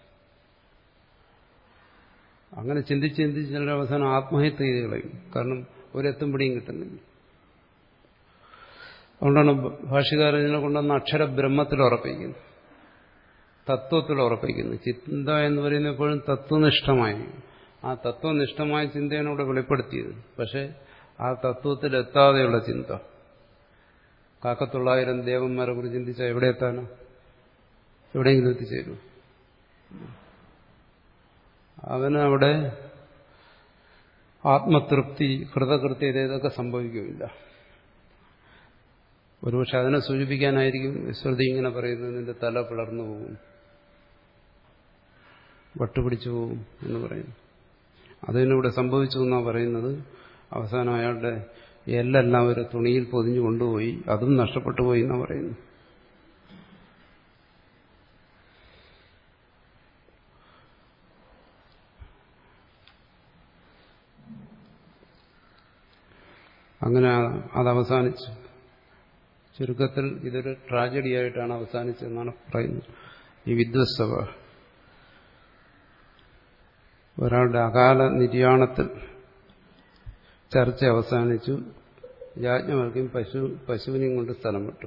അങ്ങനെ ചിന്തിച്ച് ചിന്തിച്ച് ചിലർ അവസാനം ആത്മഹത്യ ചെയ്ത് കളയും കാരണം ഒരെത്തും പിടിയും കിട്ടുന്നില്ല അതുകൊണ്ടാണ് ഭാഷകാരനെ കൊണ്ടുവന്ന അക്ഷര ബ്രഹ്മത്തിൽ ഉറപ്പിക്കുന്നത് തത്വത്തിൽ ഉറപ്പിക്കുന്നു ചിന്ത എന്ന് പറയുന്നത് എപ്പോഴും തത്വനിഷ്ഠമായി ആ തത്വനിഷ്ഠമായ ചിന്തയാണ് ഇവിടെ വെളിപ്പെടുത്തിയത് പക്ഷെ ആ തത്വത്തിൽ എത്താതെയുള്ള ചിന്ത കാക്കത്തൊള്ളായിരം ദേവന്മാരെ കുറിച്ച് ചിന്തിച്ചാൽ എവിടെ എത്താനോ എവിടെയെങ്കിലും എത്തിച്ചേരും അവന് അവിടെ ആത്മതൃപ്തി കൃതകൃത്യത ഇതൊക്കെ സംഭവിക്കുകയില്ല ഒരുപക്ഷെ അതിനെ സൂചിപ്പിക്കാനായിരിക്കും ശ്രുതി ഇങ്ങനെ പറയുന്നത് നിന്റെ തല പിളർന്നു പോകും വട്ടുപിടിച്ചു പോകും എന്ന് പറയുന്നു അതിനിവിടെ സംഭവിച്ചു എന്നാണ് പറയുന്നത് അവസാനം അയാളുടെ എല്ലെല്ലാം ഒരു തുണിയിൽ പൊതിഞ്ഞു കൊണ്ടുപോയി അതും നഷ്ടപ്പെട്ടു പോയി എന്നാണ് പറയുന്നു അങ്ങനെ അത് അവസാനിച്ചു ചുരുക്കത്തിൽ ഇതൊരു ട്രാജഡി ആയിട്ടാണ് അവസാനിച്ചതെന്നാണ് പറയുന്നത് ഈ വിധ്വസ്തവ ഒരാളുടെ അകാല നിര്യാണത്തിൽ ചർച്ച അവസാനിച്ചു യാജ്ഞവൽക്കും പശു പശുവിനെയും കൊണ്ട് സ്ഥലം വിട്ടു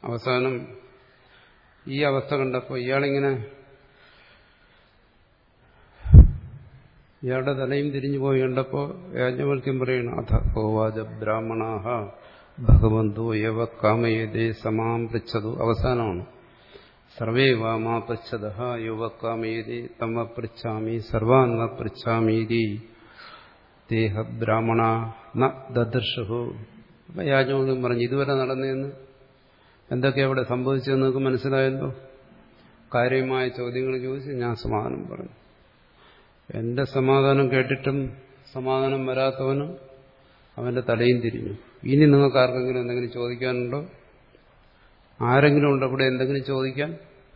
അവസാനം ഈ അവസ്ഥ കണ്ടപ്പോൾ ഇയാളിങ്ങനെ ഇയാളുടെ തലയും തിരിഞ്ഞു പോയി കണ്ടപ്പോൾ യാജ്ഞവൽക്യം പറയണം അഥ ഹോവാച ബ്രാഹ്മണാഹ ഭഗവന്തു യവ കാമയതേ സമാം പൃച്ഛതു അവസാനമാണ് സർവേ വാമാ പൃച്ഛത യുവ കാമയതേ തമ പൃച്ഛാമി സർവാന്ന പൃച്ഛാമീതി ദേഹ ബ്രാഹ്മണ ന ദദർഷു അപ്പം യാജ്ഞവൽക്യം പറഞ്ഞു ഇതുവരെ നടന്നതെന്ന് എന്തൊക്കെയാ അവിടെ സംഭവിച്ചതെന്ന് നിങ്ങൾക്ക് മനസ്സിലായല്ലോ കാര്യമായ ചോദ്യങ്ങൾ ചോദിച്ച് ഞാൻ സമാധാനം പറഞ്ഞു എന്റെ സമാധാനം കേട്ടിട്ടും സമാധാനം വരാത്തവന് അവന്റെ തലയും തിരിഞ്ഞു ഇനി നിങ്ങൾക്ക് ആർക്കെങ്കിലും എന്തെങ്കിലും ചോദിക്കാനുണ്ടോ ആരെങ്കിലും ഉണ്ടോ ഇവിടെ എന്തെങ്കിലും ചോദിക്കാൻ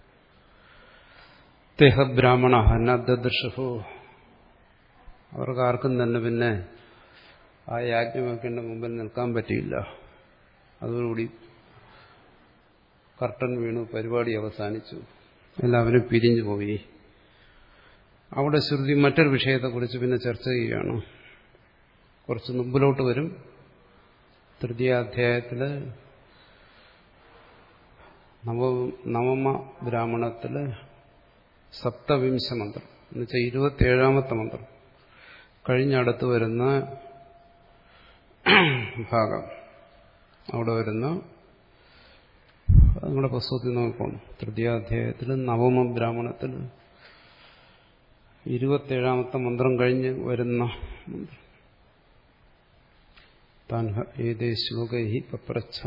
തെഹബ്രാഹ്മണ ഹന്നദൃഷു അവർക്ക് ആർക്കും തന്നെ പിന്നെ ആ യാജ്ഞവൽക്കന്റെ മുമ്പിൽ നിൽക്കാൻ പറ്റിയില്ല അതോടുകൂടി കർട്ടൻ വീണു പരിപാടി അവസാനിച്ചു എല്ലാവരും പിരിഞ്ഞു പോയി അവിടെ ശ്രുതി മറ്റൊരു വിഷയത്തെക്കുറിച്ച് പിന്നെ ചർച്ച ചെയ്യുകയാണ് കുറച്ച് മുമ്പിലോട്ട് വരും തൃതീയാധ്യായത്തില് നവ നവമ ബ്രാഹ്മണത്തില് സപ്തവിംശ മന്ത്രം എന്നുവെച്ചാൽ ഇരുപത്തിയേഴാമത്തെ മന്ത്രം കഴിഞ്ഞടുത്ത് വരുന്ന ഭാഗം അവിടെ വരുന്ന നിങ്ങളുടെ പുസ്തകത്തിൽ നോക്കണം തൃതീയാധ്യായത്തിൽ നവമ ബ്രാഹ്മണത്തിൽ ഇരുപത്തേഴാമത്തെ മന്ത്രം കഴിഞ്ഞ് വരുന്ന മന്ത്രം താൻ ഏതേ ശ്ലോകൈ പപ്രച്ഛ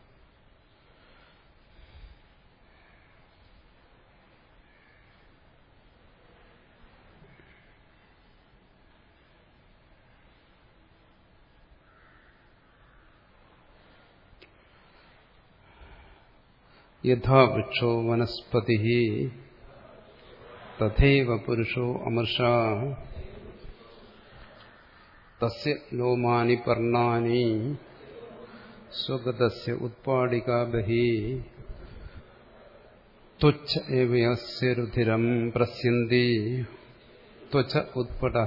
യഥാ വൃക്ഷോ വനസ്പതി തഥൈവ പുരുഷോ അമർഷ തസ്യ ലോമാനി പർണാനി സ്വഗതസ്യ ഉത്പാടികാ ബഹി ത്വച്ച ഏവയസ്യ രുധിരം പ്രസ്യന്തി ത്വച്ച ഉത്പട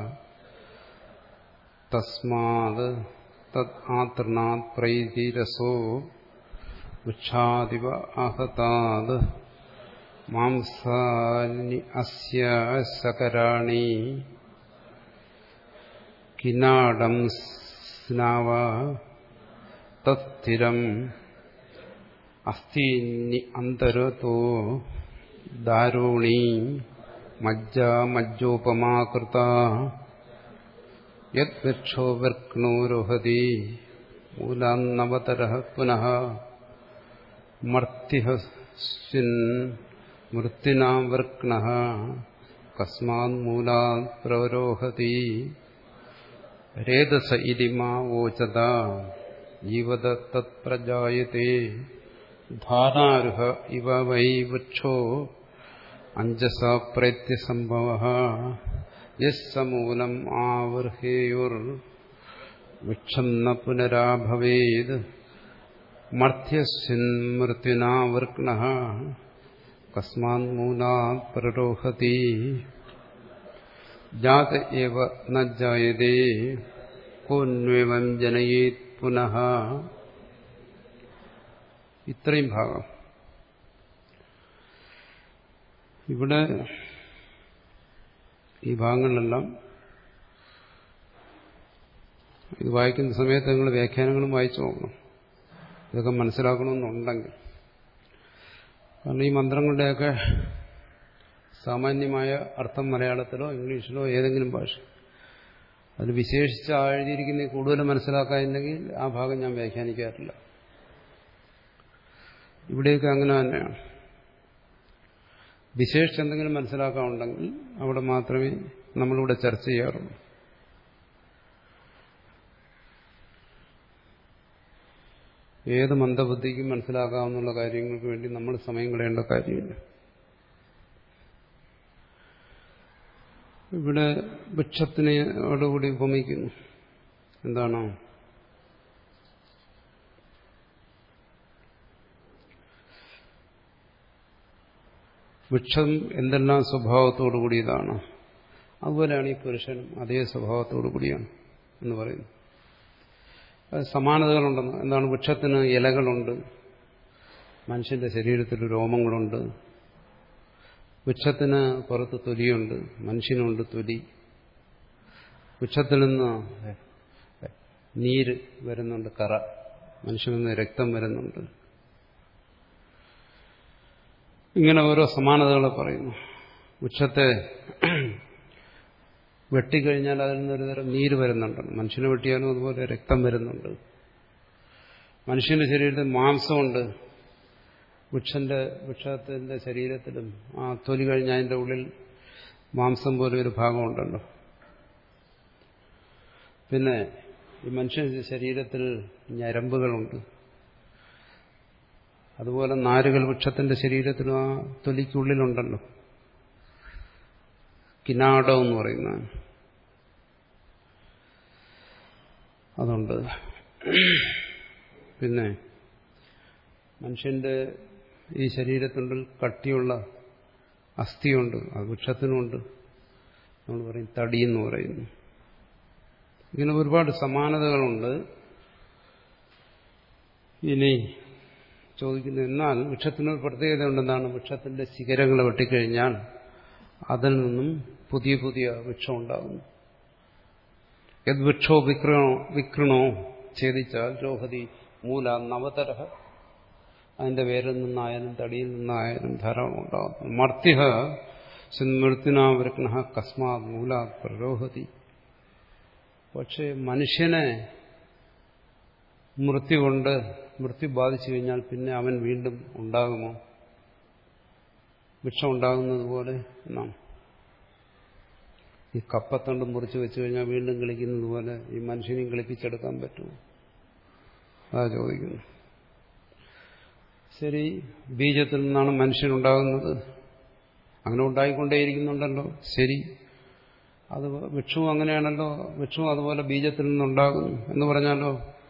തസ്മാത് തത് ആതൃണാത് പ്രൈതിരസോ വൃക്ഷാദിവ ആഹതാത് മാംസാനി അസ്യ സകരാണി കിനാടം സ്നാവ തസ്ഥിരം അസ്ഥീന്നി അന്തരതോ ദാരുണി മജ്ജ മജ്ജോപമാകൃത യക്ഷോ വർക്ണോരോഹതി മൂലാന്നവതര പുനഃ മർത്തിഹസ്വിൻ മൃത്യുനാം വർക്ണ കസ്മാത് മൂലാത് പ്രവരോഹതി രേതസ ഇതി മാ വോചത ജീവത തത്പ്രജായത്തെ ധാനാരുഹ ഇവ വൈ വൃക്ഷോ അഞ്ജസ പ്രത്യസംഭവ യസ്സമൂലം ആവൃഹേയുർ വൃക്ഷം ന പുനരാഭവേത് മർത്യസ്യൻ മൃത്യുനാ വർക്ണ കസ്മാത് മൂലാത് പ്രരോഹതി ജാത ഏവ ന ജായതേ കോന്വേവം ജനയേത് പുനഃ ഇത്രയും ഭാഗം ഇവിടെ ഈ ഭാഗങ്ങളിലെല്ലാം ഇത് വായിക്കുന്ന സമയത്ത് നിങ്ങൾ വ്യാഖ്യാനങ്ങളും വായിച്ചു നോക്കണം ഇതൊക്കെ മനസ്സിലാക്കണമെന്നുണ്ടെങ്കിൽ കാരണം ഈ മന്ത്രങ്ങളുടെയൊക്കെ സാമാന്യമായ അർത്ഥം മലയാളത്തിലോ ഇംഗ്ലീഷിലോ ഏതെങ്കിലും ഭാഷ അതിൽ വിശേഷിച്ച് എഴുതിയിരിക്കുന്ന കൂടുതൽ മനസ്സിലാക്കാനില്ലെങ്കിൽ ആ ഭാഗം ഞാൻ വ്യാഖ്യാനിക്കാറില്ല ഇവിടെയൊക്കെ അങ്ങനെ തന്നെയാണ് വിശേഷിച്ച് എന്തെങ്കിലും മനസ്സിലാക്കാനുണ്ടെങ്കിൽ അവിടെ മാത്രമേ നമ്മളിവിടെ ചർച്ച ചെയ്യാറുള്ളൂ ഏത് മന്ദബുദ്ധിക്കും മനസ്സിലാക്കാവുന്ന കാര്യങ്ങൾക്ക് വേണ്ടി നമ്മൾ സമയം കളയേണ്ട കാര്യമില്ല ഇവിടെ വൃക്ഷത്തിനോടുകൂടി ഉപമിക്കുന്നു എന്താണോ വൃക്ഷം എന്തെല്ലാം സ്വഭാവത്തോടു കൂടിയതാണ് അതുപോലെയാണ് ഈ പുരുഷനും അതേ സ്വഭാവത്തോടു കൂടിയാണ് എന്ന് പറയുന്നു അത് സമാനതകളുണ്ടെന്ന് എന്താണ് വൃക്ഷത്തിന് ഇലകളുണ്ട് മനുഷ്യന്റെ ശരീരത്തിൽ രോമങ്ങളുണ്ട് വൃക്ഷത്തിന് പുറത്ത് തൊലിയുണ്ട് മനുഷ്യനുണ്ട് തൊലി വൃക്ഷത്തിൽ നിന്ന് നീര് വരുന്നുണ്ട് കറ മനുഷ്യനിൽ നിന്ന് രക്തം വരുന്നുണ്ട് ഇങ്ങനെ ഓരോ സമാനതകളെ പറയുന്നു വൃക്ഷത്തെ വെട്ടിക്കഴിഞ്ഞാൽ അതിൽ നിന്നൊരു തരം നീര് വരുന്നുണ്ട് മനുഷ്യനെ വെട്ടിയാലും അതുപോലെ രക്തം വരുന്നുണ്ട് മനുഷ്യന്റെ ശരീരത്തിൽ മാംസമുണ്ട് വൃക്ഷന്റെ വൃക്ഷത്തിന്റെ ശരീരത്തിലും ആ തൊലി കഴിഞ്ഞ അതിന്റെ ഉള്ളിൽ മാംസം പോലെ ഒരു ഭാഗമുണ്ടല്ലോ പിന്നെ ഈ മനുഷ്യന്റെ ശരീരത്തിൽ ഞരമ്പുകളുണ്ട് അതുപോലെ നാരുകൾ വൃക്ഷത്തിന്റെ ശരീരത്തിലും ആ തൊലിക്കുള്ളിലുണ്ടല്ലോ കിനാടം എന്ന് പറയുന്ന അതുണ്ട് പിന്നെ മനുഷ്യന്റെ ഈ ശരീരത്തിനുള്ളിൽ കട്ടിയുള്ള അസ്ഥിയുണ്ട് അത് വൃക്ഷത്തിനുണ്ട് നമ്മൾ പറയും തടി എന്ന് പറയുന്നു ഇങ്ങനെ ഒരുപാട് സമാനതകളുണ്ട് ഇനി ചോദിക്കുന്നു എന്നാൽ വൃക്ഷത്തിനൊരു പ്രത്യേകത ഉണ്ടെന്നാണ് വൃക്ഷത്തിന്റെ ശിഖരങ്ങൾ വെട്ടിക്കഴിഞ്ഞാൽ അതിൽ നിന്നും പുതിയ പുതിയ വൃക്ഷം ഉണ്ടാകുന്നു യത് വൃക്ഷോ വിക്രണോ വിക്രണോ ഛേദിച്ചാൽ രോഹതി മൂല നവതരഹ അതിന്റെ വേരിൽ നിന്നായാലും തടിയിൽ നിന്നായാലും ധാരാളം ഉണ്ടാകുന്നു മർത്തിഹ മൃത്യുനാവൃഗ്ന കസ്മാത് മൂല പ്രരോഹതി പക്ഷെ മനുഷ്യനെ മൃത്യു കൊണ്ട് മൃത്യു ബാധിച്ചു കഴിഞ്ഞാൽ പിന്നെ അവൻ വീണ്ടും ഉണ്ടാകുമോ വൃക്ഷം ഉണ്ടാകുന്നത് പോലെ നാം ഈ കപ്പത്തണ്ട് മുറിച്ച് വെച്ചു കഴിഞ്ഞാൽ വീണ്ടും കളിക്കുന്നത് പോലെ ഈ മനുഷ്യനെയും കളിപ്പിച്ചെടുക്കാൻ പറ്റുമോ അതാ ചോദിക്കുന്നു ശരി ബീജത്തിൽ നിന്നാണ് മനുഷ്യനുണ്ടാകുന്നത് അങ്ങനെ ഉണ്ടായിക്കൊണ്ടേയിരിക്കുന്നുണ്ടല്ലോ ശരി അത് വൃക്ഷവും അങ്ങനെയാണല്ലോ വൃക്ഷവും അതുപോലെ ബീജത്തിൽ നിന്നുണ്ടാകുന്നു എന്ന് പറഞ്ഞാലോ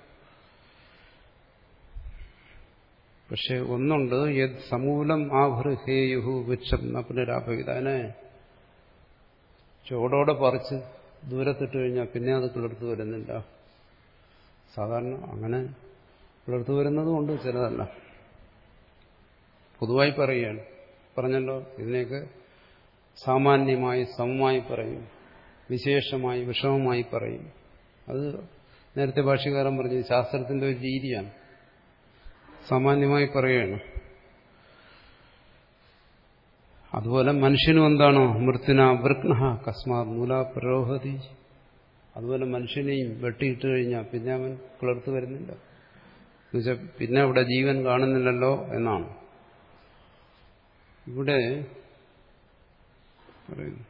പക്ഷെ ഒന്നുണ്ട് യത് സമൂലം ആഭൃഹേയുഹു വൃക്ഷം പുനരാഭവിത അതിനെ ചോടോടെ പറിച്ച് ദൂരത്തിട്ട് കഴിഞ്ഞാൽ പിന്നെ അത് കിളിർത്ത് വരുന്നില്ല സാധാരണ അങ്ങനെ കിളിർത്ത് വരുന്നതുകൊണ്ട് ചിലതല്ല പൊതുവായി പറയുകയാണ് പറഞ്ഞല്ലോ ഇതിനെയൊക്കെ സാമാന്യമായി സമമായി പറയും വിശേഷമായി വിഷമമായി പറയും അത് നേരത്തെ ഭാഷ്യകാരൻ പറഞ്ഞത് ശാസ്ത്രത്തിന്റെ ഒരു രീതിയാണ് സാമാന്യമായി പറയുകയാണ് അതുപോലെ മനുഷ്യനും എന്താണോ മൃത്യുന വൃഗ്ന കസ്മാ മൂല പ്രരോഹതി അതുപോലെ മനുഷ്യനെയും വെട്ടിയിട്ട് കഴിഞ്ഞാൽ പിന്നെ അവൻ കിളർത്ത് വരുന്നില്ല എന്നുവെച്ചാൽ പിന്നെ അവിടെ ജീവൻ കാണുന്നില്ലല്ലോ എന്നാണ് ഇവിടെ പറയുന്നു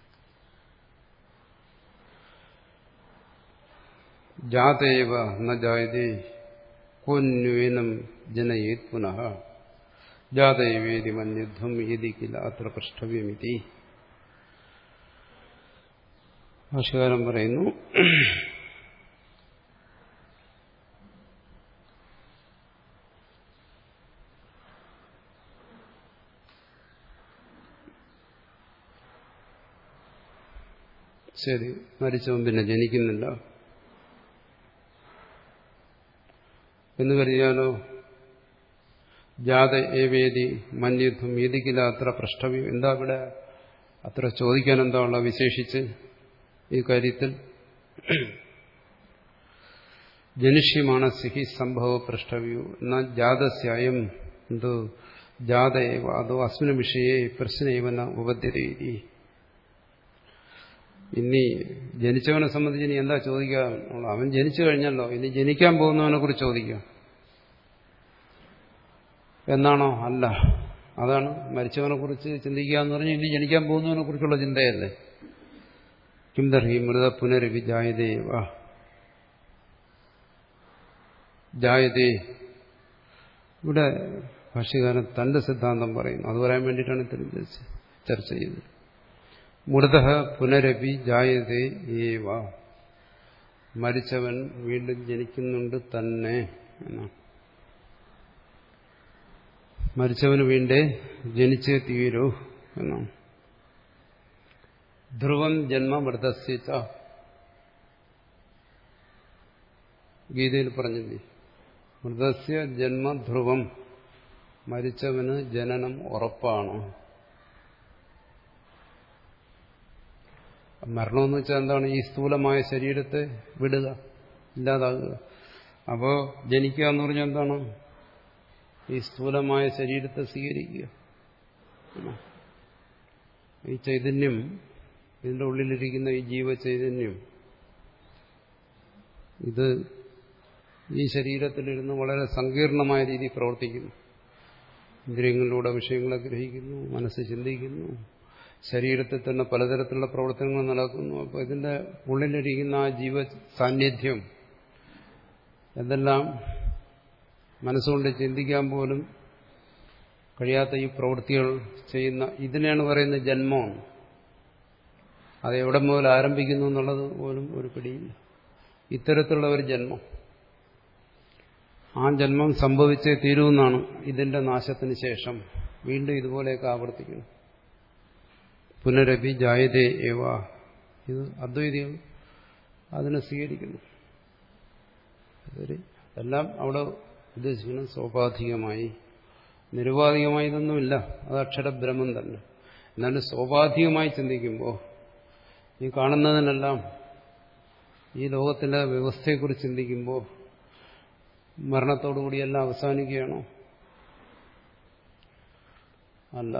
ജാതേവ ന ജായതേ കോന്വേനം ജനയേത് പുനഃ ജാതേവേദി മന്യധ്വം യതി കില അത്ര പൃഷ്ടവ്യമിതി ഭാഷകാരൻ പറയുന്നു ശരി മരിച്ചവൻ പിന്നെ ജനിക്കുന്നില്ല എന്ന് കരുതിയാലോ ജാത ഏവേദി മന്യത്വം യതിക്കില്ല അത്ര പ്രഷ്ടവ്യം എന്താ ഇവിടെ അത്ര ചോദിക്കാൻ എന്താ ഉള്ള വിശേഷിച്ച് ഈ കാര്യത്തിൽ ജനുഷ്യമാണ് സിഹി സംഭവ പ്രഷ്ടവ്യു എന്നാൽ ജാതസ്യായം എന്തോ ജാതയേവ അതോ അസ്മിന വിഷയെ പ്രശ്നേവന ഉപദ്ധ്യതീതി ഇനി ജനിച്ചവനെ സംബന്ധിച്ച് ഇനി എന്താ ചോദിക്കാൻ അവൻ ജനിച്ചു കഴിഞ്ഞല്ലോ ഇനി ജനിക്കാൻ പോകുന്നവനെ കുറിച്ച് ചോദിക്കാം എന്നാണോ അല്ല അതാണ് മരിച്ചവനെ കുറിച്ച് ചിന്തിക്കുക എന്ന് പറഞ്ഞാൽ ഇനി ജനിക്കാൻ പോകുന്നവനെ കുറിച്ചുള്ള ചിന്തയല്ലേ കിംദർഹി മൃത പുനരവി ജായതേവ ജായതേ ഇവിടെ ഭാഷ്യകാരൻ തന്റെ സിദ്ധാന്തം പറയുന്നു അത് പറയാൻ വേണ്ടിയിട്ടാണ് ഇത്രയും ചർച്ച ചെയ്യുന്നത് മൃത പുനരപി ജായതേ ഏവ മരിച്ചവൻ വീണ്ടും ജനിക്കുന്നുണ്ട് തന്നെ എന്നാണ് മരിച്ചവന് വീണ്ടേ ജനിച്ചേ തീരൂ എന്നാണ് ധ്രുവം ജന്മ മൃതസ്യച്ച ഗീതയിൽ പറഞ്ഞില്ലേ മൃതസ്യ ജന്മ ധ്രുവം മരിച്ചവന് ജനനം ഉറപ്പാണ് മരണമെന്ന് വെച്ചാൽ എന്താണ് ഈ സ്ഥൂലമായ ശരീരത്തെ വിടുക ഇല്ലാതാകുക അപ്പോ ജനിക്കുക എന്ന് പറഞ്ഞാൽ എന്താണ് ഈ സ്ഥൂലമായ ശരീരത്തെ സ്വീകരിക്കുക ഈ ചൈതന്യം ഇതിന്റെ ഉള്ളിലിരിക്കുന്ന ഈ ജീവചൈതന്യം ഇത് ഈ ശരീരത്തിലിരുന്ന് വളരെ സങ്കീർണമായ രീതിയിൽ പ്രവർത്തിക്കുന്നു ഇന്ദ്രിയങ്ങളിലൂടെ വിഷയങ്ങളെ ഗ്രഹിക്കുന്നു മനസ്സ് ചിന്തിക്കുന്നു ശരീരത്തിൽ തന്നെ പലതരത്തിലുള്ള പ്രവർത്തനങ്ങൾ നടക്കുന്നു അപ്പോൾ ഇതിന്റെ ഉള്ളിലിരിക്കുന്ന ആ ജീവ സാന്നിധ്യം എന്തെല്ലാം മനസ്സുകൊണ്ട് ചിന്തിക്കാൻ പോലും കഴിയാത്ത ഈ പ്രവൃത്തികൾ ചെയ്യുന്ന ഇതിനെയാണ് പറയുന്നത് ജന്മം അത് എവിടെ മുതൽ ആരംഭിക്കുന്നു എന്നുള്ളത് പോലും ഒരു പിടിയില്ല ഇത്തരത്തിലുള്ള ഒരു ജന്മം ആ ജന്മം സംഭവിച്ചേ തീരുമെന്നാണ് ഇതിന്റെ നാശത്തിന് ശേഷം വീണ്ടും ഇതുപോലെയൊക്കെ ആവർത്തിക്കുന്നു പുനരഭി ജായതേ ഏവ ഇത് അദ്വൈതികൾ അതിനെ സ്വീകരിക്കുന്നു എല്ലാം അവിടെ ഉദ്ദേശിക്കുന്നത് സോപാധികമായി നിരുപാധികമായി ഇതൊന്നുമില്ല അത് അക്ഷരബ്രഹ്മം തന്നെ എന്നാലും സോപാധികമായി ചിന്തിക്കുമ്പോൾ ഈ കാണുന്നതിനെല്ലാം ഈ ലോകത്തിലെ വ്യവസ്ഥയെക്കുറിച്ച് ചിന്തിക്കുമ്പോൾ മരണത്തോടുകൂടിയെല്ലാം അവസാനിക്കുകയാണോ അല്ല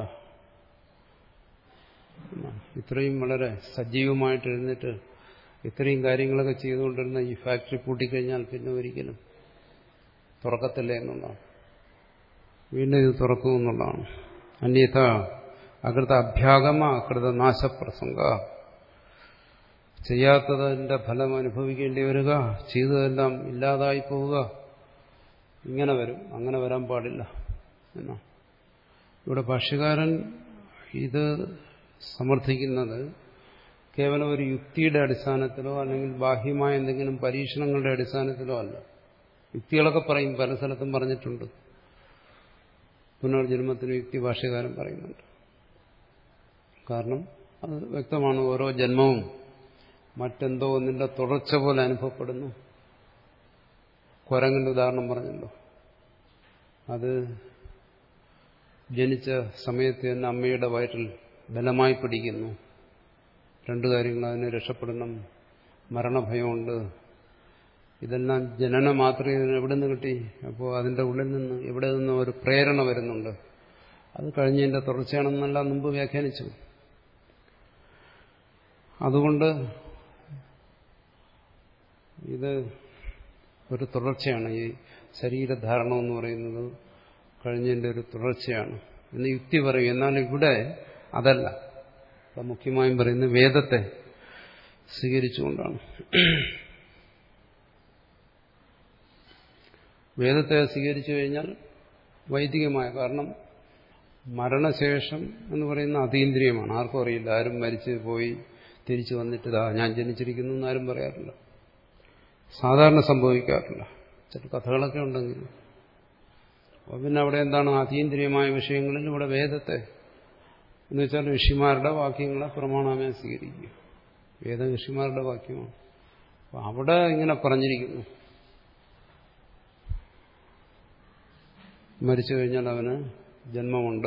ഇത്രയും വളരെ സജീവമായിട്ട് എഴുന്നിട്ട് ഇത്രയും കാര്യങ്ങളൊക്കെ ചെയ്തുകൊണ്ടിരുന്ന ഈ ഫാക്ടറി പൂട്ടിക്കഴിഞ്ഞാൽ പിന്നെ ഒരിക്കലും തുറക്കത്തില്ല എന്നുള്ളതാണ് വീണ്ടും ഇത് തുറക്കുമെന്നുള്ളതാണ് അന്യഥ അകൃത അഭ്യാഗമ അകൃത നാശപ്രസംഗ ചെയ്യാത്തതിന്റെ ഫലം അനുഭവിക്കേണ്ടി വരിക ചെയ്തതെല്ലാം ഇല്ലാതായി പോവുക ഇങ്ങനെ വരും അങ്ങനെ വരാൻ പാടില്ല എന്നാ ഇവിടെ ഭാഷ്യകാരൻ ഇത് സമർത്ഥിക്കുന്നത് കേവലം ഒരു യുക്തിയുടെ അടിസ്ഥാനത്തിലോ അല്ലെങ്കിൽ ബാഹ്യമായ എന്തെങ്കിലും പരീക്ഷണങ്ങളുടെ അടിസ്ഥാനത്തിലോ അല്ല യുക്തികളൊക്കെ പറയും പല സ്ഥലത്തും പറഞ്ഞിട്ടുണ്ട് പുനർജന്മത്തിന് യുക്തി ഭാഷ്യകാരൻ പറയുന്നുണ്ട് കാരണം അത് വ്യക്തമാണ് ഓരോ ജന്മവും മറ്റെന്തോ ഒന്നിന്റെ തുടർച്ച പോലെ അനുഭവപ്പെടുന്നു കുരങ്ങിന്റെ ഉദാഹരണം പറഞ്ഞല്ലോ അത് ജനിച്ച സമയത്ത് തന്നെ അമ്മയുടെ വയറ്റിൽ ബലമായി പിടിക്കുന്നു രണ്ടു കാര്യങ്ങൾ അതിനെ രക്ഷപ്പെടണം മരണഭയമുണ്ട് ഇതെല്ലാം ജനന മാത്രമേ ഇതിന് എവിടെ നിന്ന് കിട്ടി അപ്പോൾ അതിൻ്റെ ഉള്ളിൽ നിന്ന് എവിടെ നിന്ന് ഒരു പ്രേരണ വരുന്നുണ്ട് അത് കഴിഞ്ഞതിൻ്റെ തുടർച്ചയാണെന്നെല്ലാം മുമ്പ് വ്യാഖ്യാനിച്ചു അതുകൊണ്ട് ഇത് ഒരു തുടർച്ചയാണ് ഈ ശരീരധാരണം എന്ന് പറയുന്നത് കഴിഞ്ഞതിൻ്റെ ഒരു തുടർച്ചയാണ് എന്ന് യുക്തി പറയും എന്നാൽ ഇവിടെ അതല്ല ഇവിടെ മുഖ്യമായും പറയുന്നത് വേദത്തെ സ്വീകരിച്ചുകൊണ്ടാണ് വേദത്തെ സ്വീകരിച്ചു കഴിഞ്ഞാൽ വൈദികമായ കാരണം മരണശേഷം എന്ന് പറയുന്ന അതീന്ദ്രിയമാണ് ആർക്കും അറിയില്ല ആരും മരിച്ചു പോയി തിരിച്ചു വന്നിട്ട് ഇതാ ഞാൻ ജനിച്ചിരിക്കുന്നു എന്ന് ആരും പറയാറില്ല സാധാരണ സംഭവിക്കാറില്ല ചില കഥകളൊക്കെ ഉണ്ടെങ്കിൽ അപ്പോൾ പിന്നെ അവിടെ എന്താണ് അതീന്ദ്രിയമായ വിഷയങ്ങളിൽ ഇവിടെ വേദത്തെ എന്ന് വെച്ചാൽ ഋഷിമാരുടെ വാക്യങ്ങളെ പ്രമാണമായി സ്വീകരിക്കുക വേദം ഋഷിമാരുടെ വാക്യമാണ് അപ്പോൾ അവിടെ ഇങ്ങനെ പറഞ്ഞിരിക്കുന്നു മരിച്ചു കഴിഞ്ഞാൽ അവന് ജന്മമുണ്ട്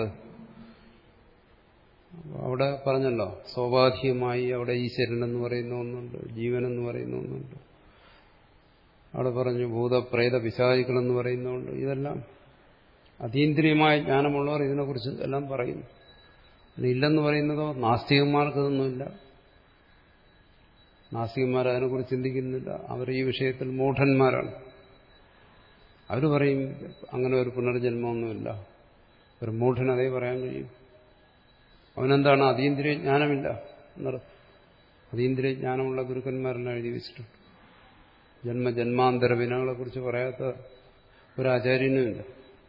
അവിടെ പറഞ്ഞല്ലോ സ്വാഭാവികമായി അവിടെ ഈശ്വരൻ എന്ന് പറയുന്ന ഒന്നുണ്ട് ജീവൻ എന്ന് പറയുന്ന ഒന്നുണ്ട് അവിടെ പറഞ്ഞു ഭൂതപ്രേത പിശാചികളെന്ന് പറയുന്നുണ്ട് ഇതെല്ലാം അതീന്ദ്രിയമായ ജ്ഞാനമുള്ളവർ ഇതിനെക്കുറിച്ച് എല്ലാം പറയുന്നു ഇല്ലെന്ന് പറയുന്നതോ നാസ്തികന്മാർക്കതൊന്നുമില്ല നാസ്തികന്മാർ അതിനെക്കുറിച്ച് ചിന്തിക്കുന്നില്ല അവർ ഈ വിഷയത്തിൽ മൂഢന്മാരാണ് അവർ പറയും അങ്ങനെ ഒരു പുനർജന്മമൊന്നുമില്ല ഒരു മൂഢൻ അതേ പറയാൻ കഴിയും അവനെന്താണ് അതീന്ദ്രിയ ജ്ഞാനമില്ല എന്നർത്ഥം അതീന്ദ്രിയ ജ്ഞാനമുള്ള ഗുരുക്കന്മാരെല്ലാം എഴുതി വെച്ചിട്ടുണ്ട് ജന്മജന്മാന്തര വിനകളെ കുറിച്ച് പറയാത്ത ഒരു ആചാര്യനുമില്ല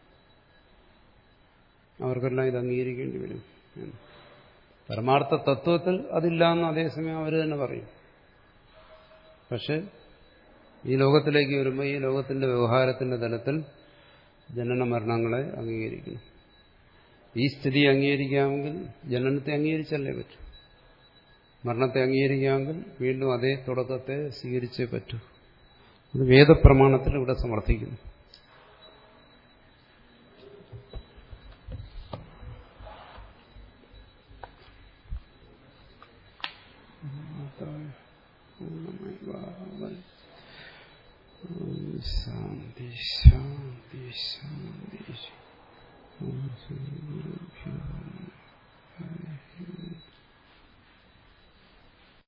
അവർക്കെല്ലാം ഇത് അംഗീകരിക്കേണ്ടി വരും പരമാർത്ഥ തത്വത്തിൽ അതില്ല എന്ന് അതേസമയം അവർ തന്നെ പറയും പക്ഷെ ഈ ലോകത്തിലേക്ക് വരുമ്പോൾ ഈ ലോകത്തിന്റെ വ്യവഹാരത്തിന്റെ തലത്തിൽ ജനന മരണങ്ങളെ അംഗീകരിക്കണം ഈ സ്ഥിതി അംഗീകരിക്കാമെങ്കിൽ ജനനത്തെ അംഗീകരിച്ചല്ലേ പറ്റൂ മരണത്തെ അംഗീകരിക്കാമെങ്കിൽ വീണ്ടും അതേ തുടക്കത്തെ സ്വീകരിച്ചേ പറ്റൂ അത് വേദപ്രമാണത്തിൽ ഇവിടെ സമർത്ഥിക്കുന്നു പൂർണ്ണമതായ പൂർണ്ണമേവാവൻ ശാന്തി ശാന്തി ശാന്തി ഓം ശ്രീ ഗുരുഭ്യോ നമഃ ഹരി ഓം